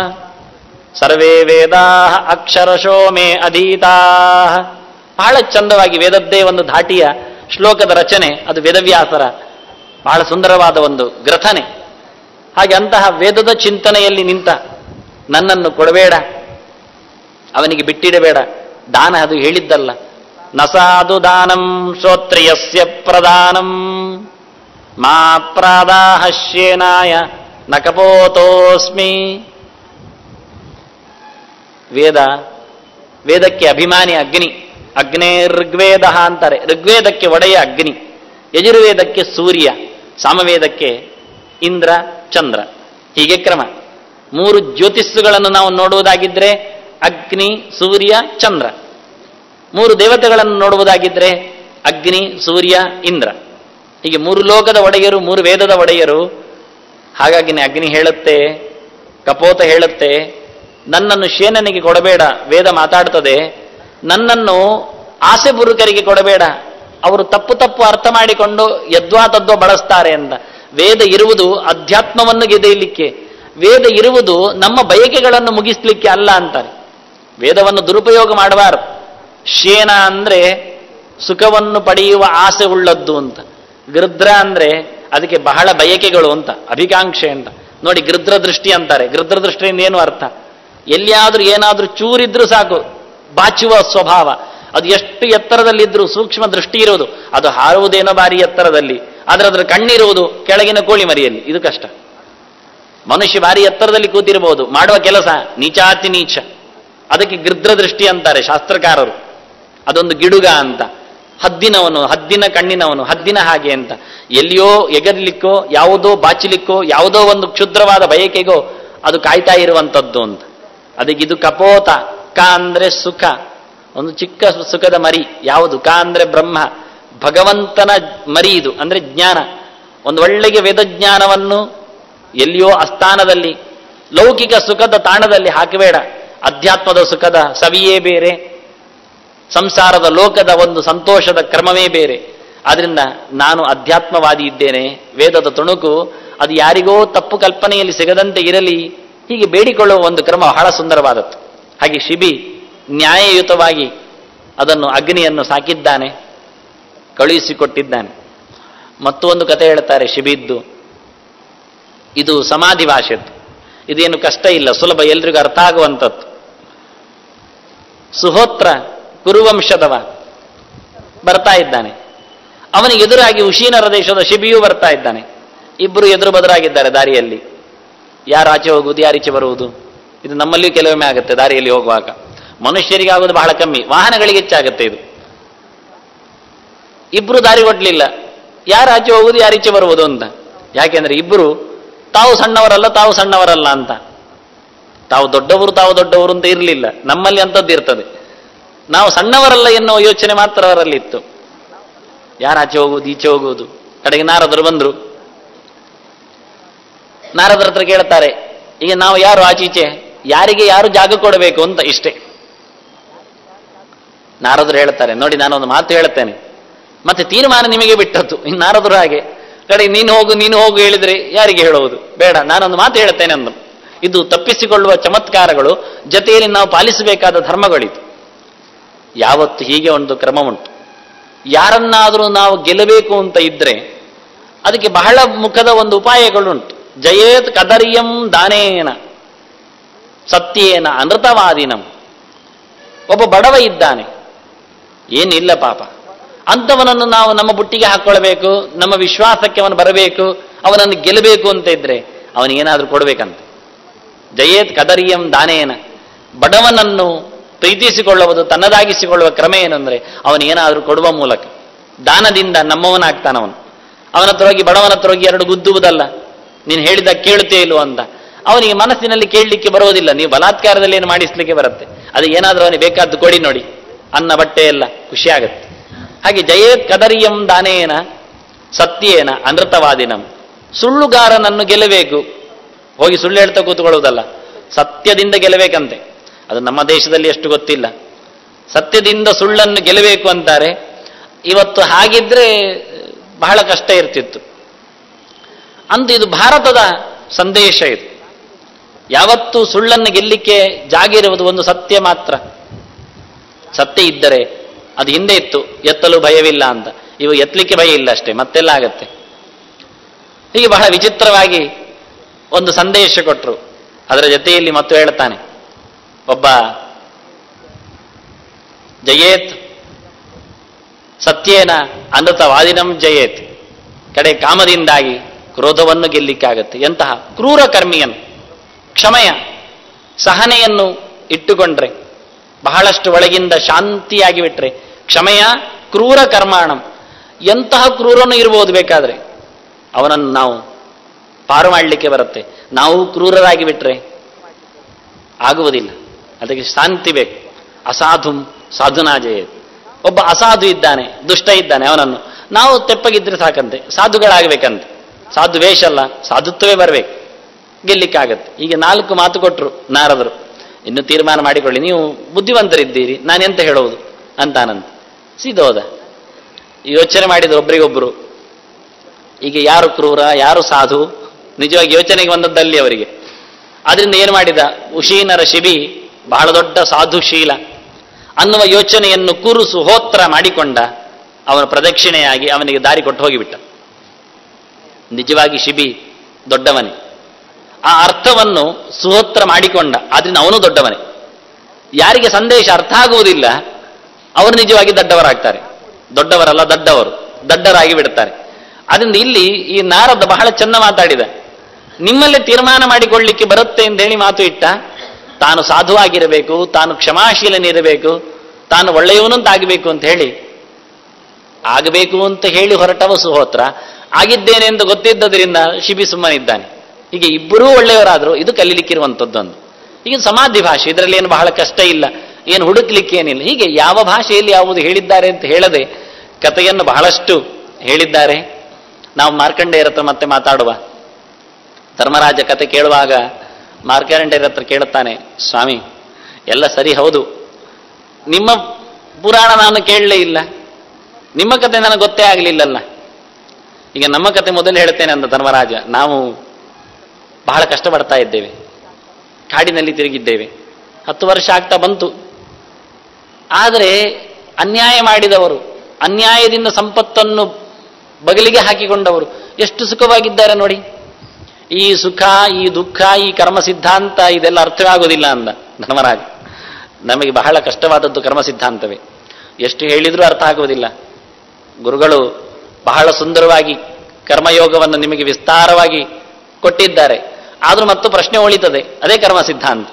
Speaker 1: ಸರ್ವೇ ವೇದಾ ಅಕ್ಷರಶೋ ಮೇ ಅಧೀತಾ ಬಹಳ ಚಂದವಾಗಿ ವೇದದ್ದೇ ಒಂದು ಧಾಟಿಯ ಶ್ಲೋಕದ ರಚನೆ ಅದು ವೇದವ್ಯಾಸರ ಬಹಳ ಸುಂದರವಾದ ಒಂದು ಗ್ರಥನೆ ಹಾಗೆ ಅಂತಹ ವೇದದ ಚಿಂತನೆಯಲ್ಲಿ ನಿಂತ ನನ್ನನ್ನು ಕೊಡಬೇಡ ಅವನಿಗೆ ಬಿಟ್ಟಿಡಬೇಡ ದಾನ ಅದು ಹೇಳಿದ್ದಲ್ಲ ನಸಾದು ದಾನಂ ಶ್ರೋತ್ರಿಯಸ್ಯ ಪ್ರದಾನಂ ಮಾ ಪ್ರಾದಾಹಶ್ಯೇನಾಯ ನ ಕಪೋತೋಸ್ಮಿ ವೇದ ವೇದಕ್ಕೆ ಅಭಿಮಾನಿ ಅಗ್ನಿ ಅಗ್ನೇ ಋಗ್ವೇದ ಅಂತಾರೆ ಋಗ್ವೇದಕ್ಕೆ ಒಡೆಯ ಅಗ್ನಿ ಯಜುರ್ವೇದಕ್ಕೆ ಸೂರ್ಯ ಸಾಮವೇದಕ್ಕೆ ಇಂದ್ರ ಚಂದ್ರ ಹೀಗೆ ಕ್ರಮ ಮೂರು ಜ್ಯೋತಿಸ್ಸುಗಳನ್ನು ನಾವು ನೋಡುವುದಾಗಿದ್ರೆ ಅಗ್ನಿ ಸೂರ್ಯ ಚಂದ್ರ ಮೂರು ದೇವತೆಗಳನ್ನು ನೋಡುವುದಾಗಿದ್ರೆ ಅಗ್ನಿ ಸೂರ್ಯ ಇಂದ್ರ ಹೀಗೆ ಮೂರು ಲೋಕದ ಒಡೆಯರು ಮೂರು ವೇದದ ಒಡೆಯರು ಹಾಗಾಗಿನೇ ಅಗ್ನಿ ಹೇಳುತ್ತೆ ಕಪೋತ ಹೇಳುತ್ತೆ ನನ್ನನ್ನು ಶೇನನಿಗೆ ಕೊಡಬೇಡ ವೇದ ಮಾತಾಡ್ತದೆ ನನ್ನನ್ನು ಆಸೆ ಬುರುಕರಿಗೆ ಕೊಡಬೇಡ ಅವರು ತಪ್ಪು ತಪ್ಪು ಅರ್ಥ ಮಾಡಿಕೊಂಡು ಯದ್ವಾ ತದ್ವಾ ಬಳಸ್ತಾರೆ ಅಂತ ವೇದ ಇರುವುದು ಅಧ್ಯಾತ್ಮವನ್ನು ಗೆದೆಯಲಿಕ್ಕೆ ವೇದ ಇರುವುದು ನಮ್ಮ ಬಯಕೆಗಳನ್ನು ಮುಗಿಸ್ಲಿಕ್ಕೆ ಅಲ್ಲ ಅಂತಾರೆ ವೇದವನ್ನು ದುರುಪಯೋಗ ಮಾಡಬಾರದು ಶೇನ ಅಂದ್ರೆ ಸುಖವನ್ನು ಪಡೆಯುವ ಆಸೆ ಉಳ್ಳದ್ದು ಅಂತ ಗೃದ್ರ ಅಂದ್ರೆ ಅದಕ್ಕೆ ಬಹಳ ಬಯಕೆಗಳು ಅಂತ ಅಭಿಕಾಂಕ್ಷೆ ಅಂತ ನೋಡಿ ಗೃದ್ರ ದೃಷ್ಟಿ ಅಂತಾರೆ ಗೃದ್ರ ದೃಷ್ಟಿಯಿಂದ ಏನು ಅರ್ಥ ಎಲ್ಲಿಯಾದ್ರೂ ಏನಾದ್ರೂ ಚೂರಿದ್ರೂ ಸಾಕು ಬಾಚುವ ಸ್ವಭಾವ ಅದು ಎಷ್ಟು ಎತ್ತರದಲ್ಲಿದ್ರೂ ಸೂಕ್ಷ್ಮ ದೃಷ್ಟಿ ಇರುವುದು ಅದು ಹಾರುವುದೇನೋ ಬಾರಿ ಎತ್ತರದಲ್ಲಿ ಆದ್ರೆ ಅದರ ಕಣ್ಣಿರುವುದು ಕೆಳಗಿನ ಕೋಳಿ ಮರಿಯಲ್ಲಿ ಇದು ಕಷ್ಟ ಮನುಷ್ಯ ಬಾರಿ ಎತ್ತರದಲ್ಲಿ ಕೂತಿರಬಹುದು ಮಾಡುವ ಕೆಲಸ ನೀಚಾತಿ ನೀಚ ಅದಕ್ಕೆ ಗೃದ್ರ ದೃಷ್ಟಿ ಅಂತಾರೆ ಶಾಸ್ತ್ರಕಾರರು ಅದೊಂದು ಗಿಡುಗ ಅಂತ ಹದ್ದಿನವನು ಹದ್ದಿನ ಕಣ್ಣಿನವನು ಹದ್ದಿನ ಹಾಗೆ ಅಂತ ಎಲ್ಲಿಯೋ ಎಗರ್ಲಿಕ್ಕೋ ಯಾವುದೋ ಬಾಚಲಿಕ್ಕೋ ಯಾವುದೋ ಒಂದು ಕ್ಷುದ್ರವಾದ ಬಯಕೆಗೋ ಅದು ಕಾಯ್ತಾ ಇರುವಂಥದ್ದು ಅಂತ ಅದಕ್ಕೆ ಇದು ಕಪೋತ ಕ ಅಂದ್ರೆ ಸುಖ ಒಂದು ಚಿಕ್ಕ ಸುಖದ ಮರಿ ಯಾವುದು ಕ ಅಂದ್ರೆ ಬ್ರಹ್ಮ ಭಗವಂತನ ಮರಿ ಇದು ಅಂದ್ರೆ ಜ್ಞಾನ ಒಂದು ಒಳ್ಳೆಗೆ ವೇದಜ್ಞಾನವನ್ನು ಎಲ್ಲಿಯೋ ಅಸ್ಥಾನದಲ್ಲಿ ಲೌಕಿಕ ಸುಖದ ತಾಣದಲ್ಲಿ ಹಾಕಬೇಡ ಅಧ್ಯಾತ್ಮದ ಸುಖದ ಸವಿಯೇ ಬೇರೆ ಸಂಸಾರದ ಲೋಕದ ಒಂದು ಸಂತೋಷದ ಕ್ರಮವೇ ಬೇರೆ ಆದ್ರಿಂದ ನಾನು ಅಧ್ಯಾತ್ಮವಾದಿ ಇದ್ದೇನೆ ವೇದದ ತುಣುಕು ಅದು ಯಾರಿಗೋ ತಪ್ಪು ಕಲ್ಪನೆಯಲ್ಲಿ ಸಿಗದಂತೆ ಇರಲಿ ಹೀಗೆ ಬೇಡಿಕೊಳ್ಳುವ ಒಂದು ಕ್ರಮ ಬಹಳ ಸುಂದರವಾದದ್ದು ಹಾಗೆ ಶಿಬಿ ನ್ಯಾಯಯುತವಾಗಿ ಅದನ್ನು ಅಗ್ನಿಯನ್ನು ಸಾಕಿದ್ದಾನೆ ಕಳುಹಿಸಿಕೊಟ್ಟಿದ್ದಾನೆ ಮತ್ತೊಂದು ಕತೆ ಹೇಳ್ತಾರೆ ಶಿಬಿದ್ದು ಇದು ಸಮಾಧಿ ಭಾಷೆದ್ದು ಇದೇನು ಕಷ್ಟ ಇಲ್ಲ ಸುಲಭ ಎಲ್ರಿಗೂ ಅರ್ಥ ಆಗುವಂಥದ್ದು ಸುಹೋತ್ರ ಕುರುವಂಶದವ ಬರ್ತಾ ಇದ್ದಾನೆ ಅವನಿಗೆ ಎದುರಾಗಿ ಉಶೀನರ ದೇಶದ ಶಿಬಿಯೂ ಬರ್ತಾ ಇದ್ದಾನೆ ಇಬ್ಬರು ಎದುರು ಬದರಾಗಿದ್ದಾರೆ ದಾರಿಯಲ್ಲಿ ಯಾರು ಆಚೆ ಹೋಗುವುದು ಯಾರೀಚೆ ಬರುವುದು ಇದು ನಮ್ಮಲ್ಲಿಯೂ ಕೆಲವೊಮ್ಮೆ ಆಗುತ್ತೆ ದಾರಿಯಲ್ಲಿ ಹೋಗುವಾಗ ಮನುಷ್ಯರಿಗೆ ಆಗೋದು ಬಹಳ ಕಮ್ಮಿ ವಾಹನಗಳಿಗೆ ಹೆಚ್ಚಾಗುತ್ತೆ ಇದು ಇಬ್ರು ದಾರಿ ಕೊಡ್ಲಿಲ್ಲ ಯಾರು ಆಚೆ ಹೋಗುದು ಯಾರೀಚೆ ಬರುವುದು ಅಂತ ಯಾಕೆಂದ್ರೆ ಇಬ್ಬರು ತಾವು ಸಣ್ಣವರಲ್ಲ ತಾವು ಸಣ್ಣವರಲ್ಲ ಅಂತ ತಾವು ದೊಡ್ಡವರು ತಾವು ದೊಡ್ಡವರು ಅಂತ ಇರಲಿಲ್ಲ ನಮ್ಮಲ್ಲಿ ಅಂಥದ್ದು ಇರ್ತದೆ ನಾವು ಸಣ್ಣವರಲ್ಲ ಎನ್ನುವ ಯೋಚನೆ ಮಾತ್ರ ಅವರಲ್ಲಿತ್ತು ಯಾರು ಆಚೆ ಹೋಗುವುದು ಈಚೆ ಹೋಗುವುದು ಕಡೆಗೆ ನಾರದರು ಬಂದರು ನಾರದರ ಹತ್ರ ಕೇಳ್ತಾರೆ ಈಗ ನಾವು ಯಾರು ಆಚೀಚೆ ಯಾರಿಗೆ ಯಾರು ಜಾಗ ಕೊಡಬೇಕು ಅಂತ ಇಷ್ಟೇ ನಾರದರು ಹೇಳ್ತಾರೆ ನೋಡಿ ನಾನೊಂದು ಮಾತು ಹೇಳ್ತೇನೆ ಮತ್ತೆ ತೀರ್ಮಾನ ನಿಮಗೆ ಬಿಟ್ಟದ್ದು ಇನ್ನು ನಾರದರು ಹಾಗೆ ಕಡೆ ನೀನು ಹೋಗು ನೀನು ಹೋಗು ಹೇಳಿದ್ರೆ ಯಾರಿಗೆ ಹೇಳುವುದು ಬೇಡ ನಾನೊಂದು ಮಾತು ಹೇಳ್ತೇನೆ ಅಂದು ಇದು ತಪ್ಪಿಸಿಕೊಳ್ಳುವ ಚಮತ್ಕಾರಗಳು ಜೊತೆಯಲ್ಲಿ ನಾವು ಪಾಲಿಸಬೇಕಾದ ಧರ್ಮಗಳಿದು ಯಾವತ್ತು ಹೀಗೆ ಒಂದು ಕ್ರಮ ಉಂಟು ಯಾರನ್ನಾದರೂ ನಾವು ಗೆಲ್ಲಬೇಕು ಅಂತ ಇದ್ರೆ ಅದಕ್ಕೆ ಬಹಳ ಮುಖದ ಒಂದು ಉಪಾಯಗಳುಂಟು ಜಯೇತ್ ಕದರ್ಯಂ ದಾನೇನ ಸತ್ಯೇನ ಅನೃತವಾದಿನಂ ಒಬ್ಬ ಬಡವ ಇದ್ದಾನೆ ಏನಿಲ್ಲ ಪಾಪ ಅಂಥವನನ್ನು ನಾವು ನಮ್ಮ ಬುಟ್ಟಿಗೆ ಹಾಕೊಳ್ಬೇಕು ನಮ್ಮ ವಿಶ್ವಾಸಕ್ಕೆ ಅವನು ಬರಬೇಕು ಅವನನ್ನು ಗೆಲ್ಲಬೇಕು ಅಂತ ಇದ್ರೆ ಅವನಿಗೇನಾದ್ರೂ ಕೊಡ್ಬೇಕಂತ ಜಯೇತ್ ಕದರಿಯಂ ದಾನೇನ ಬಡವನನ್ನು ಪ್ರೀತಿಸಿಕೊಳ್ಳುವುದು ತನ್ನದಾಗಿಸಿಕೊಳ್ಳುವ ಕ್ರಮ ಏನಂದ್ರೆ ಅವನಿಗೇನಾದ್ರೂ ಕೊಡುವ ಮೂಲಕ ದಾನದಿಂದ ನಮ್ಮವನಾಗ್ತಾನವನು ಅವನ ಹತ್ರ ಹೋಗಿ ಬಡವನ ಹತ್ರ ಹೋಗಿ ಎರಡು ಗುದ್ದುವುದಲ್ಲ ನೀನು ಹೇಳಿದ ಕೇಳುತ್ತೇ ಇಲ್ವೋ ಅಂತ ಅವನಿಗೆ ಮನಸ್ಸಿನಲ್ಲಿ ಕೇಳಲಿಕ್ಕೆ ಬರೋದಿಲ್ಲ ನೀವು ಬಲಾತ್ಕಾರದಲ್ಲಿ ಏನು ಮಾಡಿಸ್ಲಿಕ್ಕೆ ಬರುತ್ತೆ ಅದು ಏನಾದರೂ ಅವನಿಗೆ ಬೇಕಾದ್ದು ಕೊಡಿ ನೋಡಿ ಅನ್ನ ಬಟ್ಟೆ ಎಲ್ಲ ಖುಷಿ ಆಗುತ್ತೆ ಹಾಗೆ ಜಯೇತ್ ಕದರಿಯಂ ದಾನೇನ ಸತ್ಯೇನ ಅನೃತವಾದಿನಂ ಸುಳ್ಳುಗಾರನನ್ನು ಗೆಲ್ಲಬೇಕು ಹೋಗಿ ಸುಳ್ಳು ಹೇಳ್ತಾ ಕೂತ್ಕೊಳ್ಳುವುದಲ್ಲ ಸತ್ಯದಿಂದ ಗೆಲ್ಲಬೇಕಂತೆ ಅದು ನಮ್ಮ ದೇಶದಲ್ಲಿ ಎಷ್ಟು ಗೊತ್ತಿಲ್ಲ ಸತ್ಯದಿಂದ ಸುಳ್ಳನ್ನು ಗೆಲ್ಲಬೇಕು ಅಂತಾರೆ ಇವತ್ತು ಹಾಗಿದ್ರೆ ಬಹಳ ಕಷ್ಟ ಇರ್ತಿತ್ತು ಅಂತ ಇದು ಭಾರತದ ಸಂದೇಶ ಇದು ಯಾವತ್ತೂ ಸುಳ್ಳನ್ನು ಗೆಲ್ಲಿಕ್ಕೆ ಜಾಗಿರುವುದು ಒಂದು ಸತ್ಯ ಮಾತ್ರ ಸತ್ಯ ಇದ್ದರೆ ಅದು ಹಿಂದೆ ಇತ್ತು ಎತ್ತಲು ಭಯವಿಲ್ಲ ಅಂತ ಇವು ಎತ್ತಲಿಕ್ಕೆ ಭಯ ಇಲ್ಲ ಅಷ್ಟೇ ಮತ್ತೆಲ್ಲ ಆಗತ್ತೆ ಹೀಗೆ ಬಹಳ ವಿಚಿತ್ರವಾಗಿ ಒಂದು ಸಂದೇಶ ಕೊಟ್ಟರು ಅದರ ಜೊತೆಯಲ್ಲಿ ಮತ್ತು ಹೇಳ್ತಾನೆ ಒಬ್ಬ ಜಯೇತ್ ಸತ್ಯೇನ ಅನೃತವಾದಿನಂ ಜಯೇತ್ ಕಡೆ ಕಾಮದಿಂದಾಗಿ ಕ್ರೋಧವನ್ನು ಗೆಲ್ಲಿಕ್ಕಾಗತ್ತೆ ಎಂತಹ ಕ್ರೂರ ಕರ್ಮಿಯನು ಕ್ಷಮಯ ಸಹನೆಯನ್ನು ಇಟ್ಟುಕೊಂಡ್ರೆ ಬಹಳಷ್ಟು ಒಳಗಿಂದ ಶಾಂತಿಯಾಗಿ ಬಿಟ್ರೆ ಕ್ಷಮೆಯ ಕ್ರೂರ ಕರ್ಮಾಣಂ ಎಂತಹ ಕ್ರೂರನು ಇರ್ಬೋದು ಬೇಕಾದ್ರೆ ಅವನನ್ನು ನಾವು ಪಾರು ಮಾಡಲಿಕ್ಕೆ ಬರುತ್ತೆ ನಾವು ಕ್ರೂರರಾಗಿ ಬಿಟ್ರೆ ಆಗುವುದಿಲ್ಲ ಅದಕ್ಕೆ ಶಾಂತಿ ಬೇಕು ಅಸಾಧುಂ ಸಾಧುನಾಜಯ ಒಬ್ಬ ಅಸಾಧು ಇದ್ದಾನೆ ದುಷ್ಟ ಇದ್ದಾನೆ ಅವನನ್ನು ನಾವು ತೆಪ್ಪಗಿದ್ರೆ ಸಾಕಂತೆ ಸಾಧುಗಳಾಗಬೇಕಂತೆ ಸಾಧು ವೇಷ ಅಲ್ಲ ಸಾಧುತ್ವವೇ ಬರಬೇಕು ಗೆಲ್ಲಿಕ್ಕಾಗತ್ತೆ ಈಗ ನಾಲ್ಕು ಮಾತು ಕೊಟ್ಟರು ನಾರದರು ಇನ್ನು ತೀರ್ಮಾನ ಮಾಡಿಕೊಳ್ಳಿ ನೀವು ಬುದ್ಧಿವಂತರಿದ್ದೀರಿ ನಾನೆಂತ ಹೇಳುವುದು ಅಂತಾನಂತ ಸೀದೋದ ಯೋಚನೆ ಮಾಡಿದ್ರು ಒಬ್ರಿಗೊಬ್ರು ಈಗ ಯಾರು ಕ್ರೂರ ಯಾರು ಸಾಧು ನಿಜವಾಗಿ ಯೋಚನೆಗೆ ಬಂದದ್ದಲ್ಲಿ ಅವರಿಗೆ ಆದ್ರಿಂದ ಏನು ಮಾಡಿದ ಉಶೀನರ ಶಿಬಿ ಬಹಳ ದೊಡ್ಡ ಸಾಧುಶೀಲ ಅನ್ನುವ ಯೋಚನೆಯನ್ನು ಕುರುಸು ಹೋತ್ರ ಮಾಡಿಕೊಂಡ ಅವನ ಪ್ರದಕ್ಷಿಣೆಯಾಗಿ ಅವನಿಗೆ ದಾರಿ ಕೊಟ್ಟು ಹೋಗಿಬಿಟ್ಟ ನಿಜವಾಗಿ ಶಿಬಿ ದೊಡ್ಡವನೇ ಆ ಅರ್ಥವನ್ನು ಸುಹೋತ್ರ ಮಾಡಿಕೊಂಡ ಆದ್ರಿಂದ ಅವನು ದೊಡ್ಡವನೇ ಯಾರಿಗೆ ಸಂದೇಶ ಅರ್ಥ ಆಗುವುದಿಲ್ಲ ಅವರು ನಿಜವಾಗಿ ದೊಡ್ಡವರಾಗ್ತಾರೆ ದೊಡ್ಡವರಲ್ಲ ದೊಡ್ಡವರು ದಡ್ಡರಾಗಿ ಬಿಡ್ತಾರೆ ಅದರಿಂದ ಇಲ್ಲಿ ಈ ನಾರದ ಬಹಳ ಚೆನ್ನ ಮಾತಾಡಿದ ನಿಮ್ಮಲ್ಲೇ ತೀರ್ಮಾನ ಮಾಡಿಕೊಳ್ಳಿಕ್ಕೆ ಬರುತ್ತೆ ಅಂತ ಹೇಳಿ ಮಾತು ಇಟ್ಟ ತಾನು ಸಾಧುವಾಗಿರಬೇಕು ತಾನು ಕ್ಷಮಾಶೀಲನಿರಬೇಕು ತಾನು ಒಳ್ಳೆಯವನಂತಾಗಬೇಕು ಅಂತ ಹೇಳಿ ಆಗಬೇಕು ಅಂತ ಹೇಳಿ ಹೊರಟವ ಸುಹೋತ್ರ ಆಗಿದ್ದೇನೆ ಎಂದು ಗೊತ್ತಿದ್ದರಿಂದ ಶಿಬಿ ಸುಮ್ಮನಿದ್ದಾನೆ ಹೀಗೆ ಇಬ್ಬರೂ ಒಳ್ಳೆಯವರಾದ್ರು ಇದು ಕಲೀಲಿಕ್ಕಿರುವಂಥದ್ದೊಂದು ಈಗ ಸಮಾಧಿ ಭಾಷೆ ಇದರಲ್ಲಿ ಏನು ಬಹಳ ಕಷ್ಟ ಇಲ್ಲ ಏನು ಹುಡುಕ್ಲಿಕ್ಕೆ ಏನಿಲ್ಲ ಹೀಗೆ ಯಾವ ಭಾಷೆಯಲ್ಲಿ ಯಾವುದು ಹೇಳಿದ್ದಾರೆ ಅಂತ ಹೇಳದೆ ಕಥೆಯನ್ನು ಬಹಳಷ್ಟು ಹೇಳಿದ್ದಾರೆ ನಾವು ಮಾರ್ಕಂಡೇಯರ ಹತ್ರ ಮತ್ತೆ ಮಾತಾಡುವ ಧರ್ಮರಾಜ ಕತೆ ಕೇಳುವಾಗ ಮಾರ್ಕಂಡೇಯರ ಹತ್ರ ಕೇಳುತ್ತಾನೆ ಸ್ವಾಮಿ ಎಲ್ಲ ಸರಿ ಹೌದು ನಿಮ್ಮ ಪುರಾಣ ನಾನು ಕೇಳಲೇ ಇಲ್ಲ ನಿಮ್ಮ ಕತೆ ನನಗೆ ಗೊತ್ತೇ ಆಗಲಿಲ್ಲಲ್ಲ ಈಗ ನಮ್ಮ ಕತೆ ಮೊದಲು ಹೇಳ್ತೇನೆ ಅಂದ ಧರ್ಮರಾಜ ನಾವು ಬಹಳ ಕಷ್ಟಪಡ್ತಾ ಇದ್ದೇವೆ ಕಾಡಿನಲ್ಲಿ ತಿರುಗಿದ್ದೇವೆ ಹತ್ತು ವರ್ಷ ಆಗ್ತಾ ಬಂತು ಆದರೆ ಅನ್ಯಾಯ ಮಾಡಿದವರು ಅನ್ಯಾಯದಿಂದ ಸಂಪತ್ತನ್ನು ಬಗಲಿಗೆ ಹಾಕಿಕೊಂಡವರು ಎಷ್ಟು ಸುಖವಾಗಿದ್ದಾರೆ ನೋಡಿ ಈ ಸುಖ ಈ ದುಃಖ ಈ ಕರ್ಮ ಸಿದ್ಧಾಂತ ಇದೆಲ್ಲ ಅರ್ಥವೇ ಆಗೋದಿಲ್ಲ ಅಂದ ಧರ್ಮರಾಜ ನಮಗೆ ಬಹಳ ಕಷ್ಟವಾದದ್ದು ಕರ್ಮ ಸಿದ್ಧಾಂತವೇ ಎಷ್ಟು ಹೇಳಿದರೂ ಅರ್ಥ ಆಗುವುದಿಲ್ಲ ಗುರುಗಳು ಬಹಳ ಸುಂದರವಾಗಿ ಕರ್ಮಯೋಗವನ್ನು ನಿಮಗೆ ವಿಸ್ತಾರವಾಗಿ ಕೊಟ್ಟಿದ್ದಾರೆ ಆದರೂ ಮತ್ತು ಪ್ರಶ್ನೆ ಉಳಿತದೆ ಅದೇ ಕರ್ಮ ಸಿದ್ಧಾಂತ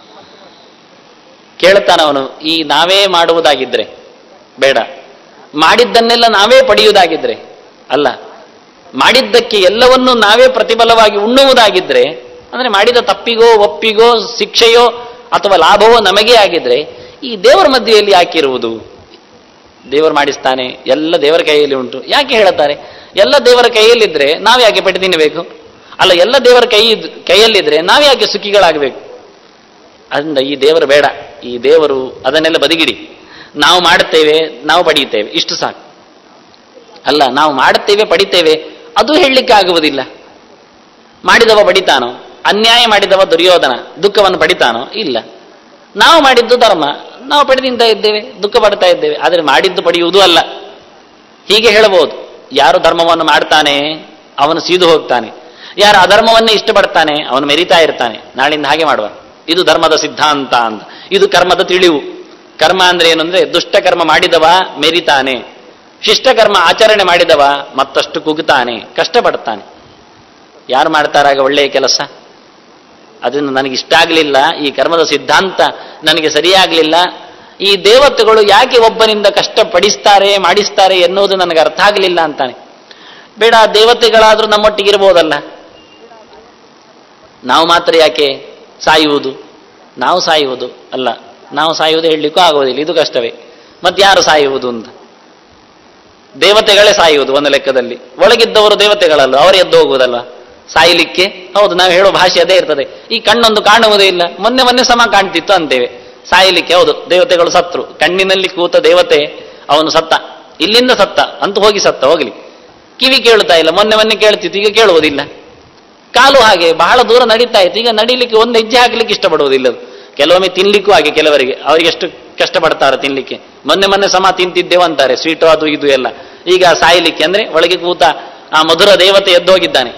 Speaker 1: ಕೇಳುತ್ತಾನವನು ಈ ನಾವೇ ಮಾಡುವುದಾಗಿದ್ರೆ ಬೇಡ ಮಾಡಿದ್ದನ್ನೆಲ್ಲ ನಾವೇ ಪಡೆಯುವುದಾಗಿದ್ರೆ ಅಲ್ಲ ಮಾಡಿದ್ದಕ್ಕೆ ಎಲ್ಲವನ್ನೂ ನಾವೇ ಪ್ರತಿಫಲವಾಗಿ ಉಣ್ಣುವುದಾಗಿದ್ರೆ ಅಂದ್ರೆ ಮಾಡಿದ ತಪ್ಪಿಗೋ ಒಪ್ಪಿಗೋ ಶಿಕ್ಷೆಯೋ ಅಥವಾ ಲಾಭವೋ ನಮಗೇ ಆಗಿದ್ರೆ ಈ ದೇವರ ಮಧ್ಯೆಯಲ್ಲಿ ಯಾಕಿರುವುದು ದೇವರು ಮಾಡಿಸ್ತಾನೆ ಎಲ್ಲ ದೇವರ ಕೈಯಲ್ಲಿ ಉಂಟು ಯಾಕೆ ಹೇಳುತ್ತಾರೆ ಎಲ್ಲ ದೇವರ ಕೈಯಲ್ಲಿದ್ರೆ ನಾವು ಯಾಕೆ ಪೆಟ್ಟು ತಿನ್ನಬೇಕು ಅಲ್ಲ ಎಲ್ಲ ದೇವರ ಕೈ ಕೈಯಲ್ಲಿದ್ರೆ ನಾವು ಯಾಕೆ ಸುಖಿಗಳಾಗಬೇಕು ಅದರಿಂದ ಈ ದೇವರು ಬೇಡ ಈ ದೇವರು ಅದನ್ನೆಲ್ಲ ಬದಿಗಿಡಿ ನಾವು ಮಾಡುತ್ತೇವೆ ನಾವು ಪಡೆಯುತ್ತೇವೆ ಇಷ್ಟು ಸಾಕು ಅಲ್ಲ ನಾವು ಮಾಡುತ್ತೇವೆ ಪಡಿತೇವೆ ಅದು ಹೇಳಲಿಕ್ಕೆ ಆಗುವುದಿಲ್ಲ ಮಾಡಿದವ ಪಡಿತಾನೋ ಅನ್ಯಾಯ ಮಾಡಿದವ ದುರ್ಯೋಧನ ದುಃಖವನ್ನು ಪಡಿತಾನೋ ಇಲ್ಲ ನಾವು ಮಾಡಿದ್ದು ಧರ್ಮ ನಾವು ಪಡೆದಿಂತ ಇದ್ದೇವೆ ದುಃಖ ಪಡ್ತಾ ಇದ್ದೇವೆ ಆದರೆ ಮಾಡಿದ್ದು ಪಡೆಯುವುದೂ ಅಲ್ಲ ಹೀಗೆ ಹೇಳಬಹುದು ಯಾರು ಧರ್ಮವನ್ನು ಮಾಡ್ತಾನೆ ಅವನು ಸೀದು ಹೋಗ್ತಾನೆ ಯಾರು ಅಧರ್ಮವನ್ನೇ ಇಷ್ಟಪಡ್ತಾನೆ ಅವನು ಮೆರಿತಾ ಇರ್ತಾನೆ ನಾಳಿಂದ ಹಾಗೆ ಮಾಡುವ ಇದು ಧರ್ಮದ ಸಿದ್ಧಾಂತ ಅಂತ ಇದು ಕರ್ಮದ ತಿಳಿವು ಕರ್ಮ ಅಂದ್ರೆ ಏನು ಅಂದ್ರೆ ದುಷ್ಟ ಕರ್ಮ ಮಾಡಿದವ ಮೆರಿತಾನೆ ಶಿಷ್ಟಕರ್ಮ ಆಚರಣೆ ಮಾಡಿದವ ಮತ್ತಷ್ಟು ಕುಗ್ತಾನೆ ಕಷ್ಟಪಡ್ತಾನೆ ಯಾರು ಮಾಡ್ತಾರಾಗ ಒಳ್ಳೆಯ ಕೆಲಸ ಅದನ್ನು ನನಗೆ ಇಷ್ಟ ಆಗಲಿಲ್ಲ ಈ ಕರ್ಮದ ಸಿದ್ಧಾಂತ ನನಗೆ ಸರಿಯಾಗಲಿಲ್ಲ ಈ ದೇವತೆಗಳು ಯಾಕೆ ಒಬ್ಬನಿಂದ ಕಷ್ಟಪಡಿಸ್ತಾರೆ ಮಾಡಿಸ್ತಾರೆ ಎನ್ನುವುದು ನನಗೆ ಅರ್ಥ ಆಗಲಿಲ್ಲ ಅಂತಾನೆ ಬೇಡ ದೇವತೆಗಳಾದ್ರೂ ನಮ್ಮೊಟ್ಟಿಗಿರ್ಬೋದಲ್ಲ ನಾವು ಮಾತ್ರ ಯಾಕೆ ಸಾಯುವುದು ನಾವು ಸಾಯುವುದು ಅಲ್ಲ ನಾವು ಸಾಯುವುದು ಹೇಳಲಿಕ್ಕೂ ಆಗುವುದಿಲ್ಲ ಇದು ಕಷ್ಟವೇ ಮತ್ತೆ ಯಾರು ಸಾಯುವುದು ಅಂತ ದೇವತೆಗಳೇ ಸಾಯುವುದು ಒಂದು ಲೆಕ್ಕದಲ್ಲಿ ಒಳಗಿದ್ದವರು ದೇವತೆಗಳಲ್ಲ ಅವರು ಎದ್ದು ಹೋಗುವುದಲ್ವ ಸಾಯಲಿಕ್ಕೆ ಹೌದು ನಾವು ಹೇಳೋ ಭಾಷೆ ಅದೇ ಇರ್ತದೆ ಈ ಕಣ್ಣೊಂದು ಕಾಣುವುದೇ ಇಲ್ಲ ಮೊನ್ನೆ ಮೊನ್ನೆ ಸಮ ಕಾಣ್ತಿತ್ತು ಅಂತೇವೆ ಸಾಯಲಿಕ್ಕೆ ಹೌದು ದೇವತೆಗಳು ಸತ್ರು ಕಣ್ಣಿನಲ್ಲಿ ಕೂತ ದೇವತೆ ಅವನು ಸತ್ತ ಇಲ್ಲಿಂದ ಸತ್ತ ಅಂತೂ ಹೋಗಿ ಸತ್ತ ಹೋಗ್ಲಿ ಕಿವಿ ಕೇಳುತ್ತಾ ಇಲ್ಲ ಮೊನ್ನೆ ಮೊನ್ನೆ ಕೇಳ್ತಿತ್ತು ಈಗ ಕೇಳುವುದಿಲ್ಲ ಕಾಲು ಹಾಗೆ ಬಹಳ ದೂರ ನಡೀತಾ ಇತ್ತು ಈಗ ನಡೀಲಿಕ್ಕೆ ಒಂದು ಹೆಜ್ಜೆ ಹಾಕ್ಲಿಕ್ಕೆ ಇಷ್ಟಪಡುವುದಿಲ್ಲ ಅದು. ಕೆಲವೊಮ್ಮೆ ತಿನ್ಲಿಕ್ಕೂ ಹಾಗೆ ಕೆಲವರಿಗೆ ಅವರಿಗೆ ಎಷ್ಟು ಕಷ್ಟಪಡ್ತಾರೆ ತಿನ್ಲಿಕ್ಕೆ ಮೊನ್ನೆ ಮೊನ್ನೆ ಸಮ ತಿಂತಿದ್ದೇವೆ ಅಂತಾರೆ ಸ್ವೀಟು ಅದು ಇದು ಎಲ್ಲ ಈಗ ಸಾಯಲಿಕ್ಕೆ ಅಂದ್ರೆ ಒಳಗೆ ಕೂತ ಆ ಮಧುರ ದೇವತೆ ಎದ್ದೋಗಿದ್ದಾನೆ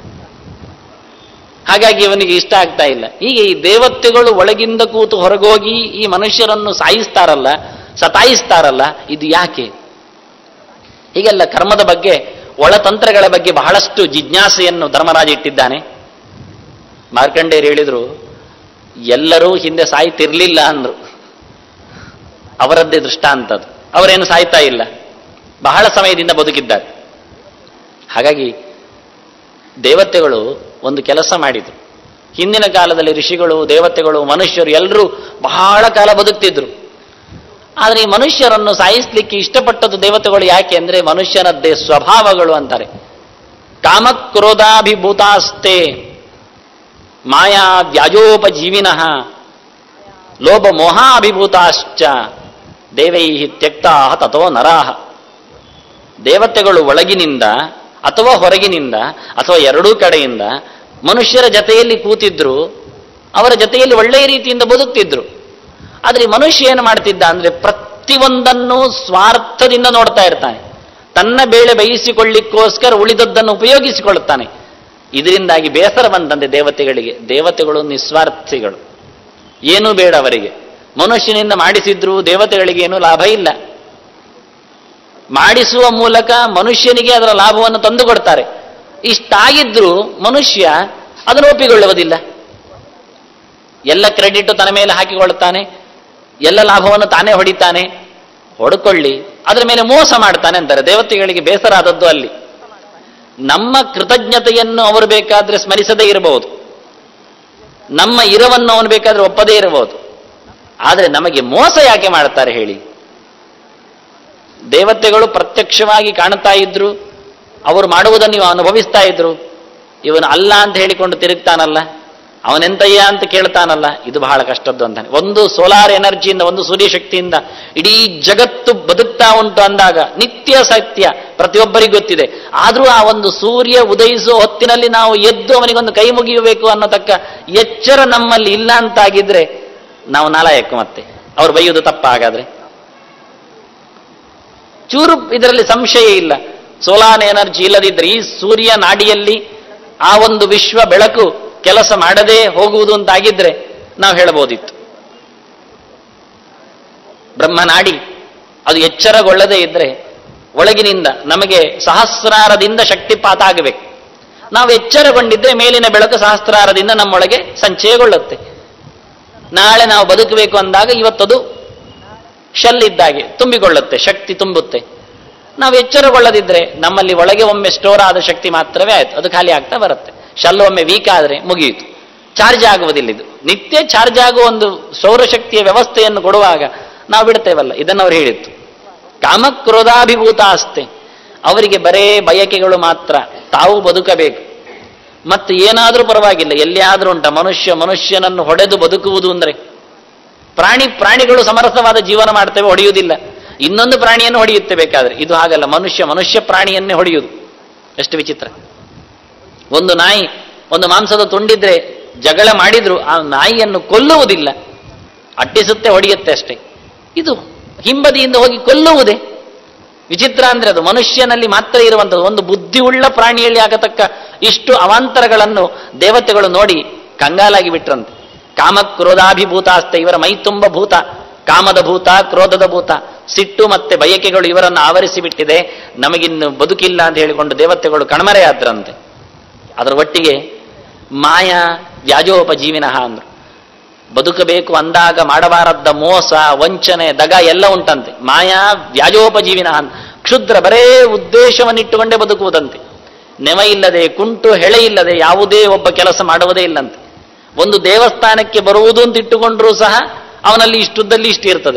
Speaker 1: ಹಾಗಾಗಿ ಇವನಿಗೆ ಇಷ್ಟ ಆಗ್ತಾ ಇಲ್ಲ ಹೀಗೆ ಈ ದೇವತೆಗಳು ಒಳಗಿಂದ ಕೂತು ಹೊರಗೋಗಿ ಈ ಮನುಷ್ಯರನ್ನು ಸಾಯಿಸ್ತಾರಲ್ಲ ಸತಾಯಿಸ್ತಾರಲ್ಲ ಇದು ಯಾಕೆ ಹೀಗೆಲ್ಲ ಕರ್ಮದ ಬಗ್ಗೆ ಒಳತಂತ್ರಗಳ ಬಗ್ಗೆ ಬಹಳಷ್ಟು ಜಿಜ್ಞಾಸೆಯನ್ನು ಧರ್ಮರಾಜ ಇಟ್ಟಿದ್ದಾನೆ ಮಾರ್ಕಂಡೇಯರು ಹೇಳಿದ್ರು ಎಲ್ಲರೂ ಹಿಂದೆ ಸಾಯ್ತಿರ್ಲಿಲ್ಲ ಅಂದ್ರು ಅವರದ್ದೇ ದೃಷ್ಟಾಂತದ್ದು ಅವರೇನು ಸಾಯ್ತಾ ಇಲ್ಲ ಬಹಳ ಸಮಯದಿಂದ ಬದುಕಿದ್ದಾರೆ ಹಾಗಾಗಿ ದೇವತೆಗಳು ಒಂದು ಕೆಲಸ ಮಾಡಿದ್ರು ಹಿಂದಿನ ಕಾಲದಲ್ಲಿ ಋಷಿಗಳು ದೇವತೆಗಳು ಮನುಷ್ಯರು ಎಲ್ಲರೂ ಬಹಳ ಕಾಲ ಬದುಕ್ತಿದ್ರು ಆದರೆ ಈ ಮನುಷ್ಯರನ್ನು ಸಾಯಿಸ್ಲಿಕ್ಕೆ ಇಷ್ಟಪಟ್ಟದ್ದು ದೇವತೆಗಳು ಯಾಕೆ ಅಂದ್ರೆ ಮನುಷ್ಯನದ್ದೇ ಸ್ವಭಾವಗಳು ಅಂತಾರೆ ಕಾಮಕ್ರೋಧಾಭಿಭೂತಾಸ್ತೆ ಮಾಯಾ ವ್ಯಾಜೋಪಜೀವಿನಃ ಲೋಭ ಮೋಹಾಭಿಭೂತಾಶ್ಚ ದೇವೈ ತ್ಯಕ್ತಾ ತಥೋ ನರಾಹ ದೇವತೆಗಳು ಒಳಗಿನಿಂದ ಅಥವಾ ಹೊರಗಿನಿಂದ ಅಥವಾ ಎರಡೂ ಕಡೆಯಿಂದ ಮನುಷ್ಯರ ಜತೆಯಲ್ಲಿ ಕೂತಿದ್ರು ಅವರ ಜತೆಯಲ್ಲಿ ಒಳ್ಳೆಯ ರೀತಿಯಿಂದ ಬದುಕ್ತಿದ್ರು ಆದರೆ ಈ ಮನುಷ್ಯ ಏನು ಮಾಡ್ತಿದ್ದ ಅಂದ್ರೆ ಪ್ರತಿಯೊಂದನ್ನು ಸ್ವಾರ್ಥದಿಂದ ನೋಡ್ತಾ ಇರ್ತಾನೆ ತನ್ನ ಬೇಳೆ ಬೇಯಿಸಿಕೊಳ್ಳಿಕ್ಕೋಸ್ಕರ ಉಳಿದದ್ದನ್ನು ಉಪಯೋಗಿಸಿಕೊಳ್ಳುತ್ತಾನೆ ಇದರಿಂದಾಗಿ ಬೇಸರ ಬಂದಂತೆ ದೇವತೆಗಳಿಗೆ ದೇವತೆಗಳು ನಿಸ್ವಾರ್ಥಿಗಳು ಏನೂ ಬೇಡ ಅವರಿಗೆ ಮನುಷ್ಯನಿಂದ ಮಾಡಿಸಿದ್ರು ದೇವತೆಗಳಿಗೆ ಏನೂ ಲಾಭ ಇಲ್ಲ ಮಾಡಿಸುವ ಮೂಲಕ ಮನುಷ್ಯನಿಗೆ ಅದರ ಲಾಭವನ್ನು ಎಲ್ಲ ಕ್ರೆಡಿಟ್ ತನ್ನ ಮೇಲೆ ಹಾಕಿಕೊಳ್ತಾನೆ ಎಲ್ಲ ಲಾಭವನ್ನು ತಾನೇ ಹೊಡಿತಾನೆ ಹೊಡ್ಕೊಳ್ಳಿ ಅದರ ಮೇಲೆ ಮೋಸ ಮಾಡ್ತಾನೆ ಅಂತಾರೆ ದೇವತೆಗಳಿಗೆ ಬೇಸರ ಆದದ್ದು ಅಲ್ಲಿ ನಮ್ಮ ಕೃತಜ್ಞತೆಯನ್ನು ಅವರು ಬೇಕಾದ್ರೆ ಸ್ಮರಿಸದೇ ಇರಬಹುದು ನಮ್ಮ ಇರವನ್ನು ಅವನು ಬೇಕಾದ್ರೆ ಒಪ್ಪದೇ ಇರಬಹುದು ಆದರೆ ನಮಗೆ ಮೋಸ ಯಾಕೆ ಮಾಡ್ತಾರೆ ಹೇಳಿ ದೇವತೆಗಳು ಪ್ರತ್ಯಕ್ಷವಾಗಿ ಕಾಣ್ತಾ ಇದ್ರು ಅವರು ಮಾಡುವುದನ್ನು ನೀವು ಅನುಭವಿಸ್ತಾ ಇದ್ರು ಇವನು ಅಲ್ಲ ಅಂತ ಹೇಳಿಕೊಂಡು ತಿರುಗ್ತಾನಲ್ಲ ಅವನೆಂತಯ್ಯ ಅಂತ ಕೇಳ್ತಾನಲ್ಲ ಇದು ಬಹಳ ಕಷ್ಟದ್ದು ಅಂತಾನೆ ಒಂದು ಸೋಲಾರ್ ಎನರ್ಜಿಯಿಂದ ಒಂದು ಸೂರ್ಯಶಕ್ತಿಯಿಂದ ಇಡೀ ಜಗತ್ತು ಬದುಕ್ತಾ ಉಂಟು ಅಂದಾಗ ನಿತ್ಯ ಸತ್ಯ ಪ್ರತಿಯೊಬ್ಬರಿಗೂ ಗೊತ್ತಿದೆ ಆದರೂ ಆ ಒಂದು ಸೂರ್ಯ ಉದಯಿಸುವ ಹೊತ್ತಿನಲ್ಲಿ ನಾವು ಎದ್ದು ಅವನಿಗೊಂದು ಕೈ ಮುಗಿಯಬೇಕು ಅನ್ನತಕ್ಕ ಎಚ್ಚರ ನಮ್ಮಲ್ಲಿ ಇಲ್ಲ ಅಂತಾಗಿದ್ರೆ ನಾವು ನಾಲಾಯಕ ಮತ್ತೆ ಅವ್ರು ಬೈಯುವುದು ತಪ್ಪ ಹಾಗಾದ್ರೆ ಚೂರು ಇದರಲ್ಲಿ ಸಂಶಯ ಇಲ್ಲ ಸೋಲಾರ್ ಎನರ್ಜಿ ಇಲ್ಲದಿದ್ರೆ ಈ ಸೂರ್ಯ ನಾಡಿಯಲ್ಲಿ ಆ ಒಂದು ವಿಶ್ವ ಬೆಳಕು ಕೆಲಸ ಮಾಡದೇ ಹೋಗುವುದು ಅಂತಾಗಿದ್ರೆ ನಾವು ಹೇಳಬಹುದಿತ್ತು ಬ್ರಹ್ಮನಾಡಿ ಅದು ಎಚ್ಚರಗೊಳ್ಳದೇ ಇದ್ರೆ ಒಳಗಿನಿಂದ ನಮಗೆ ಸಹಸ್ರಾರದಿಂದ ಶಕ್ತಿಪಾತ ಆಗಬೇಕು ನಾವು ಎಚ್ಚರಗೊಂಡಿದ್ರೆ ಮೇಲಿನ ಬೆಳಕು ಸಹಸ್ರಾರದಿಂದ ನಮ್ಮೊಳಗೆ ಸಂಚಯಗೊಳ್ಳುತ್ತೆ ನಾಳೆ ನಾವು ಬದುಕಬೇಕು ಅಂದಾಗ ಇವತ್ತದು ಶೆಲ್ ಇದ್ದಾಗೆ ತುಂಬಿಕೊಳ್ಳುತ್ತೆ ಶಕ್ತಿ ತುಂಬುತ್ತೆ ನಾವು ಎಚ್ಚರಗೊಳ್ಳದಿದ್ರೆ ನಮ್ಮಲ್ಲಿ ಒಳಗೆ ಒಮ್ಮೆ ಸ್ಟೋರ್ ಆದ ಶಕ್ತಿ ಮಾತ್ರವೇ ಆಯ್ತು ಅದು ಖಾಲಿ ಆಗ್ತಾ ಬರುತ್ತೆ ಶೆಲ್ ಒಮ್ಮೆ ವೀಕ್ ಆದರೆ ಮುಗಿಯಿತು ಚಾರ್ಜ್ ಆಗುವುದಿಲ್ಲ ಇದು ನಿತ್ಯ ಚಾರ್ಜ್ ಆಗುವ ಒಂದು ಸೌರಶಕ್ತಿಯ ವ್ಯವಸ್ಥೆಯನ್ನು ಕೊಡುವಾಗ ನಾವು ಬಿಡ್ತೇವಲ್ಲ ಇದನ್ನು ಅವ್ರು ಹೇಳಿತ್ತು ಕಾಮಕ್ರೋಧಾಭಿಭೂತ ಅಸ್ತೆ ಅವರಿಗೆ ಬರೇ ಬಯಕೆಗಳು ಮಾತ್ರ ತಾವು ಬದುಕಬೇಕು ಮತ್ತೆ ಏನಾದರೂ ಪರವಾಗಿಲ್ಲ ಎಲ್ಲಿಯಾದರೂ ಉಂಟ ಮನುಷ್ಯ ಮನುಷ್ಯನನ್ನು ಹೊಡೆದು ಬದುಕುವುದು ಅಂದ್ರೆ ಪ್ರಾಣಿ ಪ್ರಾಣಿಗಳು ಸಮರಸವಾದ ಜೀವನ ಮಾಡ್ತೇವೆ ಹೊಡೆಯುವುದಿಲ್ಲ ಇನ್ನೊಂದು ಪ್ರಾಣಿಯನ್ನು ಹೊಡೆಯುತ್ತೆ ಬೇಕಾದ್ರೆ ಇದು ಹಾಗಲ್ಲ ಮನುಷ್ಯ ಮನುಷ್ಯ ಪ್ರಾಣಿಯನ್ನೇ ಹೊಡೆಯುವುದು ಎಷ್ಟು ವಿಚಿತ್ರ ಒಂದು ನಾಯಿ ಒಂದು ಮಾಂಸದ ತುಂಡಿದ್ರೆ ಜಗಳ ಮಾಡಿದ್ರು ಆ ನಾಯಿಯನ್ನು ಕೊಲ್ಲುವುದಿಲ್ಲ ಅಟ್ಟಿಸುತ್ತೆ ಹೊಡೆಯುತ್ತೆ ಅಷ್ಟೇ ಇದು ಹಿಂಬದಿಯಿಂದ ಹೋಗಿ ಕೊಲ್ಲುವುದೇ ವಿಚಿತ್ರ ಅಂದ್ರೆ ಅದು ಮನುಷ್ಯನಲ್ಲಿ ಮಾತ್ರ ಇರುವಂಥದ್ದು ಒಂದು ಬುದ್ಧಿಯುಳ್ಳ ಪ್ರಾಣಿಯಲ್ಲಿ ಆಗತಕ್ಕ ಇಷ್ಟು ಅವಾಂತರಗಳನ್ನು ದೇವತೆಗಳು ನೋಡಿ ಕಂಗಾಲಾಗಿ ಬಿಟ್ರಂತೆ ಕಾಮ ಕ್ರೋಧಾಭಿಭೂತ ಅಸ್ತೆ ಇವರ ಮೈ ತುಂಬ ಭೂತ ಕಾಮದ ಭೂತ ಕ್ರೋಧದ ಭೂತ ಸಿಟ್ಟು ಮತ್ತೆ ಬಯಕೆಗಳು ಇವರನ್ನು ಆವರಿಸಿ ಬಿಟ್ಟಿದೆ ನಮಗಿನ್ನು ಬದುಕಿಲ್ಲ ಅಂತ ಹೇಳಿಕೊಂಡು ದೇವತೆಗಳು ಕಣ್ಮರೆಯಾದ್ರಂತೆ ಅದರ ಒಟ್ಟಿಗೆ ಮಾಯಾ ವ್ಯಾಜೋಪಜೀವಿನಃ ಅಂದ್ರು ಬದುಕಬೇಕು ಅಂದಾಗ ಮಾಡಬಾರದ್ದ ಮೋಸ ವಂಚನೆ ದಗ ಎಲ್ಲ ಉಂಟಂತೆ ಮಾಯಾ ವ್ಯಾಜೋಪಜೀವಿನ ಕ್ಷುದ್ರ ಬರೇ ಉದ್ದೇಶವನ್ನಿಟ್ಟುಕೊಂಡೇ ಬದುಕುವುದಂತೆ ನೆವ ಇಲ್ಲದೆ ಕುಂಟು ಹೆಳೆ ಇಲ್ಲದೆ ಯಾವುದೇ ಒಬ್ಬ ಕೆಲಸ ಮಾಡುವುದೇ ಇಲ್ಲಂತೆ ಒಂದು ದೇವಸ್ಥಾನಕ್ಕೆ ಬರುವುದು ಅಂತ ಇಟ್ಟುಕೊಂಡ್ರೂ ಸಹ ಅವನಲ್ಲಿ ಇಷ್ಟುದ್ದಲ್ಲಿ ಇಷ್ಟು ಇರ್ತದೆ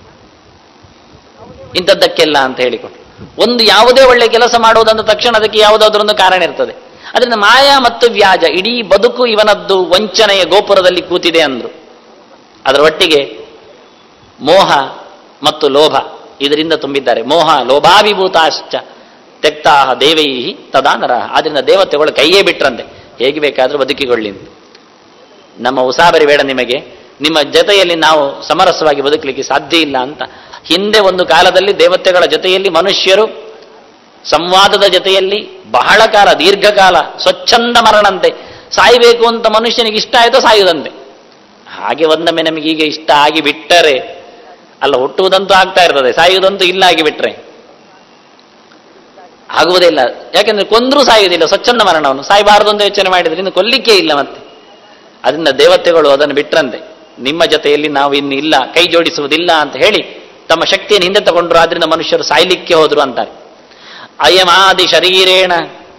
Speaker 1: ಇಂಥದ್ದಕ್ಕೆಲ್ಲ ಅಂತ ಹೇಳಿಕೊಂಡು ಒಂದು ಯಾವುದೇ ಒಳ್ಳೆ ಕೆಲಸ ಮಾಡುವುದಂದ ತಕ್ಷಣ ಅದಕ್ಕೆ ಯಾವುದಾದ್ರೊಂದು ಕಾರಣ ಇರ್ತದೆ ಅದರಿಂದ ಮಾಯಾ ಮತ್ತು ವ್ಯಾಜ ಇಡೀ ಬದುಕು ಇವನದ್ದು ವಂಚನೆಯ ಗೋಪುರದಲ್ಲಿ ಕೂತಿದೆ ಅಂದ್ರು ಅದರ ಒಟ್ಟಿಗೆ ಮೋಹ ಮತ್ತು ಲೋಭ ಇದರಿಂದ ತುಂಬಿದ್ದಾರೆ ಮೋಹ ಲೋಭಾಭಿಭೂತಾಶ್ಚ ತೆಕ್ತಾ ದೇವೈ ತದಾ ನರ ಆದ್ರಿಂದ ದೇವತೆಗಳು ಕೈಯೇ ಬಿಟ್ರಂತೆ ಹೇಗೆ ಬೇಕಾದ್ರೂ ಬದುಕಿಕೊಳ್ಳಿ ಅಂತ. ನಮ್ಮ ಉಸಾಬರಿ ಬೇಡ ನಿಮಗೆ ನಿಮ್ಮ ಜೊತೆಯಲ್ಲಿ ನಾವು ಸಮರಸವಾಗಿ ಬದುಕಲಿಕ್ಕೆ ಸಾಧ್ಯ ಇಲ್ಲ ಅಂತ ಹಿಂದೆ ಒಂದು ಕಾಲದಲ್ಲಿ ದೇವತೆಗಳ ಜೊತೆಯಲ್ಲಿ ಮನುಷ್ಯರು ಸಂವಾದದ ಜೊತೆಯಲ್ಲಿ ಬಹಳ ಕಾಲ ದೀರ್ಘಕಾಲ ಸ್ವಚ್ಛಂದ ಮರಣಂತೆ ಸಾಯಬೇಕು ಅಂತ ಮನುಷ್ಯನಿಗೆ ಇಷ್ಟ ಆಯಿತೋ ಸಾಯುವುದಂತೆ ಹಾಗೆ ಒಂದೊಮ್ಮೆ ನಮಗೆ ಈಗ ಇಷ್ಟ ಆಗಿ ಬಿಟ್ಟರೆ ಅಲ್ಲ ಹುಟ್ಟುವುದಂತೂ ಆಗ್ತಾ ಇರ್ತದೆ ಸಾಯುವುದಂತೂ ಇಲ್ಲ ಆಗಿ ಬಿಟ್ರೆ ಆಗುವುದೇ ಇಲ್ಲ ಯಾಕೆಂದ್ರೆ ಕೊಂದ್ರೂ ಸಾಯುವುದಿಲ್ಲ ಸ್ವಚ್ಛಂದ ಮರಣವನ್ನು ಸಾಯಬಾರದು ಅಂತ ಯೋಚನೆ ಮಾಡಿದ್ರೆ ಇನ್ನು ಕೊಲ್ಲಿಕ್ಕೆ ಇಲ್ಲ ಮತ್ತೆ ಅದರಿಂದ ದೇವತೆಗಳು ಅದನ್ನು ಬಿಟ್ರಂತೆ ನಿಮ್ಮ ಜೊತೆಯಲ್ಲಿ ನಾವು ಇನ್ನು ಇಲ್ಲ ಕೈ ಜೋಡಿಸುವುದಿಲ್ಲ ಅಂತ ಹೇಳಿ ತಮ್ಮ ಶಕ್ತಿಯನ್ನು ಹಿಂದೆ ತಗೊಂಡ್ರು ಆದ್ರಿಂದ ಮನುಷ್ಯರು ಸಾಯ್ಲಿಕ್ಕೆ ಹೋದ್ರು ಅಂತಾರೆ ಅಯಮಾದಿ ಶರೀರೇಣ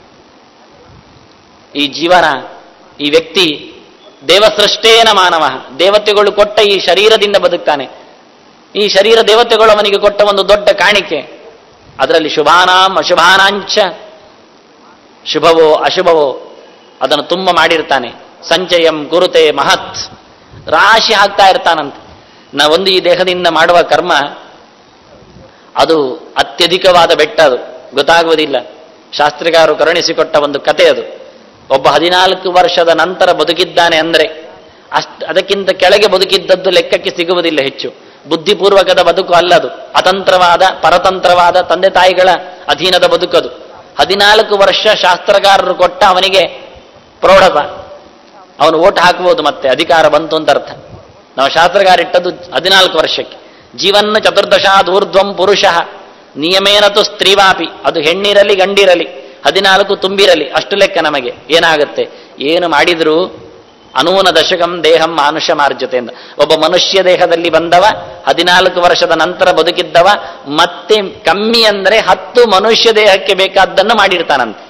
Speaker 1: ಈ ಜೀವನ ಈ ವ್ಯಕ್ತಿ ದೇವಸೃಷ್ಟೇನ ಮಾನವ ದೇವತೆಗಳು ಕೊಟ್ಟ ಈ ಶರೀರದಿಂದ ಬದುಕ್ತಾನೆ ಈ ಶರೀರ ದೇವತೆಗಳು ಅವನಿಗೆ ಕೊಟ್ಟ ಒಂದು ದೊಡ್ಡ ಕಾಣಿಕೆ ಅದರಲ್ಲಿ ಶುಭಾನಾಂ ಅಶುಭಾನಾಂಚ ಶುಭವೋ ಅಶುಭವೋ ಅದನ್ನು ತುಂಬ ಮಾಡಿರ್ತಾನೆ ಸಂಚಯಂ ಗುರುತೆ ಮಹತ್ ರಾಶಿ ಹಾಕ್ತಾ ಇರ್ತಾನಂತೆ ನಾ ಒಂದು ಈ ದೇಹದಿಂದ ಮಾಡುವ ಕರ್ಮ ಅದು ಅತ್ಯಧಿಕವಾದ ಬೆಟ್ಟ ಅದು ಗೊತ್ತಾಗುವುದಿಲ್ಲ ಶಾಸ್ತ್ರಿಗಾರು ಕರುಣಿಸಿಕೊಟ್ಟ ಒಂದು ಕತೆ ಅದು ಒಬ್ಬ ಹದಿನಾಲ್ಕು ವರ್ಷದ ನಂತರ ಬದುಕಿದ್ದಾನೆ ಅಂದ್ರೆ ಅಷ್ಟು ಅದಕ್ಕಿಂತ ಕೆಳಗೆ ಬದುಕಿದ್ದದ್ದು ಲೆಕ್ಕಕ್ಕೆ ಸಿಗುವುದಿಲ್ಲ ಹೆಚ್ಚು ಬುದ್ಧಿಪೂರ್ವಕದ ಬದುಕು ಅಲ್ಲದು ಅತಂತ್ರವಾದ ಪರತಂತ್ರವಾದ ತಂದೆ ತಾಯಿಗಳ ಅಧೀನದ ಬದುಕದು ಹದಿನಾಲ್ಕು ವರ್ಷ ಶಾಸ್ತ್ರಗಾರರು ಕೊಟ್ಟ ಅವನಿಗೆ ಪ್ರೌಢತ ಅವನು ಓಟ್ ಹಾಕಬಹುದು ಮತ್ತೆ ಅಧಿಕಾರ ಬಂತು ಅಂತ ಅರ್ಥ ನಾವು ಶಾಸ್ತ್ರಗಾರ ಇಟ್ಟದ್ದು ಹದಿನಾಲ್ಕು ವರ್ಷಕ್ಕೆ ಜೀವನ್ನ ಚತುರ್ದಶಾದೂರ್ಧ್ವಂ ಪುರುಷ ನಿಯಮೇನತು ಸ್ತ್ರೀವಾಪಿ ಅದು ಹೆಣ್ಣಿರಲಿ ಗಂಡಿರಲಿ ಹದಿನಾಲ್ಕು ತುಂಬಿರಲಿ ಅಷ್ಟು ಲೆಕ್ಕ ನಮಗೆ ಏನಾಗುತ್ತೆ ಏನು ಮಾಡಿದರೂ ಅನೂನ ದಶಕಂ ದೇಹಂ ಮಾನುಷ ಮಾರ್ಜತೆ ಅಂತ ಒಬ್ಬ ಮನುಷ್ಯ ದೇಹದಲ್ಲಿ ಬಂದವ ಹದಿನಾಲ್ಕು ವರ್ಷದ ನಂತರ ಬದುಕಿದ್ದವ ಮತ್ತೆ ಕಮ್ಮಿ ಅಂದ್ರೆ ಹತ್ತು ಮನುಷ್ಯ ದೇಹಕ್ಕೆ ಬೇಕಾದ್ದನ್ನು ಮಾಡಿರ್ತಾನಂತೆ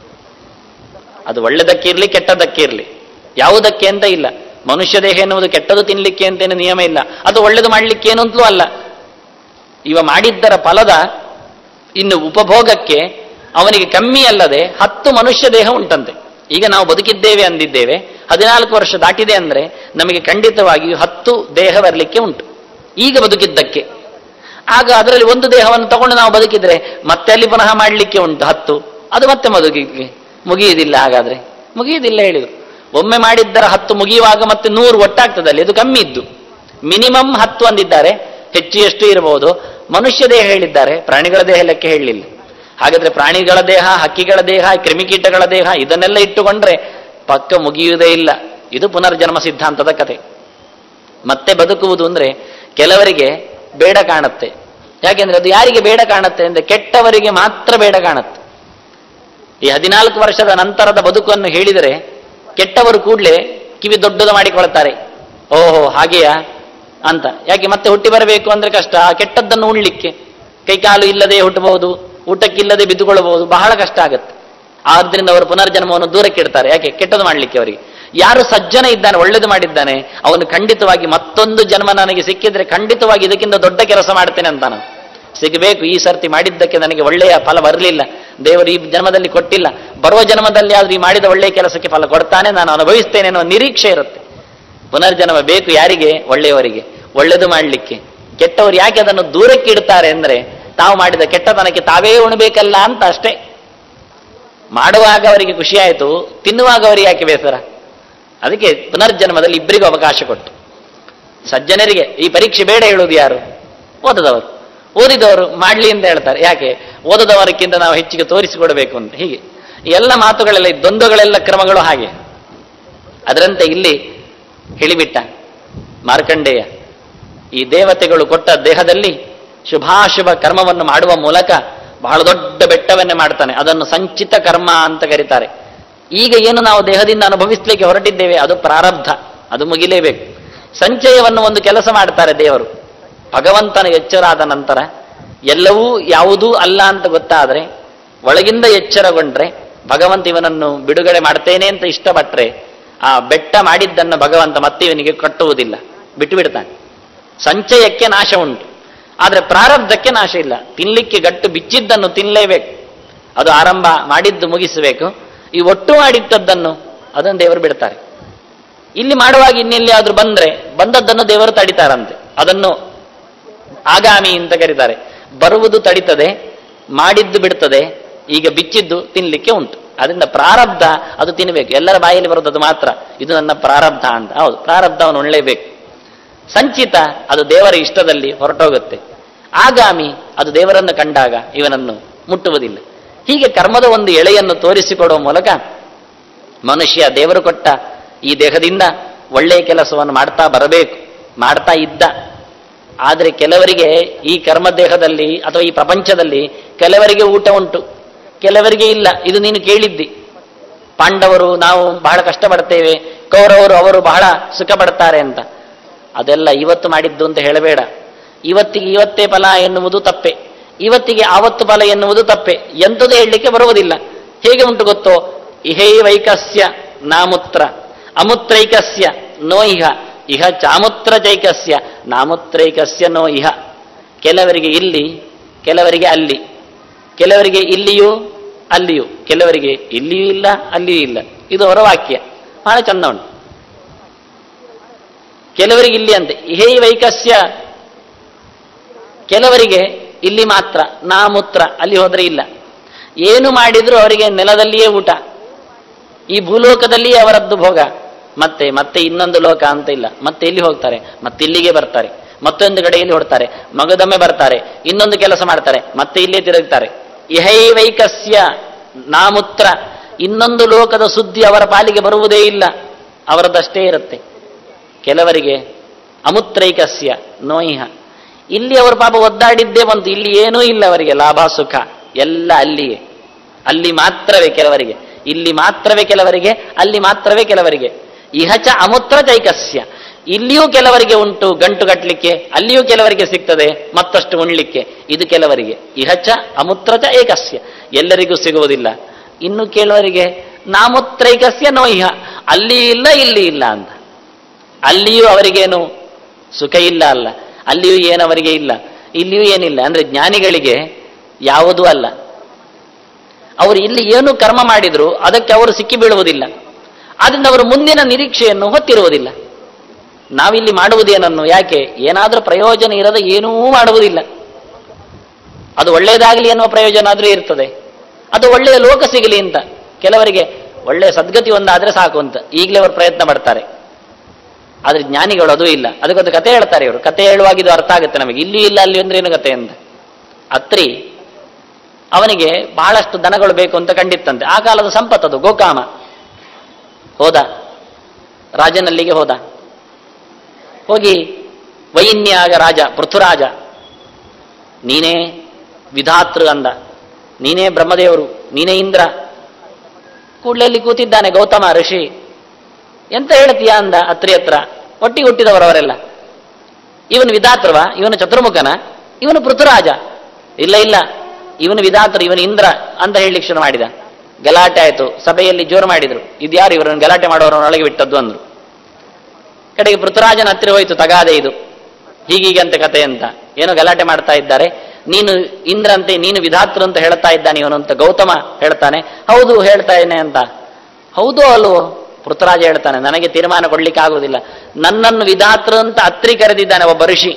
Speaker 1: ಅದು ಒಳ್ಳೆದಕ್ಕಿರ್ಲಿ ಕೆಟ್ಟದಕ್ಕಿರ್ಲಿ ಯಾವುದಕ್ಕೆ ಅಂತ ಇಲ್ಲ ಮನುಷ್ಯ ದೇಹ ಎನ್ನುವುದು ಕೆಟ್ಟದು ತಿನ್ಲಿಕ್ಕೆ ಅಂತೇನು ನಿಯಮ ಇಲ್ಲ ಅದು ಒಳ್ಳೆದು ಮಾಡ್ಲಿಕ್ಕೆ ಏನು ಅಂತಲೂ ಅಲ್ಲ ಇವ ಮಾಡಿದ್ದರ ಫಲದ ಇನ್ನು ಉಪಭೋಗಕ್ಕೆ ಅವನಿಗೆ ಕಮ್ಮಿ ಅಲ್ಲದೆ ಹತ್ತು ಮನುಷ್ಯ ದೇಹ ಉಂಟಂತೆ ಈಗ ನಾವು ಬದುಕಿದ್ದೇವೆ ಅಂದಿದ್ದೇವೆ ಹದಿನಾಲ್ಕು ವರ್ಷ ದಾಟಿದೆ ಅಂದ್ರೆ ನಮಗೆ ಖಂಡಿತವಾಗಿಯೂ ಹತ್ತು ದೇಹ ಬರಲಿಕ್ಕೆ ಉಂಟು ಈಗ ಬದುಕಿದ್ದಕ್ಕೆ ಆಗ ಅದರಲ್ಲಿ ಒಂದು ದೇಹವನ್ನು ತಗೊಂಡು ನಾವು ಬದುಕಿದ್ರೆ ಮತ್ತೆ ಅಲ್ಲಿ ಪುನಃ ಮಾಡಲಿಕ್ಕೆ ಉಂಟು ಹತ್ತು ಅದು ಮತ್ತೆ ಬದುಕಿಗೆ ಮುಗಿಯುವುದಿಲ್ಲ ಹಾಗಾದ್ರೆ ಮುಗಿಯುವುದಿಲ್ಲ ಹೇಳಿದ್ರು ಒಮ್ಮೆ ಮಾಡಿದ್ದರ ಹತ್ತು ಮುಗಿಯುವಾಗ ಮತ್ತೆ ನೂರು ಒಟ್ಟಾಗ್ತದೆ ಅಲ್ಲಿ ಅದು ಕಮ್ಮಿ ಇದ್ದು ಮಿನಿಮಮ್ ಹತ್ತು ಅಂದಿದ್ದಾರೆ ಹೆಚ್ಚು ಎಷ್ಟು ಇರಬಹುದು ಮನುಷ್ಯ ದೇಹ ಹೇಳಿದ್ದಾರೆ ಪ್ರಾಣಿಗಳ ದೇಹ ಲೆಕ್ಕ ಹೇಳಲಿಲ್ಲ ಹಾಗಾದ್ರೆ ಪ್ರಾಣಿಗಳ ದೇಹ ಹಕ್ಕಿಗಳ ದೇಹ ಕ್ರಿಮಿಕೀಟಗಳ ದೇಹ ಇದನ್ನೆಲ್ಲ ಇಟ್ಟುಕೊಂಡ್ರೆ ಪಕ್ಕ ಮುಗಿಯುವುದೇ ಇಲ್ಲ ಇದು ಪುನರ್ಜನ್ಮ ಸಿದ್ಧಾಂತದ ಕತೆ ಮತ್ತೆ ಬದುಕುವುದು ಅಂದ್ರೆ ಕೆಲವರಿಗೆ ಬೇಡ ಕಾಣುತ್ತೆ ಯಾಕೆಂದ್ರೆ ಅದು ಯಾರಿಗೆ ಬೇಡ ಕಾಣುತ್ತೆ ಅಂದ್ರೆ ಕೆಟ್ಟವರಿಗೆ ಮಾತ್ರ ಬೇಡ ಕಾಣುತ್ತೆ ಈ ಹದಿನಾಲ್ಕು ವರ್ಷದ ನಂತರದ ಬದುಕನ್ನು ಹೇಳಿದರೆ ಕೆಟ್ಟವರು ಕೂಡಲೇ ಕಿವಿ ದೊಡ್ಡದು ಮಾಡಿಕೊಳ್ತಾರೆ ಓಹೋ ಹಾಗೆಯಾ ಅಂತ ಯಾಕೆ ಮತ್ತೆ ಹುಟ್ಟಿ ಬರಬೇಕು ಅಂದ್ರೆ ಕಷ್ಟ ಆ ಕೆಟ್ಟದ್ದನ್ನು ಉಣ್ಲಿಕ್ಕೆ ಕೈಕಾಲು ಇಲ್ಲದೆ ಹುಟ್ಟಬಹುದು ಊಟಕ್ಕಿಲ್ಲದೆ ಬಿದ್ದುಕೊಳ್ಳಬಹುದು ಬಹಳ ಕಷ್ಟ ಆಗುತ್ತೆ ಆದ್ರಿಂದ ಅವರು ಪುನರ್ಜನ್ಮವನ್ನು ದೂರಕ್ಕೆ ಇಡ್ತಾರೆ ಯಾಕೆ ಕೆಟ್ಟದ್ದು ಮಾಡಲಿಕ್ಕೆ ಅವರಿಗೆ ಯಾರು ಸಜ್ಜನ ಇದ್ದಾನೆ ಒಳ್ಳೇದು ಮಾಡಿದ್ದಾನೆ ಅವನು ಖಂಡಿತವಾಗಿ ಮತ್ತೊಂದು ಜನ್ಮ ನನಗೆ ಸಿಕ್ಕಿದ್ರೆ ಖಂಡಿತವಾಗಿ ಇದಕ್ಕಿಂತ ದೊಡ್ಡ ಕೆಲಸ ಮಾಡ್ತೇನೆ ಅಂತ ನಾನು ಸಿಗಬೇಕು ಈ ಸರ್ತಿ ಮಾಡಿದ್ದಕ್ಕೆ ನನಗೆ ಒಳ್ಳೆಯ ಫಲ ಬರಲಿಲ್ಲ ದೇವರು ಈ ಜನ್ಮದಲ್ಲಿ ಕೊಟ್ಟಿಲ್ಲ ಬರುವ ಜನ್ಮದಲ್ಲಿ ಆದ್ರೂ ಈ ಮಾಡಿದ ಒಳ್ಳೆಯ ಕೆಲಸಕ್ಕೆ ಫಲ ಕೊಡ್ತಾನೆ ನಾನು ಅನುಭವಿಸ್ತೇನೆ ಅನ್ನೋ ನಿರೀಕ್ಷೆ ಇರುತ್ತೆ ಪುನರ್ಜನ್ಮ ಬೇಕು ಯಾರಿಗೆ ಒಳ್ಳೆಯವರಿಗೆ ಒಳ್ಳೆದು ಮಾಡಲಿಕ್ಕೆ ಕೆಟ್ಟವರು ಯಾಕೆ ಅದನ್ನು ದೂರಕ್ಕೆ ಇಡ್ತಾರೆ ಅಂದ್ರೆ ತಾವು ಮಾಡಿದ ಕೆಟ್ಟತನಕ್ಕೆ ತಾವೇ ಉಣಬೇಕಲ್ಲ ಅಂತ ಅಷ್ಟೇ ಮಾಡುವಾಗ ಅವರಿಗೆ ಖುಷಿ ಆಯಿತು ತಿನ್ನುವಾಗ ಅವರಿಗೆ ಯಾಕೆ ಬೇಸರ ಅದಕ್ಕೆ ಪುನರ್ಜನ್ಮದಲ್ಲಿ ಇಬ್ಬರಿಗೂ ಅವಕಾಶ ಕೊಟ್ಟು ಸಜ್ಜನರಿಗೆ ಈ ಪರೀಕ್ಷೆ ಬೇಡ ಹೇಳುವುದು ಯಾರು ಓದದವರು ಓದಿದವರು ಮಾಡ್ಲಿ ಅಂತ ಹೇಳ್ತಾರೆ ಯಾಕೆ ಓದದವರಕ್ಕಿಂತ ನಾವು ಹೆಚ್ಚಿಗೆ ತೋರಿಸಿಕೊಡಬೇಕು ಅಂತ ಹೀಗೆ ಈ ಎಲ್ಲ ಮಾತುಗಳೆಲ್ಲ ಈ ದ್ವಂದ್ವಗಳೆಲ್ಲ ಕ್ರಮಗಳು ಹಾಗೆ ಅದರಂತೆ ಇಲ್ಲಿ ಹೇಳಿಬಿಟ್ಟ ಮಾರ್ಕಂಡೇಯ ಈ ದೇವತೆಗಳು ಕೊಟ್ಟ ದೇಹದಲ್ಲಿ ಶುಭಾಶುಭ ಕರ್ಮವನ್ನು ಮಾಡುವ ಮೂಲಕ ಬಹಳ ದೊಡ್ಡ ಬೆಟ್ಟವನ್ನೇ ಮಾಡ್ತಾನೆ ಅದನ್ನು ಸಂಚಿತ ಕರ್ಮ ಅಂತ ಕರೀತಾರೆ ಈಗ ಏನು ನಾವು ದೇಹದಿಂದ ಅನುಭವಿಸ್ಲಿಕ್ಕೆ ಹೊರಟಿದ್ದೇವೆ ಅದು ಪ್ರಾರಬ್ಧ ಅದು ಮುಗಿಲೇಬೇಕು ಸಂಚಯವನ್ನು ಒಂದು ಕೆಲಸ ಮಾಡ್ತಾರೆ ದೇವರು ಭಗವಂತನ ಎಚ್ಚರಾದ ನಂತರ ಎಲ್ಲವೂ ಯಾವುದೂ ಅಲ್ಲ ಅಂತ ಗೊತ್ತಾದ್ರೆ ಒಳಗಿಂದ ಎಚ್ಚರಗೊಂಡ್ರೆ ಭಗವಂತ ಇವನನ್ನು ಬಿಡುಗಡೆ ಮಾಡ್ತೇನೆ ಅಂತ ಇಷ್ಟಪಟ್ರೆ ಆ ಬೆಟ್ಟ ಮಾಡಿದ್ದನ್ನು ಭಗವಂತ ಮತ್ತೆ ಇವನಿಗೆ ಕಟ್ಟುವುದಿಲ್ಲ ಬಿಟ್ಟು ಬಿಡ್ತಾನೆ ಸಂಚಯಕ್ಕೆ ನಾಶ ಉಂಟು ಆದರೆ ಪ್ರಾರಬ್ಧಕ್ಕೆ ನಾಶ ಇಲ್ಲ ತಿನ್ಲಿಕ್ಕೆ ಗಟ್ಟು ಬಿಚ್ಚಿದ್ದನ್ನು ತಿನ್ನಲೇಬೇಕು ಅದು ಆರಂಭ ಮಾಡಿದ್ದು ಮುಗಿಸಬೇಕು ಈ ಒಟ್ಟು ಮಾಡಿಟ್ಟದ್ದನ್ನು ಅದನ್ನು ದೇವರು ಬಿಡ್ತಾರೆ ಇಲ್ಲಿ ಮಾಡುವಾಗ ಇನ್ನೆಲ್ಲಿ ಆದ್ರೂ ಬಂದ್ರೆ ಬಂದದ್ದನ್ನು ದೇವರು ತಡಿತಾರಂತೆ ಅದನ್ನು ಆಗಾಮಿ ಅಂತ ಕರೀತಾರೆ ಬರುವುದು ತಡಿತದೆ ಮಾಡಿದ್ದು ಬಿಡ್ತದೆ ಈಗ ಬಿಚ್ಚಿದ್ದು ತಿನ್ಲಿಕ್ಕೆ ಉಂಟು ಅದರಿಂದ ಪ್ರಾರಬ್ಧ ಅದು ತಿನ್ನಬೇಕು ಎಲ್ಲರ ಬಾಯಲ್ಲಿ ಬರೋದು ಅದು ಮಾತ್ರ ಇದು ನನ್ನ ಪ್ರಾರಬ್ಧ ಅಂತ ಹೌದು ಪ್ರಾರಬ್ಧ ಅವನು ಉಣ್ಲೇಬೇಕು ಸಂಚಿತ ಅದು ದೇವರ ಇಷ್ಟದಲ್ಲಿ ಹೊರಟೋಗುತ್ತೆ ಆಗಾಮಿ ಅದು ದೇವರನ್ನು ಕಂಡಾಗ ಇವನನ್ನು ಮುಟ್ಟುವುದಿಲ್ಲ ಹೀಗೆ ಕರ್ಮದ ಒಂದು ಎಳೆಯನ್ನು ತೋರಿಸಿಕೊಡುವ ಮೂಲಕ ಮನುಷ್ಯ ದೇವರು ಕೊಟ್ಟ ಈ ದೇಹದಿಂದ ಒಳ್ಳೆಯ ಕೆಲಸವನ್ನು ಮಾಡ್ತಾ ಬರಬೇಕು ಮಾಡ್ತಾ ಇದ್ದ ಆದರೆ ಕೆಲವರಿಗೆ ಈ ಕರ್ಮ ದೇಹದಲ್ಲಿ ಅಥವಾ ಈ ಪ್ರಪಂಚದಲ್ಲಿ ಕೆಲವರಿಗೆ ಊಟ ಉಂಟು ಕೆಲವರಿಗೆ ಇಲ್ಲ ಇದು ನೀನು ಕೇಳಿದ್ದಿ ಪಾಂಡವರು ನಾವು ಬಹಳ ಕಷ್ಟಪಡ್ತೇವೆ ಕೌರವರು ಅವರು ಬಹಳ ಸುಖ ಪಡ್ತಾರೆ ಅಂತ ಅದೆಲ್ಲ ಇವತ್ತು ಮಾಡಿದ್ದು ಅಂತ ಹೇಳಬೇಡ ಇವತ್ತಿಗೆ ಇವತ್ತೇ ಫಲ ಎನ್ನುವುದು ತಪ್ಪೆ ಇವತ್ತಿಗೆ ಆವತ್ತು ಫಲ ಎನ್ನುವುದು ತಪ್ಪೆ ಎಂಥದ್ದು ಹೇಳಲಿಕ್ಕೆ ಬರುವುದಿಲ್ಲ ಹೇಗೆ ಉಂಟು ಗೊತ್ತೋ ಇಹೇ ವೈಕಸ್ಯ ನಾಮುತ್ರ ಅಮುತ್ರೈಕಸ್ಯ ನೋ ಇಹ ಇಹ ಚಾಮುತ್ರ ಚೈಕಸ್ಯ ನಾಮುತ್ರೈಕಸ್ಯ ನೋ ಇಹ ಕೆಲವರಿಗೆ ಇಲ್ಲಿ ಕೆಲವರಿಗೆ ಅಲ್ಲಿ ಕೆಲವರಿಗೆ ಇಲ್ಲಿಯೂ ಅಲ್ಲಿಯೂ ಕೆಲವರಿಗೆ ಇಲ್ಲಿಯೂ ಇಲ್ಲ ಅಲ್ಲಿಯೂ ಇಲ್ಲ ಇದು ಅವರ ವಾಕ್ಯ ಬಹಳ ಚಂದ ಉಂಟು ಕೆಲವರಿಗೆ ಇಲ್ಲಿ ಅಂತೆ ಹೇ ವೈಕಸ್ಯ ಕೆಲವರಿಗೆ ಇಲ್ಲಿ ಮಾತ್ರ ನಾಮೂತ್ರ ಅಲ್ಲಿ ಹೋದ್ರೆ ಇಲ್ಲ ಏನು ಮಾಡಿದ್ರು ಅವರಿಗೆ ನೆಲದಲ್ಲಿಯೇ ಊಟ ಈ ಭೂಲೋಕದಲ್ಲಿಯೇ ಅವರದ್ದು ಭೋಗ ಮತ್ತೆ ಮತ್ತೆ ಇನ್ನೊಂದು ಲೋಕ ಅಂತ ಇಲ್ಲ ಮತ್ತೆ ಇಲ್ಲಿ ಹೋಗ್ತಾರೆ ಮತ್ತೆ ಇಲ್ಲಿಗೆ ಬರ್ತಾರೆ ಮತ್ತೊಂದು ಕಡೆಯಲ್ಲಿ ಹೊಡ್ತಾರೆ ಮಗದೊಮ್ಮೆ ಬರ್ತಾರೆ ಇನ್ನೊಂದು ಕೆಲಸ ಮಾಡ್ತಾರೆ ಮತ್ತೆ ಇಲ್ಲೇ ತಿರುಗ್ತಾರೆ ಇಹೈ ವೈಕಸ್ಯ ನಾಮೂತ್ರ ಇನ್ನೊಂದು ಲೋಕದ ಸುದ್ದಿ ಅವರ ಪಾಲಿಗೆ ಬರುವುದೇ ಇಲ್ಲ ಅವರದಷ್ಟೇ ಇರುತ್ತೆ ಕೆಲವರಿಗೆ ಅಮುತ್ರೈಕಸ್ಯ ನೋಯಿಹ ಇಲ್ಲಿ ಅವರು ಪಾಪ ಒದ್ದಾಡಿದ್ದೇ ಬಂತು ಇಲ್ಲಿ ಏನೂ ಇಲ್ಲ ಅವರಿಗೆ ಲಾಭ ಸುಖ ಎಲ್ಲ ಅಲ್ಲಿಯೇ ಅಲ್ಲಿ ಮಾತ್ರವೇ ಕೆಲವರಿಗೆ ಇಲ್ಲಿ ಮಾತ್ರವೇ ಕೆಲವರಿಗೆ ಅಲ್ಲಿ ಮಾತ್ರವೇ ಕೆಲವರಿಗೆ ಇಹಚ ಅಮೂತ್ರ ಚೈಕಸ್ಯ ಇಲ್ಲಿಯೂ ಕೆಲವರಿಗೆ ಉಂಟು ಗಂಟು ಕಟ್ಟಲಿಕ್ಕೆ ಅಲ್ಲಿಯೂ ಕೆಲವರಿಗೆ ಸಿಗ್ತದೆ ಮತ್ತಷ್ಟು ಉಣ್ಲಿಕ್ಕೆ ಇದು ಕೆಲವರಿಗೆ ಇಹಚ ಅಮೂತ್ರಚ ಏಕಸ್ಯ ಎಲ್ಲರಿಗೂ ಸಿಗುವುದಿಲ್ಲ ಇನ್ನು ಕೆಲವರಿಗೆ ನಾಮೂತ್ರೈಕಸ್ಯ ನೋಯಿಹ ಅಲ್ಲಿ ಇಲ್ಲ ಇಲ್ಲಿ ಇಲ್ಲ ಅಂತ ಅಲ್ಲಿಯೂ ಅವರಿಗೇನು ಸುಖ ಇಲ್ಲ ಅಲ್ಲ ಅಲ್ಲಿಯೂ ಏನು ಅವರಿಗೆ ಇಲ್ಲ ಇಲ್ಲಿಯೂ ಏನಿಲ್ಲ ಅಂದ್ರೆ ಜ್ಞಾನಿಗಳಿಗೆ ಯಾವುದೂ ಅಲ್ಲ ಅವರು ಇಲ್ಲಿ ಏನು ಕರ್ಮ ಮಾಡಿದ್ರು ಅದಕ್ಕೆ ಅವರು ಸಿಕ್ಕಿ ಬೀಳುವುದಿಲ್ಲ ಆದ್ರಿಂದ ಅವರು ಮುಂದಿನ ನಿರೀಕ್ಷೆಯನ್ನು ಹೊತ್ತಿರುವುದಿಲ್ಲ ನಾವಿಲ್ಲಿ ಮಾಡುವುದೇನನ್ನು ಯಾಕೆ ಏನಾದರೂ ಪ್ರಯೋಜನ ಇರದ ಏನೂ ಮಾಡುವುದಿಲ್ಲ ಅದು ಒಳ್ಳೆಯದಾಗಲಿ ಎನ್ನುವ ಪ್ರಯೋಜನ ಆದರೂ ಇರ್ತದೆ ಅದು ಒಳ್ಳೆಯ ಲೋಕ ಸಿಗಲಿ ಅಂತ ಕೆಲವರಿಗೆ ಒಳ್ಳೆಯ ಸದ್ಗತಿ ಒಂದಾದ್ರೆ ಸಾಕು ಅಂತ ಈಗಲೇ ಅವರು ಪ್ರಯತ್ನ ಪಡ್ತಾರೆ ಆದ್ರೆ ಜ್ಞಾನಿಗಳು ಅದು ಇಲ್ಲ ಅದಕ್ಕೊಂದು ಕತೆ ಹೇಳ್ತಾರೆ ಇವರು ಕತೆ ಹೇಳುವಾಗ ಇದು ಅರ್ಥ ಆಗುತ್ತೆ ನಮಗೆ ಇಲ್ಲಿ ಇಲ್ಲ ಅಲ್ಲಿ ಅಂದ್ರೆ ಏನು ಕತೆ ಅಂತ ಅತ್ರಿ ಅವನಿಗೆ ಬಹಳಷ್ಟು ದನಗಳು ಬೇಕು ಅಂತ ಕಂಡಿತ್ತಂತೆ ಆ ಕಾಲದ ಸಂಪತ್ತದು ಗೋಕಾಮ ಹೋದ ರಾಜನಲ್ಲಿಗೆ ಹೋದ ಹೋಗಿ ವೈನ್ಯಾಗ ರಾಜ ಪೃಥುರಾಜ ನೀನೇ ವಿಧಾತೃ ಅಂದ ನೀನೇ ಬ್ರಹ್ಮದೇವರು ನೀನೇ ಇಂದ್ರ ಕೂಡ್ಲಲ್ಲಿ ಕೂತಿದ್ದಾನೆ ಗೌತಮ ಋಷಿ ಎಂತ ಹೇಳ್ತೀಯ ಅಂದ ಅತ್ರಿ ಹತ್ರ ಒಟ್ಟಿಗೆ ಹುಟ್ಟಿದವರವರೆಲ್ಲ ಇವನು ವಿಧಾತೃವ ಇವನು ಚತುರ್ಮುಖನ ಇವನು ಪೃಥುರಾಜ ಇಲ್ಲ ಇಲ್ಲ ಇವನು ವಿಧಾತೃ ಇವನು ಇಂದ್ರ ಅಂತ ಹೇಳಲಿಕ್ಕೆ ಶುರು ಮಾಡಿದ ಗಲಾಟೆ ಆಯಿತು ಸಭೆಯಲ್ಲಿ ಜೋರು ಮಾಡಿದ್ರು ಇದ್ಯಾರು ಇವರನ್ನು ಗಲಾಟೆ ಮಾಡೋರನ್ನು ಒಳಗೆ ಬಿಟ್ಟದ್ದು ಅಂದ್ರು ಕಡೆಗೆ ಪೃಥುರಾಜನ ಹತ್ತಿರ ಹೋಯಿತು ತಗಾದೆ ಇದು ಹೀಗೀಗಂತೆ ಕತೆ ಅಂತ ಏನೋ ಗಲಾಟೆ ಮಾಡ್ತಾ ಇದ್ದಾರೆ ನೀನು ಇಂದ್ರಂತೆ ನೀನು ವಿಧಾತೃ ಅಂತ ಹೇಳ್ತಾ ಇದ್ದಾನೆ ಇವನು ಅಂತ ಗೌತಮ ಹೇಳ್ತಾನೆ ಹೌದು ಹೇಳ್ತಾ ಇದ್ದೇನೆ ಅಂತ ಹೌದು ಅಲ್ವೋ ಪೃಥ್ವರಾಜ ಹೇಳ್ತಾನೆ ನನಗೆ ತೀರ್ಮಾನ ಕೊಡ್ಲಿಕ್ಕೆ ಆಗುವುದಿಲ್ಲ ನನ್ನನ್ನು ವಿಧಾತೃ ಅಂತ ಅತ್ರಿ ಕರೆದಿದ್ದಾನೆ ಒಬ್ಬ ಋಷಿ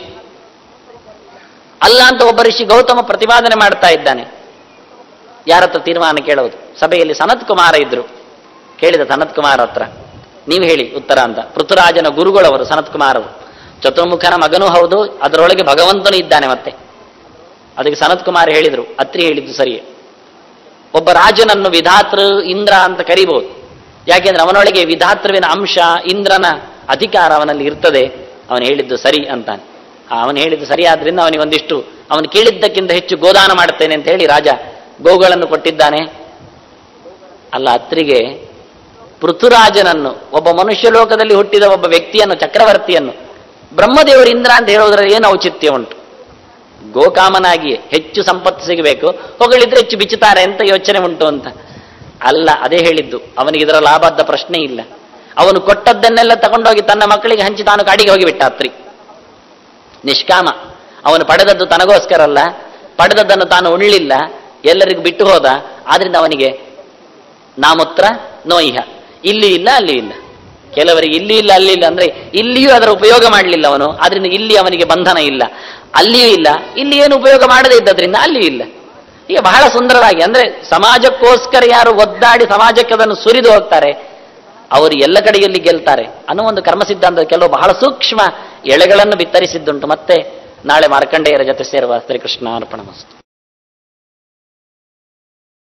Speaker 1: ಅಲ್ಲ ಅಂತ ಒಬ್ಬ ಋಷಿ ಗೌತಮ ಪ್ರತಿಪಾದನೆ ಮಾಡ್ತಾ ಇದ್ದಾನೆ ಯಾರ ಹತ್ರ ತೀರ್ಮಾನ ಕೇಳುವುದು ಸಭೆಯಲ್ಲಿ ಸನತ್ ಕುಮಾರ ಇದ್ರು ಕೇಳಿದ ಸನತ್ ಕುಮಾರ್ ಹತ್ರ ನೀವು ಹೇಳಿ ಉತ್ತರ ಅಂತ ಪೃಥ್ವರಾಜನ ಗುರುಗಳವರು ಸನತ್ ಕುಮಾರರು ಚತುರ್ಮುಖನ ಮಗನೂ ಹೌದು ಅದರೊಳಗೆ ಭಗವಂತನು ಇದ್ದಾನೆ ಮತ್ತೆ ಅದಕ್ಕೆ ಸನತ್ ಕುಮಾರ್ ಹೇಳಿದ್ರು ಅತ್ರಿ ಹೇಳಿದ್ದು ಸರಿಯೇ ಒಬ್ಬ ರಾಜನನ್ನು ವಿಧಾತೃ ಇಂದ್ರ ಅಂತ ಕರಿಬಹುದು ಯಾಕೆಂದ್ರೆ ಅವನೊಳಗೆ ವಿಧಾತೃವಿನ ಅಂಶ ಇಂದ್ರನ ಅಧಿಕಾರ ಅವನಲ್ಲಿ ಇರ್ತದೆ ಅವನು ಹೇಳಿದ್ದು ಸರಿ ಅಂತಾನೆ ಅವನು ಹೇಳಿದ್ದು ಸರಿ ಆದ್ರಿಂದ ಅವನಿಗೆ ಒಂದಿಷ್ಟು ಅವನು ಕೇಳಿದ್ದಕ್ಕಿಂತ ಹೆಚ್ಚು ಗೋದಾನ ಮಾಡುತ್ತೇನೆ ಅಂತ ಹೇಳಿ ರಾಜ ಗೋಗಳನ್ನು ಕೊಟ್ಟಿದ್ದಾನೆ ಅಲ್ಲ ಅತ್ರಿಗೆ ಪೃಥುರಾಜನನ್ನು ಒಬ್ಬ ಮನುಷ್ಯ ಲೋಕದಲ್ಲಿ ಹುಟ್ಟಿದ ಒಬ್ಬ ವ್ಯಕ್ತಿಯನ್ನು ಚಕ್ರವರ್ತಿಯನ್ನು ಬ್ರಹ್ಮದೇವರು ಇಂದ್ರ ಅಂತ ಹೇಳೋದ್ರಲ್ಲಿ ಏನು ಔಚಿತ್ಯ ಉಂಟು ಗೋಕಾಮನಾಗಿ ಹೆಚ್ಚು ಸಂಪತ್ತು ಸಿಗಬೇಕು ಹೊಗಳಿದ್ರೆ ಹೆಚ್ಚು ಬಿಚ್ಚುತ್ತಾರೆ ಅಂತ ಯೋಚನೆ ಉಂಟು ಅಂತ ಅಲ್ಲ ಅದೇ ಹೇಳಿದ್ದು ಅವನಿಗೆ ಇದರ ಲಾಭದ ಪ್ರಶ್ನೆ ಇಲ್ಲ ಅವನು ಕೊಟ್ಟದ್ದನ್ನೆಲ್ಲ ತಗೊಂಡೋಗಿ ತನ್ನ ಮಕ್ಕಳಿಗೆ ಹಂಚಿ ತಾನು ಕಾಡಿಗೆ ಹೋಗಿಬಿಟ್ಟ ಅತ್ರಿ ನಿಷ್ಕಾಮ ಅವನು ಪಡೆದದ್ದು ತನಗೋಸ್ಕರ ಅಲ್ಲ ಪಡೆದದ್ದನ್ನು ತಾನು ಉಣ್ಲಿಲ್ಲ ಎಲ್ಲರಿಗೂ ಬಿಟ್ಟು ಹೋದ ಆದ್ರಿಂದ ಅವನಿಗೆ ನಾಮೂತ್ರ ನೋಯಿಹ ಇಲ್ಲಿ ಇಲ್ಲ ಅಲ್ಲಿ ಇಲ್ಲ ಕೆಲವರಿಗೆ ಇಲ್ಲಿ ಇಲ್ಲ ಅಲ್ಲಿ ಇಲ್ಲ ಅಂದ್ರೆ ಇಲ್ಲಿಯೂ ಅದರ ಉಪಯೋಗ ಮಾಡಲಿಲ್ಲ ಅವನು ಆದ್ರಿಂದ ಇಲ್ಲಿ ಅವನಿಗೆ ಬಂಧನ ಇಲ್ಲ ಅಲ್ಲಿಯೂ ಇಲ್ಲ ಇಲ್ಲಿ ಏನು ಉಪಯೋಗ ಮಾಡದೇ ಇದ್ದದ್ರಿಂದ ಅಲ್ಲಿಯೂ ಇಲ್ಲ ಈಗ ಬಹಳ ಸುಂದರವಾಗಿ ಅಂದ್ರೆ ಸಮಾಜಕ್ಕೋಸ್ಕರ ಯಾರು ಒದ್ದಾಡಿ ಸಮಾಜಕ್ಕೆ ಅದನ್ನು ಸುರಿದು ಹೋಗ್ತಾರೆ ಅವರು ಎಲ್ಲ ಕಡೆಯಲ್ಲಿ ಗೆಲ್ತಾರೆ ಅನ್ನೋ ಒಂದು ಕರ್ಮ ಸಿದ್ಧಾಂತದ ಕೆಲವು ಬಹಳ ಸೂಕ್ಷ್ಮ ಎಳೆಗಳನ್ನು ಬಿತ್ತರಿಸಿದ್ದುಂಟು ಮತ್ತೆ ನಾಳೆ ಮಾರ್ಕಂಡೇಯರ ಜೊತೆ ಸೇರುವ ಶ್ರೀಕೃಷ್ಣ ಅರ್ಪಣ